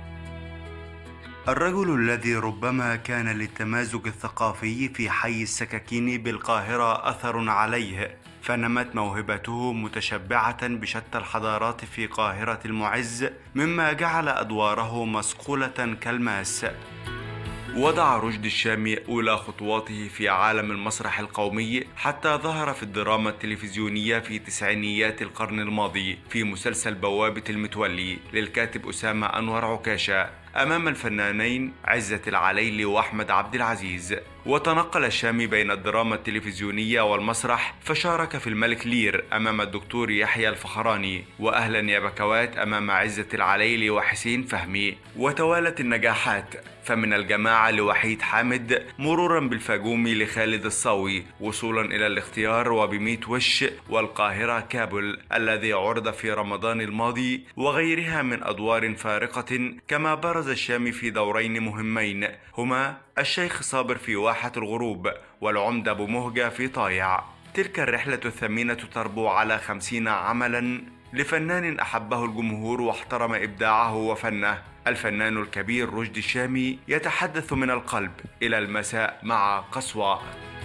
الرجل الذي ربما كان للتمازج الثقافي في حي السكاكين بالقاهرة أثر عليه فنمت موهبته متشبعة بشتى الحضارات في قاهرة المعز مما جعل أدواره مصقولة كالماس وضع رشدي الشامي أولى خطواته في عالم المسرح القومي حتى ظهر في الدراما التلفزيونية في تسعينيات القرن الماضي في مسلسل بوابة المتولي للكاتب أسامة أنور عكاشة أمام الفنانين عزة العليلي وأحمد عبد العزيز وتنقل الشامي بين الدراما التلفزيونية والمسرح فشارك في الملك لير أمام الدكتور يحيى الفخراني وأهلا يا بكوات أمام عزة العليلي وحسين فهمي وتوالت النجاحات فمن الجماعة لوحيد حامد مرورا بالفاجومي لخالد الصاوي وصولا إلى الاختيار وبميت وش والقاهرة كابل الذي عرض في رمضان الماضي وغيرها من أدوار فارقة كما برز الشامي في دورين مهمين هما الشيخ صابر في واحة الغروب والعمدة بمهجة في طايع تلك الرحلة الثمينة تربو على خمسين عملا لفنان أحبه الجمهور واحترم إبداعه وفنه الفنان الكبير رشدي الشامي يتحدث من القلب إلى المساء مع قسوة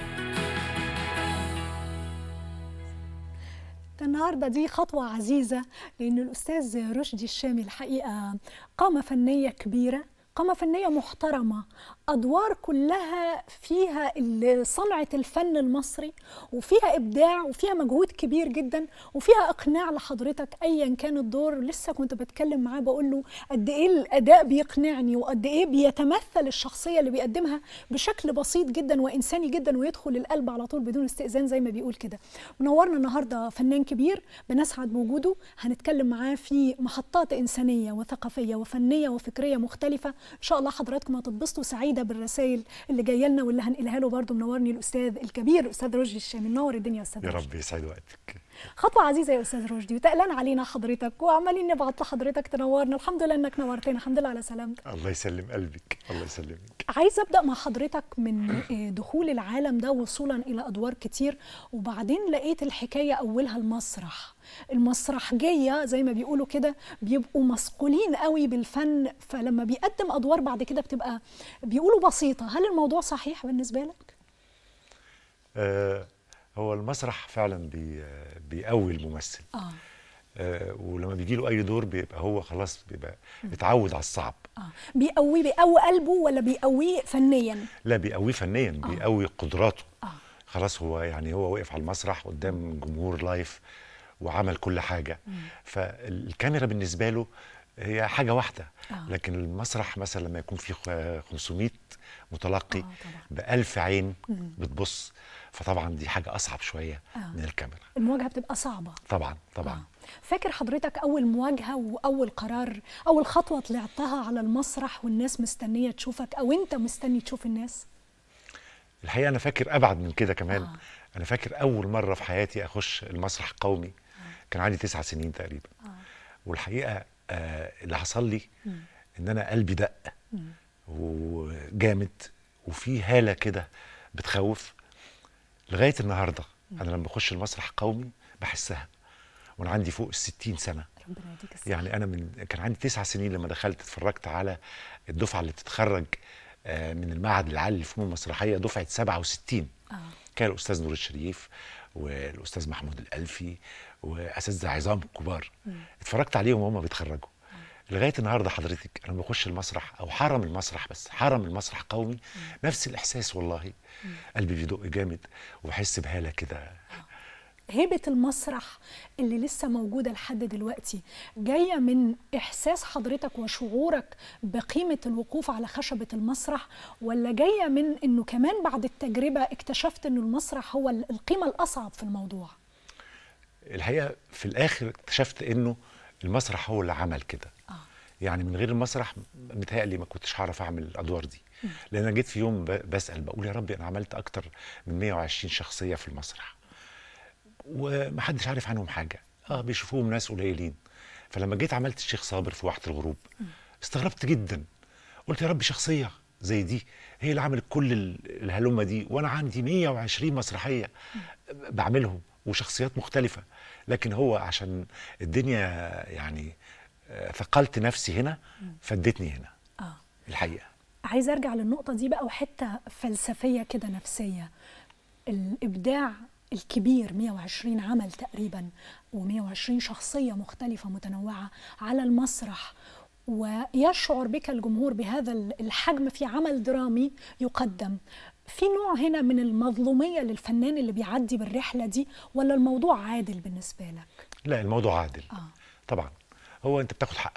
النهارده دي خطوة عزيزة لأن الأستاذ رشدي الشامي الحقيقة قامة فنية كبيرة قامة فنية محترمة أدوار كلها فيها ال- صنعة الفن المصري وفيها إبداع وفيها مجهود كبير جدا وفيها إقناع لحضرتك أيا كان الدور لسه كنت بتكلم معاه بقول له قد إيه الأداء بيقنعني وقد إيه بيتمثل الشخصية اللي بيقدمها بشكل بسيط جدا وإنساني جدا ويدخل القلب على طول بدون استئذان زي ما بيقول كده منورنا النهارده فنان كبير بنسعد بوجوده هنتكلم معاه في محطات إنسانية وثقافية وفنية وفكرية مختلفة إن شاء الله حضراتكم هتتبسطوا سعيدة بالرسائل اللي جايه لنا واللي هنقلها له برضه منورني الأستاذ الكبير الأستاذ رشدي الشامي منور الدنيا يا أستاذ يا رشدي. رب يسعد وقتك خطوة عزيزة يا أستاذ رشدي وتقلان علينا حضرتك وعمالين نبعت لحضرتك تنورنا الحمد لله إنك نورتنا الحمد لله على سلامتك الله يسلم قلبك الله يسلمك عايزه ابدا مع حضرتك من آه، دخول العالم ده وصولا الى ادوار كتير وبعدين لقيت الحكايه اولها المسرح المسرحجيه زي ما بيقولوا كده بيبقوا مسقولين قوي بالفن فلما بيقدم ادوار بعد كده بتبقى بيقولوا بسيطه هل الموضوع صحيح بالنسبه لك آه هو المسرح فعلا بي بيقوي الممثل اه آه ولما بيجي له اي دور بيبقى هو خلاص بيبقى اتعود على الصعب اه بيقوي بيقوي قلبه ولا بيقويه فنيا لا بيقويه فنيا بيقوي قدراته آه. خلاص هو يعني هو واقف على المسرح قدام جمهور لايف وعمل كل حاجه فالكاميرا بالنسبه له هي حاجه واحده آه. لكن المسرح مثلا لما يكون فيه خ- 500 متلقي آه، طبعاً. بألف عين بتبص فطبعا دي حاجه اصعب شويه آه. من الكاميرا المواجهه بتبقى صعبه طبعا طبعا آه. فاكر حضرتك اول مواجهه واول قرار اول خطوه طلعتها على المسرح والناس مستنيه تشوفك او انت مستني تشوف الناس الحقيقه انا فاكر ابعد من كده كمان آه. انا فاكر اول مره في حياتي اخش المسرح القومي كان عندي تسع سنين تقريبا والحقيقه آه اللي حصل لي ان انا قلبي دق وجامد وفي هاله كده بتخوف لغايه النهارده انا لما بخش المسرح قومي بحسها وانا عندي فوق الستين سنه ربنا يديك الصحه يعني انا من كان عندي تسع سنين لما دخلت اتفرجت على الدفعه اللي بتتخرج آه، من المعهد العالي للفنون المسرحيه دفعه 67 آه. كان الاستاذ نور الشريف والاستاذ محمود الالفي واساتذه عظام كبار اتفرجت عليهم وهم بيتخرجوا لغايه النهارده حضرتك انا بخش المسرح او حرم المسرح بس حرم المسرح قومي نفس الاحساس والله قلبي بيدق جامد وبحس بهاله كده هيبه المسرح اللي لسه موجوده لحد دلوقتي جايه من احساس حضرتك وشعورك بقيمه الوقوف على خشبه المسرح ولا جايه من انه كمان بعد التجربه اكتشفت انه المسرح هو ال- القيمه الاصعب في الموضوع الحقيقه في الاخر اكتشفت انه المسرح هو اللي عمل كده آه. يعني من غير المسرح متهيألي ما كنتش هعرف اعمل الادوار دي لان انا جيت في يوم ب- بسال بقول يا ربي انا عملت اكتر من 120 شخصيه في المسرح ومحدش عارف عنهم حاجه اه بيشوفوهم ناس قليلين فلما جيت عملت الشيخ صابر في واحه الغروب استغربت جدا قلت يا رب شخصيه زي دي هي اللي عملت كل ال- الهلومه دي وانا عندي 120 مسرحيه بعملهم وشخصيات مختلفه لكن هو عشان الدنيا يعني آه، ثقلت نفسي هنا فادتني هنا اه الحقيقه عايزه ارجع للنقطه دي بقى وحته فلسفيه كده نفسيه الابداع الكبير 120 عمل تقريبا و120 شخصيه مختلفه متنوعه على المسرح ويشعر بك الجمهور بهذا الحجم في عمل درامي يقدم في نوع هنا من المظلوميه للفنان اللي بيعدي بالرحله دي ولا الموضوع عادل بالنسبه لك لا الموضوع عادل اه طبعا هو انت بتاخد حقك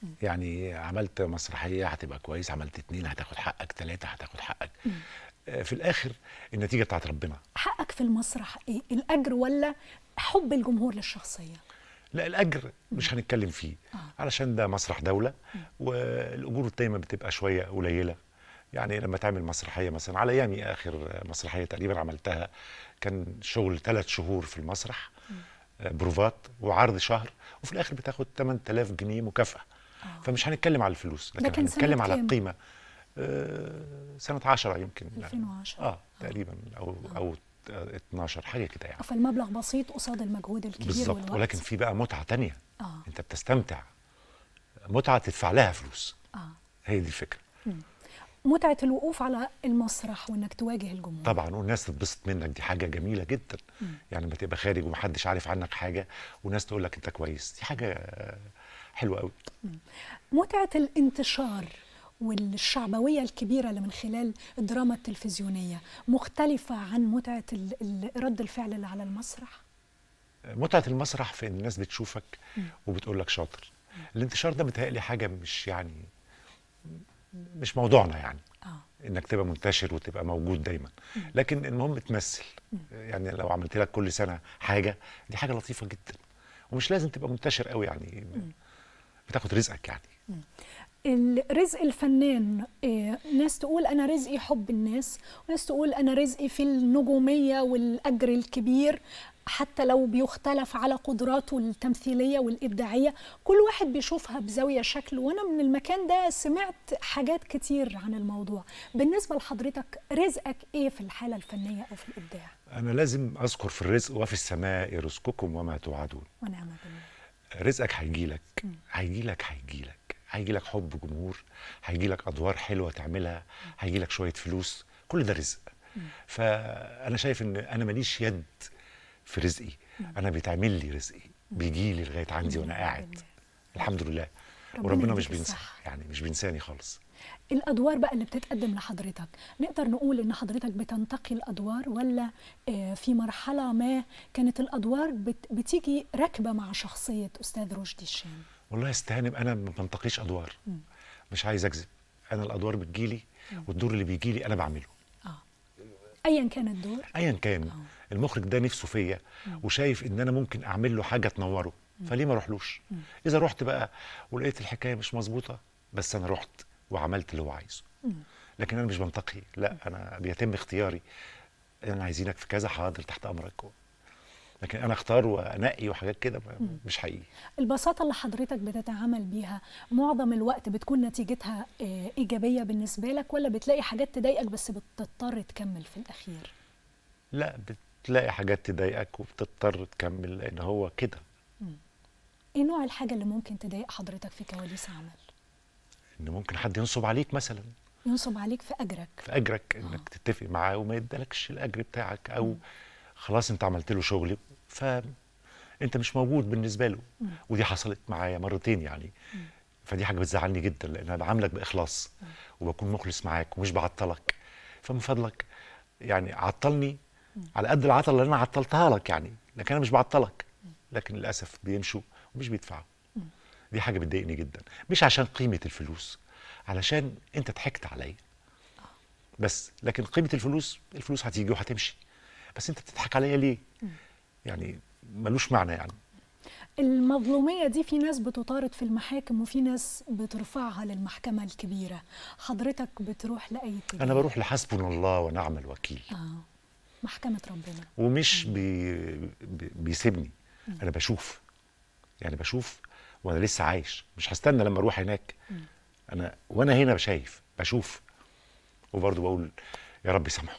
يعني عملت مسرحيه هتبقى كويس عملت اتنين هتاخد حقك ثلاثه هتاخد حقك آه، في الاخر النتيجه بتاعت ربنا حقك في المسرح ايه الاجر ولا حب الجمهور للشخصيه لا الاجر مش هنتكلم فيه علشان ده مسرح دوله والاجور دايما بتبقى شويه قليله يعني لما تعمل مسرحيه مثلا على ايامي اخر مسرحيه تقريبا عملتها كان شغل ثلاث شهور في المسرح آه، بروفات وعرض شهر وفي الاخر بتاخد 8000 جنيه مكافاه فمش هنتكلم على الفلوس ده لكن كان سنة هنتكلم على كام؟ القيمه آه، سنه 10 يمكن 2010 اه تقريبا او او 12 حاجه كده يعني فالمبلغ بسيط قصاد المجهود الكبير بالظبط والوقت ولكن في بقى متعه تانية اه انت بتستمتع متعه تدفع لها فلوس اه هي دي الفكره متعه الوقوف على المسرح وانك تواجه الجمهور طبعا والناس تتبسط منك دي حاجه جميله جدا يعني لما تبقى خارج ومحدش عارف عنك حاجه وناس تقول لك انت كويس دي حاجه آه، حلوه قوي متعه الانتشار والشعبويه الكبيره اللي من خلال الدراما التلفزيونيه مختلفه عن متعه ال- ال- رد الفعل اللي على المسرح متعه المسرح في ان الناس بتشوفك وبتقول لك شاطر الانتشار ده متهيألي حاجه مش يعني مش موضوعنا يعني اه انك تبقى منتشر وتبقى موجود دايما لكن المهم تمثل يعني لو عملت لك كل سنه حاجه دي حاجه لطيفه جدا ومش لازم تبقى منتشر قوي يعني بتاخد رزقك يعني الرزق الفنان إيه، ناس تقول انا رزقي حب الناس وناس تقول انا رزقي في النجوميه والاجر الكبير حتى لو بيختلف على قدراته التمثيليه والابداعيه كل واحد بيشوفها بزاويه شكل وانا من المكان ده سمعت حاجات كتير عن الموضوع بالنسبه لحضرتك رزقك ايه في الحاله الفنيه او في الابداع انا لازم اذكر في الرزق وفي السماء رزقكم وما توعدون ونعم بالله رزقك هيجي لك هيجي لك هيجي لك هيجي لك حب جمهور هيجي لك ادوار حلوه تعملها هيجي لك شويه فلوس كل ده رزق فانا شايف ان انا ماليش يد في رزقي انا بيتعمل لي رزقي بيجي لي لغايه عندي وانا قاعد الحمد لله ربنا وربنا مش يديك بينسى الصحة. يعني مش بينساني خالص الادوار بقى اللي بتتقدم لحضرتك نقدر نقول ان حضرتك بتنتقي الادوار ولا آه، في مرحله ما كانت الادوار بت- بتيجي راكبه مع شخصيه استاذ رشدي الشام والله استهانم انا ما بنتقيش ادوار مش عايز اكذب انا الادوار بتجيلي والدور اللي بيجيلي انا بعمله اه ايا كان الدور ايا كان المخرج ده نفسه فيا وشايف ان انا ممكن اعمل له حاجه تنوره فليه ما اروحلوش اذا رحت بقى ولقيت الحكايه مش مظبوطه بس انا رحت وعملت اللي هو عايزه لكن انا مش بنتقي لا انا بيتم اختياري انا عايزينك في كذا حاضر تحت امرك لكن انا اختار وانقي وحاجات كده ما- مش حقيقي البساطه اللي حضرتك بتتعامل بيها معظم الوقت بتكون نتيجتها آه، ايجابيه بالنسبه لك ولا بتلاقي حاجات تضايقك بس بتضطر تكمل في الاخير لا بتلاقي حاجات تضايقك وبتضطر تكمل لان هو كده ايه نوع الحاجه اللي ممكن تضايق حضرتك في كواليس عمل ان ممكن حد ينصب عليك مثلا ينصب عليك في اجرك في اجرك انك تتفق معاه وما يدالكش الاجر بتاعك او خلاص انت عملت له شغل فانت مش موجود بالنسبه له ودي حصلت معايا مرتين يعني فدي حاجه بتزعلني جدا لان انا بعاملك باخلاص وبكون مخلص معاك ومش بعطلك فمن فضلك يعني عطلني على قد العطل اللي انا عطلتها لك يعني لكن انا مش بعطلك لكن للاسف بيمشوا ومش بيدفعوا دي حاجه بتضايقني جدا مش عشان قيمه الفلوس علشان انت ضحكت عليا بس لكن قيمه الفلوس الفلوس هتيجي وهتمشي بس انت بتضحك عليا ليه يعني ملوش معنى يعني المظلومية دي في ناس بتطارد في المحاكم وفي ناس بترفعها للمحكمة الكبيرة حضرتك بتروح لأي اتجاه انا بروح لحسبنا الله ونعم الوكيل آه. محكمة ربنا ومش بي بي- بيسيبني انا بشوف يعني بشوف وانا لسه عايش مش هستنى لما اروح هناك انا وانا هنا شايف بشوف وبرضه بقول يا رب يسامحه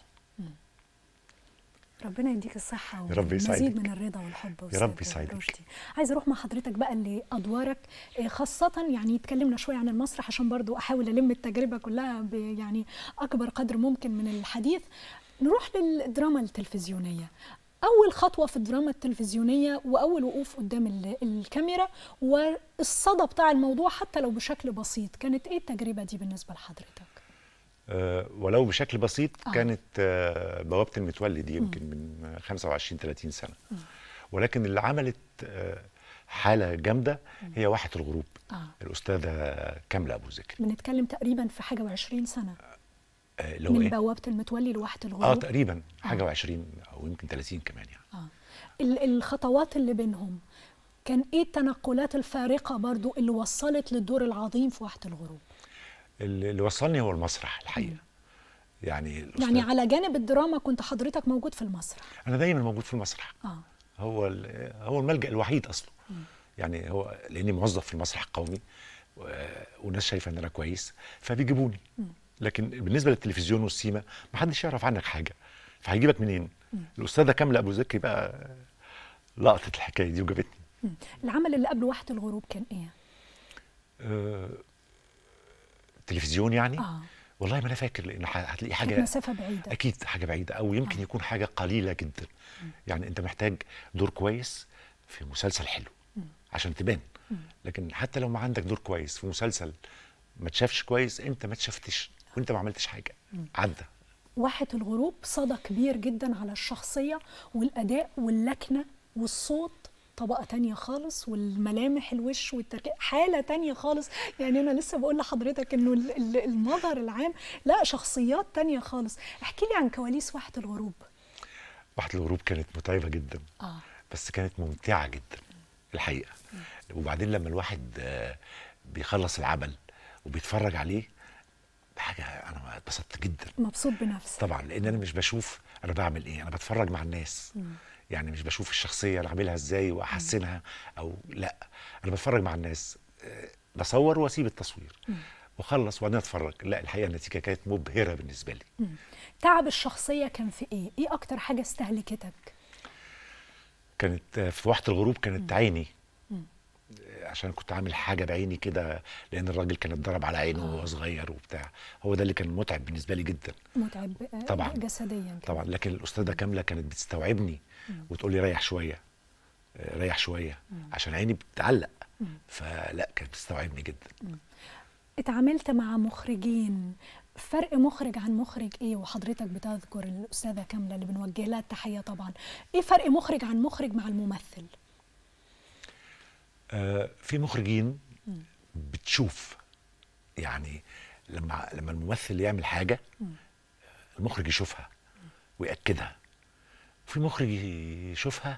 ربنا يديك الصحة يا رب والمزيد يسعدك. من الرضا والحب يا رب أستاذ يسعدك. رشدي. عايزة أروح مع حضرتك بقى لأدوارك إيه، خاصة يعني اتكلمنا شوية عن المسرح عشان برضو أحاول ألم التجربة كلها ب- يعني أكبر قدر ممكن من الحديث نروح للدراما التلفزيونية أول خطوة في الدراما التلفزيونية وأول وقوف قدام ال- الكاميرا والصدى بتاع الموضوع حتى لو بشكل بسيط كانت إيه التجربة دي بالنسبة لحضرتك؟ أه ولو بشكل بسيط آه. كانت أه بوابه المتولي دي يمكن من 25 30 سنه ولكن اللي عملت أه حاله جامده هي واحه الغروب اه الاستاذه كامله ابو ذكري بنتكلم تقريبا في حاجه و20 سنه آه، اللي هو من ايه بوابه المتولي لواحه اه الغروب تقريبا حاجه و20 او يمكن 30 كمان يعني آه. ال- الخطوات اللي بينهم كان ايه التنقلات الفارقه برضو اللي وصلت للدور العظيم في واحه الغروب اللي اللي وصلني هو المسرح الحقيقه يعني الأستاذ- يعني على جانب الدراما كنت حضرتك موجود في المسرح انا دايما موجود في المسرح اه هو ال- هو الملجا الوحيد اصله يعني هو لاني موظف في المسرح القومي و- والناس شايفه ان انا كويس فبيجيبوني لكن بالنسبه للتلفزيون والسيما ما حدش يعرف عنك حاجه فهيجيبك منين الاستاذه كامله ابو ذكري بقى لقطت الحكايه دي وجابتني مم. العمل اللي قبل واحه الغروب كان ايه آه، تلفزيون يعني اه والله ما انا فاكر لان ح- هتلاقي كانت حاجه مسافه بعيده اكيد حاجه بعيده او يمكن يكون حاجه قليله جدا يعني انت محتاج دور كويس في مسلسل حلو عشان تبان لكن حتى لو ما عندك دور كويس في مسلسل ما تشافش كويس انت ما تشافتش وانت ما عملتش حاجه عدى واحة الغروب صدى كبير جدا على الشخصية والأداء واللكنة والصوت طبقة تانية خالص والملامح الوش والتركيب حالة تانية خالص يعني أنا لسه بقول لحضرتك إنه ال- ال- المظهر العام لا شخصيات تانية خالص احكي لي عن كواليس واحة الغروب واحد الغروب كانت متعبه جدا آه بس كانت ممتعه جدا الحقيقه وبعدين لما الواحد آه، بيخلص العمل وبيتفرج عليه حاجه انا اتبسطت جدا مبسوط بنفسك طبعا لان انا مش بشوف انا بعمل ايه انا بتفرج مع الناس يعني مش بشوف الشخصيه اللي عاملها ازاي واحسنها او لا انا بتفرج مع الناس آه، بصور واسيب التصوير واخلص وبعدين اتفرج لا الحقيقه النتيجه كانت مبهره بالنسبه لي تعب الشخصية كان في إيه؟ إيه أكتر حاجة استهلكتك؟ كانت آه، في واحة الغروب كانت عيني آه، عشان كنت عامل حاجه بعيني كده لان الراجل كان اتضرب على عينه وهو صغير وبتاع هو ده اللي كان متعب بالنسبه لي جدا متعب آه، طبعاً. جسديا كمان. طبعا لكن الاستاذه كامله كانت بتستوعبني وتقول لي ريح شويه آه، ريح شويه عشان عيني بتعلق فلا كانت بتستوعبني جدا اتعاملت مع مخرجين فرق مخرج عن مخرج ايه وحضرتك بتذكر الاستاذه كامله اللي بنوجه لها التحيه طبعا ايه فرق مخرج عن مخرج مع الممثل آه، في مخرجين بتشوف يعني لما لما الممثل يعمل حاجه المخرج يشوفها ويأكدها في مخرج يشوفها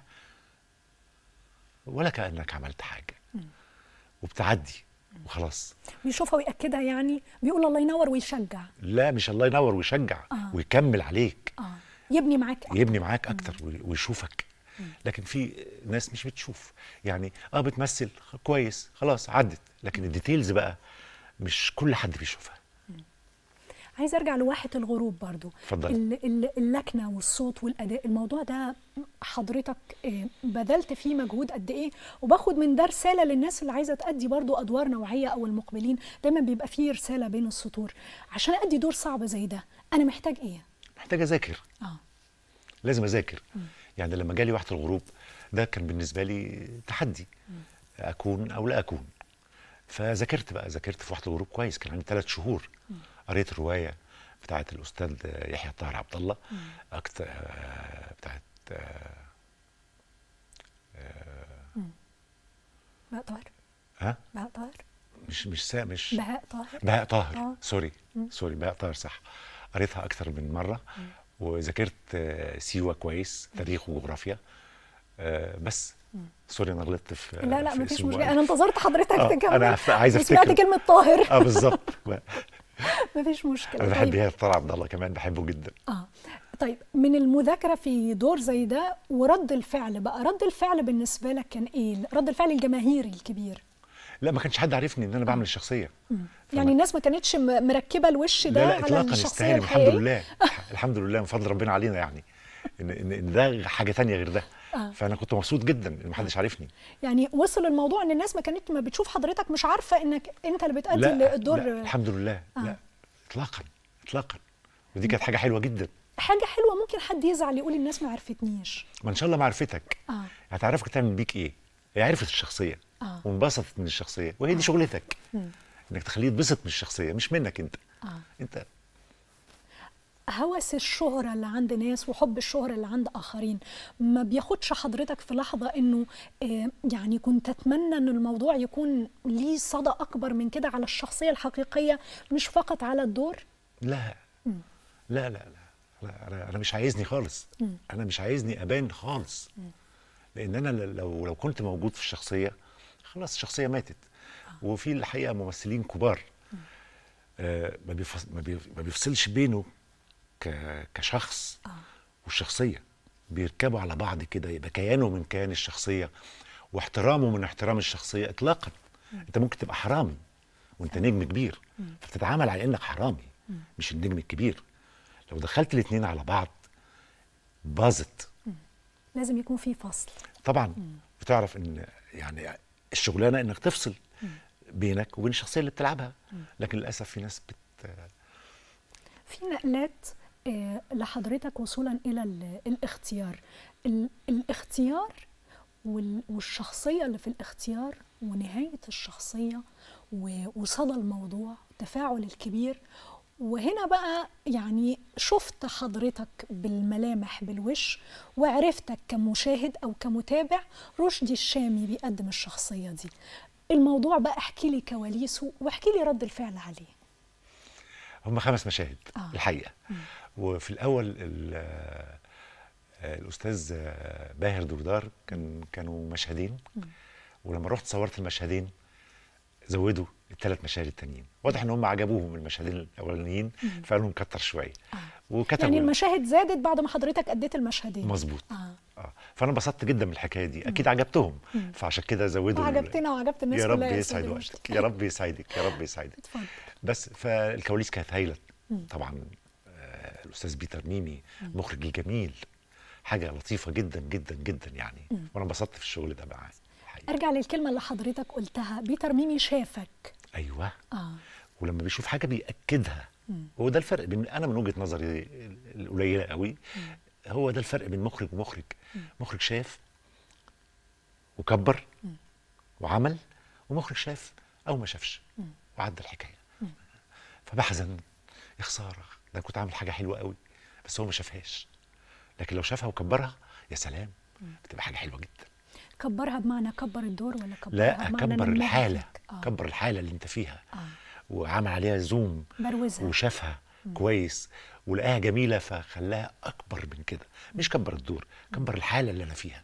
ولا كأنك عملت حاجه وبتعدي وخلاص بيشوفها ويأكدها يعني بيقول الله ينور ويشجع لا مش الله ينور ويشجع آه. ويكمل عليك اه يبني معاك يبني معاك اكتر وي- ويشوفك لكن في ناس مش بتشوف يعني اه بتمثل خ- كويس خلاص عدت لكن الديتيلز بقى مش كل حد بيشوفها عايز ارجع لواحه الغروب برضو اتفضلي. ال- ال- اللكنه والصوت والاداء الموضوع ده حضرتك آه، بذلت فيه مجهود قد ايه وباخد من ده رساله للناس اللي عايزه تأدي برضو ادوار نوعيه او المقبلين دايما بيبقى فيه رساله بين السطور عشان ادي دور صعب زي ده انا محتاج ايه محتاج اذاكر اه لازم اذاكر يعني لما جالي واحد الغروب ده كان بالنسبه لي تحدي اكون او لا اكون فذاكرت بقى ذاكرت في واحد الغروب كويس كان عندي ثلاث شهور قريت الروايه بتاعت الاستاذ يحيى الطاهر عبد الله أكتر بتاعت آه، بهاء طاهر ها بهاء طاهر مش مش سا مش بهاء طاهر بهاء طاهر آه. سوري سوري بهاء طاهر صح قريتها اكتر من مره وذاكرت آه، سيوه كويس تاريخ وجغرافيا آه، بس سوري انا غلطت في لا لا في مفيش اسم مشكله المؤلف. انا انتظرت حضرتك آه، تكمل أنا عارفة- عايز وسمعت أفتكر. كلمه طاهر اه بالظبط مفيش مشكله انا بحب طيب. يحيى الطاهر عبد الله كمان بحبه جدا اه طيب من المذاكره في دور زي ده ورد الفعل بقى رد الفعل بالنسبه لك كان ايه رد الفعل الجماهيري الكبير لا ما كانش حد عارفني ان انا بعمل الشخصيه يعني الناس ما كانتش م- مركبه الوش ده لا لا على اطلاقا الشخصيه يستاهل الحمد الحقيقيه لله الحمد لله من فضل ربنا علينا يعني ان ان إن ده حاجه تانية غير ده آه. فانا كنت مبسوط جدا ان محدش عارفني يعني وصل الموضوع ان الناس ما كانت ما بتشوف حضرتك مش عارفه انك انت اللي بتأدي لا, الدور لا الحمد لله آه. لا اطلاقا اطلاقا ودي كانت حاجه حلوه جدا حاجه حلوه ممكن حد يزعل يقول الناس ما عرفتنيش ما ان شاء الله معرفتك اه هتعرفك تعمل بيك ايه هي عرفت الشخصيه آه. وانبسطت من الشخصيه وهي دي شغلتك انك تخليه يتبسط من الشخصيه مش منك انت اه انت هوس الشهرة اللي عند ناس وحب الشهرة اللي عند آخرين ما بياخدش حضرتك في لحظة إنه آه، يعني كنت أتمنى إن الموضوع يكون ليه صدى أكبر من كده على الشخصية الحقيقية مش فقط على الدور لا لا لا لا, لا انا انا مش عايزني خالص انا مش عايزني ابان خالص لان انا ل- لو لو كنت موجود في الشخصيه خلاص الشخصيه ماتت وفي الحقيقه ممثلين كبار آه ما بيفص- ما بي- ما بيفصلش بينه ك- كشخص والشخصيه بيركبوا على بعض كده يبقى كيانه من كيان الشخصيه واحترامه من احترام الشخصيه اطلاقا انت ممكن تبقى حرامي وانت نجم كبير فبتتعامل على انك حرامي مش النجم الكبير لو دخلت الاثنين على بعض باظت لازم يكون في فصل طبعا بتعرف ان يعني الشغلانه انك تفصل بينك وبين الشخصيه اللي بتلعبها لكن للاسف في ناس بت في نقلات آه، لحضرتك وصولا الى ال- الاختيار ال- الاختيار وال- والشخصيه اللي في الاختيار ونهايه الشخصيه و- وصدى الموضوع التفاعل الكبير وهنا بقى يعني شفت حضرتك بالملامح بالوش وعرفتك كمشاهد او كمتابع رشدي الشامي بيقدم الشخصيه دي الموضوع بقى احكي لي كواليسه واحكي لي رد الفعل عليه هم خمس مشاهد آه. آه. الحقيقه وفي الاول ال- آه، الاستاذ آه، باهر دردار كان كانوا مشهدين ولما رحت صورت المشهدين زودوا الثلاث مشاهد التانيين واضح ان هم عجبوهم المشهدين الاولانيين فقالوا لهم كتر شويه وكتبوا يعني المشاهد زادت بعد ما حضرتك اديت المشهدين مظبوط آه. اه فانا انبسطت جدا من الحكايه دي اكيد عجبتهم فعشان كده زودوا ال- وعجبتنا وعجبت الناس يا رب كلها يا يسعد أستاذ وقتك رشدي. يا رب يسعدك يا رب يسعدك اتفضل بس فالكواليس كانت هايله طبعا آه، الاستاذ بيتر ميمي مخرج جميل حاجه لطيفه جدا جدا جدا يعني وانا انبسطت في الشغل ده معاه الحقيقة. ارجع للكلمه اللي حضرتك قلتها بيتر ميمي شافك ايوه اه ولما بيشوف حاجه بياكدها هو ده الفرق بين انا من وجهه نظري القليله قوي هو ده الفرق بين مخرج ومخرج مخرج شاف وكبر وعمل ومخرج شاف او ما شافش وعدى الحكايه فبحزن يا خساره ده أنا كنت عامل حاجه حلوه قوي بس هو ما شافهاش لكن لو شافها وكبرها يا سلام بتبقى حاجه حلوه جدا كبرها بمعنى كبر الدور ولا كبرها لا بمعنى كبر نماها الحاله فيك؟ آه. كبر الحاله اللي انت فيها آه. وعمل عليها زوم بروزها وشافها كويس ولقاها جميله فخلاها اكبر من كده مش كبر الدور كبر الحاله اللي انا فيها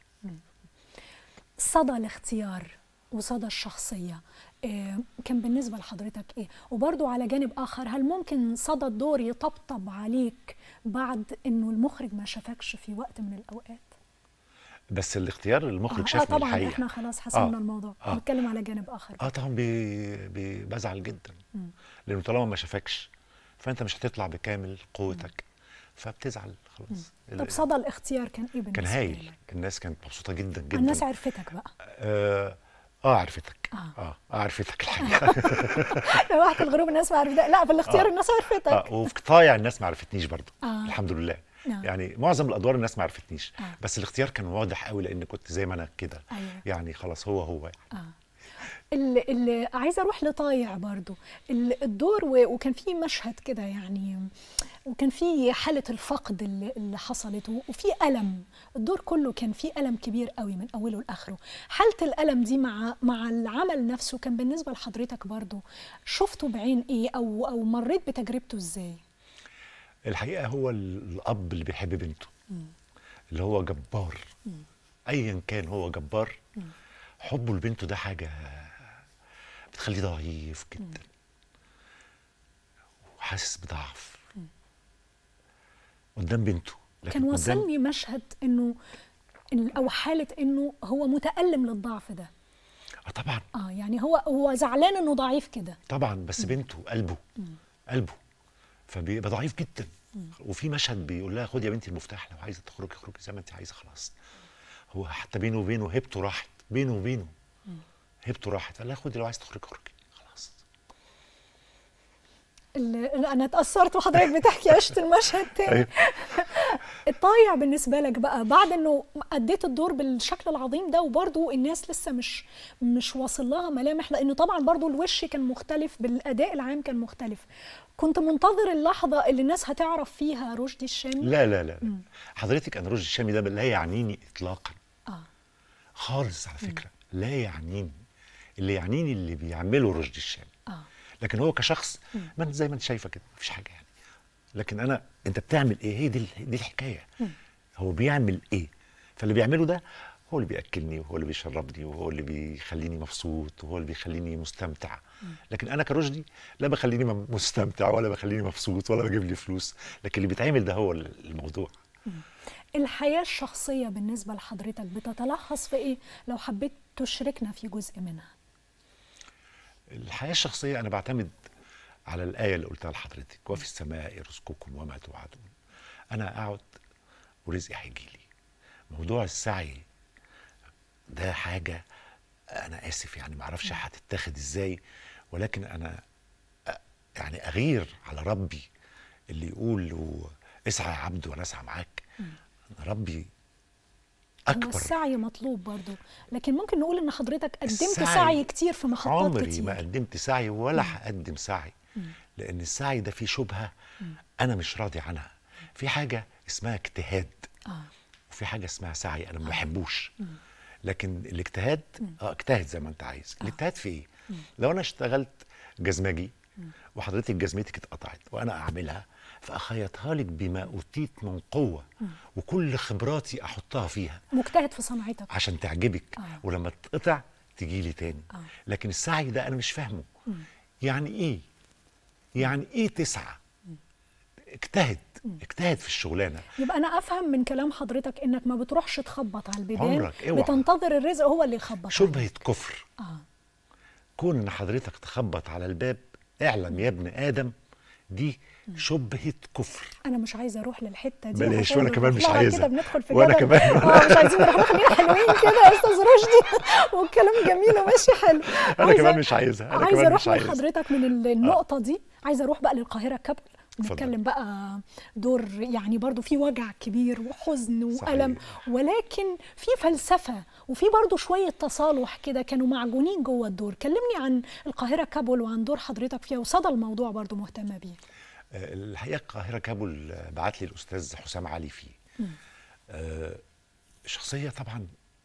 صدى الاختيار وصدى الشخصية آه، كان بالنسبة لحضرتك إيه؟ وبرضو على جانب آخر هل ممكن صدى الدور يطبطب عليك بعد إنه المخرج ما شافكش في وقت من الأوقات؟ بس الاختيار المخرج آه شافني طبعا الحقيقه احنا خلاص حسمنا آه. الموضوع آه. نتكلم على جانب آخر اه طبعا بي بي بزعل جدا لانه طالما ما شافكش فانت مش هتطلع بكامل قوتك فبتزعل خلاص طب صدى الاختيار كان إيه بالنسبة كان هايل لك؟ الناس كانت مبسوطه جدا جدا الناس عرفتك بقى اه, آه عرفتك آه. اه, آه عرفتك الحقيقه واحد الغروب الناس ما عرفتك لا في الاختيار الناس عرفتك اه وفي قطايع الناس ما عرفتنيش برضو آه. الحمد لله نعم. يعني معظم الادوار الناس ما عرفتنيش آه. بس الاختيار كان واضح قوي لان كنت زي ما انا كده أيوة. يعني خلاص هو هو يعني. اللي, اللي عايزه اروح لطايع برضو ال- الدور و- وكان في مشهد كده يعني وكان في حاله الفقد اللي, اللي حصلت و- وفي الم الدور كله كان فيه الم كبير قوي من اوله لاخره حاله الالم دي مع مع العمل نفسه كان بالنسبه لحضرتك برضو شفته بعين ايه او او مريت بتجربته ازاي الحقيقه هو ال- الاب اللي بيحب بنته اللي هو جبار ايا كان هو جبار حبه لبنته ده حاجه بتخليه ضعيف جدا وحاسس بضعف قدام بنته لكن كان قدام- وصلني مشهد انه إن- او حاله انه هو متالم للضعف ده اه طبعا اه يعني هو هو زعلان انه ضعيف كده طبعا بس بنته قلبه قلبه فبيبقى ضعيف جدا وفي مشهد بيقول لها خدي يا بنتي المفتاح لو عايزه تخرجي اخرجي زي ما انت عايزه خلاص هو حتى بينه وبينه هيبته راحت بينه وبينه هيبته راحت قال لها خدي لو عايزه تخرجي اخرجي خلاص اللي اللي انا اتاثرت وحضرتك بتحكي عشت المشهد تاني أيوة. الطايع بالنسبه لك بقى بعد انه اديت الدور بالشكل العظيم ده وبرضه الناس لسه مش مش واصل لها ملامح لانه طبعا برضه الوش كان مختلف بالاداء العام كان مختلف كنت منتظر اللحظه اللي الناس هتعرف فيها رشدي الشامي لا لا لا حضرتك انا رشدي الشامي ده لا يعنيني اطلاقا اه خالص على فكره لا يعنيني اللي يعنيني اللي بيعمله رشدي الشامي اه لكن هو كشخص ما انت زي ما انت شايفه كده مفيش حاجه يعني لكن انا انت بتعمل ايه هي دي ال- دي الحكايه هو بيعمل ايه فاللي بيعمله ده هو اللي بياكلني وهو اللي بيشربني وهو اللي بيخليني مبسوط وهو اللي بيخليني مستمتع لكن انا كرشدي لا بخليني م- مستمتع ولا بخليني مبسوط ولا بجيب لي فلوس لكن اللي بيتعمل ده هو ال- الموضوع الحياه الشخصيه بالنسبه لحضرتك بتتلخص في ايه لو حبيت تشركنا في جزء منها الحياه الشخصيه انا بعتمد على الايه اللي قلتها لحضرتك وفي السماء رزقكم وما توعدون انا اقعد ورزقي هيجي لي موضوع السعي ده حاجه انا اسف يعني ما اعرفش هتتاخد ازاي ولكن انا أ- يعني اغير على ربي اللي يقول له اسعى يا عبد وانا اسعى معاك ربي هو اكبر السعي مطلوب برضه لكن ممكن نقول ان حضرتك قدمت السعي سعي كتير في محطات عمري كتير ما قدمت سعي ولا هقدم سعي لان السعي ده فيه شبهه انا مش راضي عنها في حاجه اسمها اجتهاد اه وفي حاجه اسمها سعي انا ما بحبوش لكن الاجتهاد اه اجتهد زي ما انت عايز الاجتهاد في ايه لو انا اشتغلت جزمجي وحضرتك جزمتك اتقطعت وانا اعملها فاخيطها لك بما اوتيت من قوه وكل خبراتي احطها فيها مجتهد في صنعتك عشان تعجبك آه. ولما تقطع تجي لي تاني آه. لكن السعي ده انا مش فاهمه يعني ايه يعني ايه تسعى اجتهد اجتهد في الشغلانه يبقى انا افهم من كلام حضرتك انك ما بتروحش تخبط على البيبان عمرك اوعى. بتنتظر الرزق هو اللي يخبط عليك. شبهه كفر اه كون ان حضرتك تخبط على الباب اعلم يا ابن ادم دي شبهه كفر انا مش عايزه اروح للحته دي بلاش، عشان وأنا كمان مش بنطلع عايزة. كده بندخل في وأنا جدل. كمان. اه مش عايزين نروح خلينا حلوين كده يا استاذ رشدي والكلام جميل وماشي حلو انا عايزة- كمان مش عايزها انا عايزه كمان اروح مش من عايز حضرتك من ال- النقطه دي عايزه اروح بقى للقاهره كابل اتفضل. نتكلم بقى دور يعني برضو في وجع كبير وحزن والم صحيح. ولكن في فلسفه وفي برضو شويه تصالح كده كانوا معجونين جوه الدور كلمني عن القاهره كابل وعن دور حضرتك فيها وصدى الموضوع برضو مهتمه بيه آه، الحقيقه القاهره كابل آه، بعت لي الاستاذ حسام علي فيه آه، شخصيه طبعا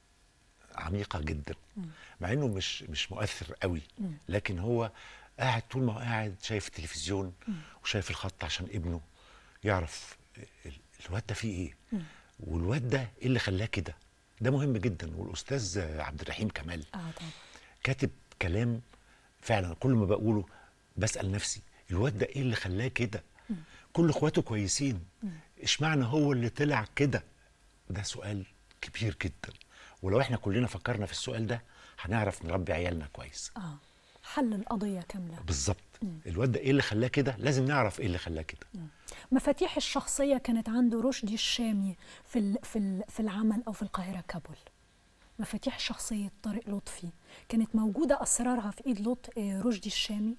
عميقه جدا مع انه مش مش مؤثر قوي لكن هو قاعد طول ما هو قاعد شايف التلفزيون وشايف الخط عشان ابنه يعرف ال- الواد ده فيه ايه والواد ده ايه اللي خلاه كده ده مهم جدا والاستاذ عبد الرحيم كمال اه طبعا كاتب كلام فعلا كل ما بقوله بسأل نفسي الواد ده ايه اللي خلاه كده كل اخواته كويسين اشمعنى هو اللي طلع كده ده سؤال كبير جدا ولو احنا كلنا فكرنا في السؤال ده هنعرف نربي عيالنا كويس اه حل القضيه كامله بالظبط الواد ده ايه اللي خلاه كده لازم نعرف ايه اللي خلاه كده مفاتيح الشخصيه كانت عنده رشدي الشامي في ال- في ال- في العمل او في القاهره كابل مفاتيح شخصيه طارق لطفي كانت موجوده اسرارها في ايد لط آه، رشدي الشامي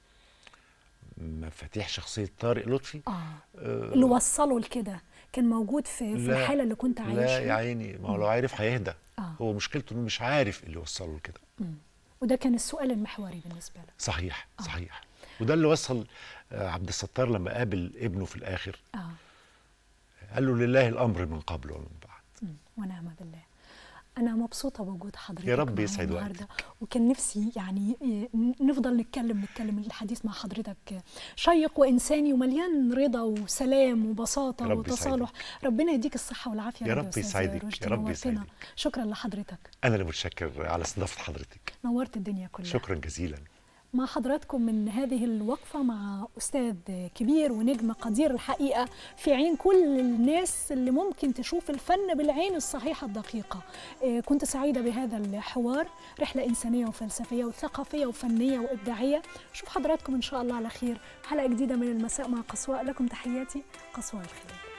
مفاتيح شخصيه طارق لطفي اه اللي وصله لكده كان موجود في في لا، الحاله اللي كنت عايش لا يا فيها عيني ما هو لو عارف هيهدى آه. هو مشكلته انه مش عارف اللي وصله لكده وده كان السؤال المحوري بالنسبه لك صحيح صحيح وده اللي وصل آه، عبد الستار لما قابل ابنه في الاخر اه قال له لله الامر من قبل ومن بعد مم. ونعم بالله أنا مبسوطة بوجود حضرتك يا رب معايا يسعد النهاردة وكان نفسي يعني ي- نفضل نتكلم نتكلم الحديث مع حضرتك شيق وإنساني ومليان رضا وسلام وبساطة يا رب وتصالح ربنا يديك الصحة والعافية يا رب رب أستاذ يسعدك، رشدي، يا رب نورتنا. يسعدك. شكرا لحضرتك انا اللي متشكر على استضافه حضرتك نورت الدنيا كلها شكرا جزيلا مع حضراتكم من هذه الوقفة مع أستاذ كبير ونجم قدير الحقيقة في عين كل الناس اللي ممكن تشوف الفن بالعين الصحيحة الدقيقة آه، كنت سعيدة بهذا الحوار رحلة إنسانية وفلسفية وثقافية وفنية وإبداعية شوف حضراتكم إن شاء الله على خير حلقة جديدة من المساء مع قصواء لكم تحياتي قصواء الخليل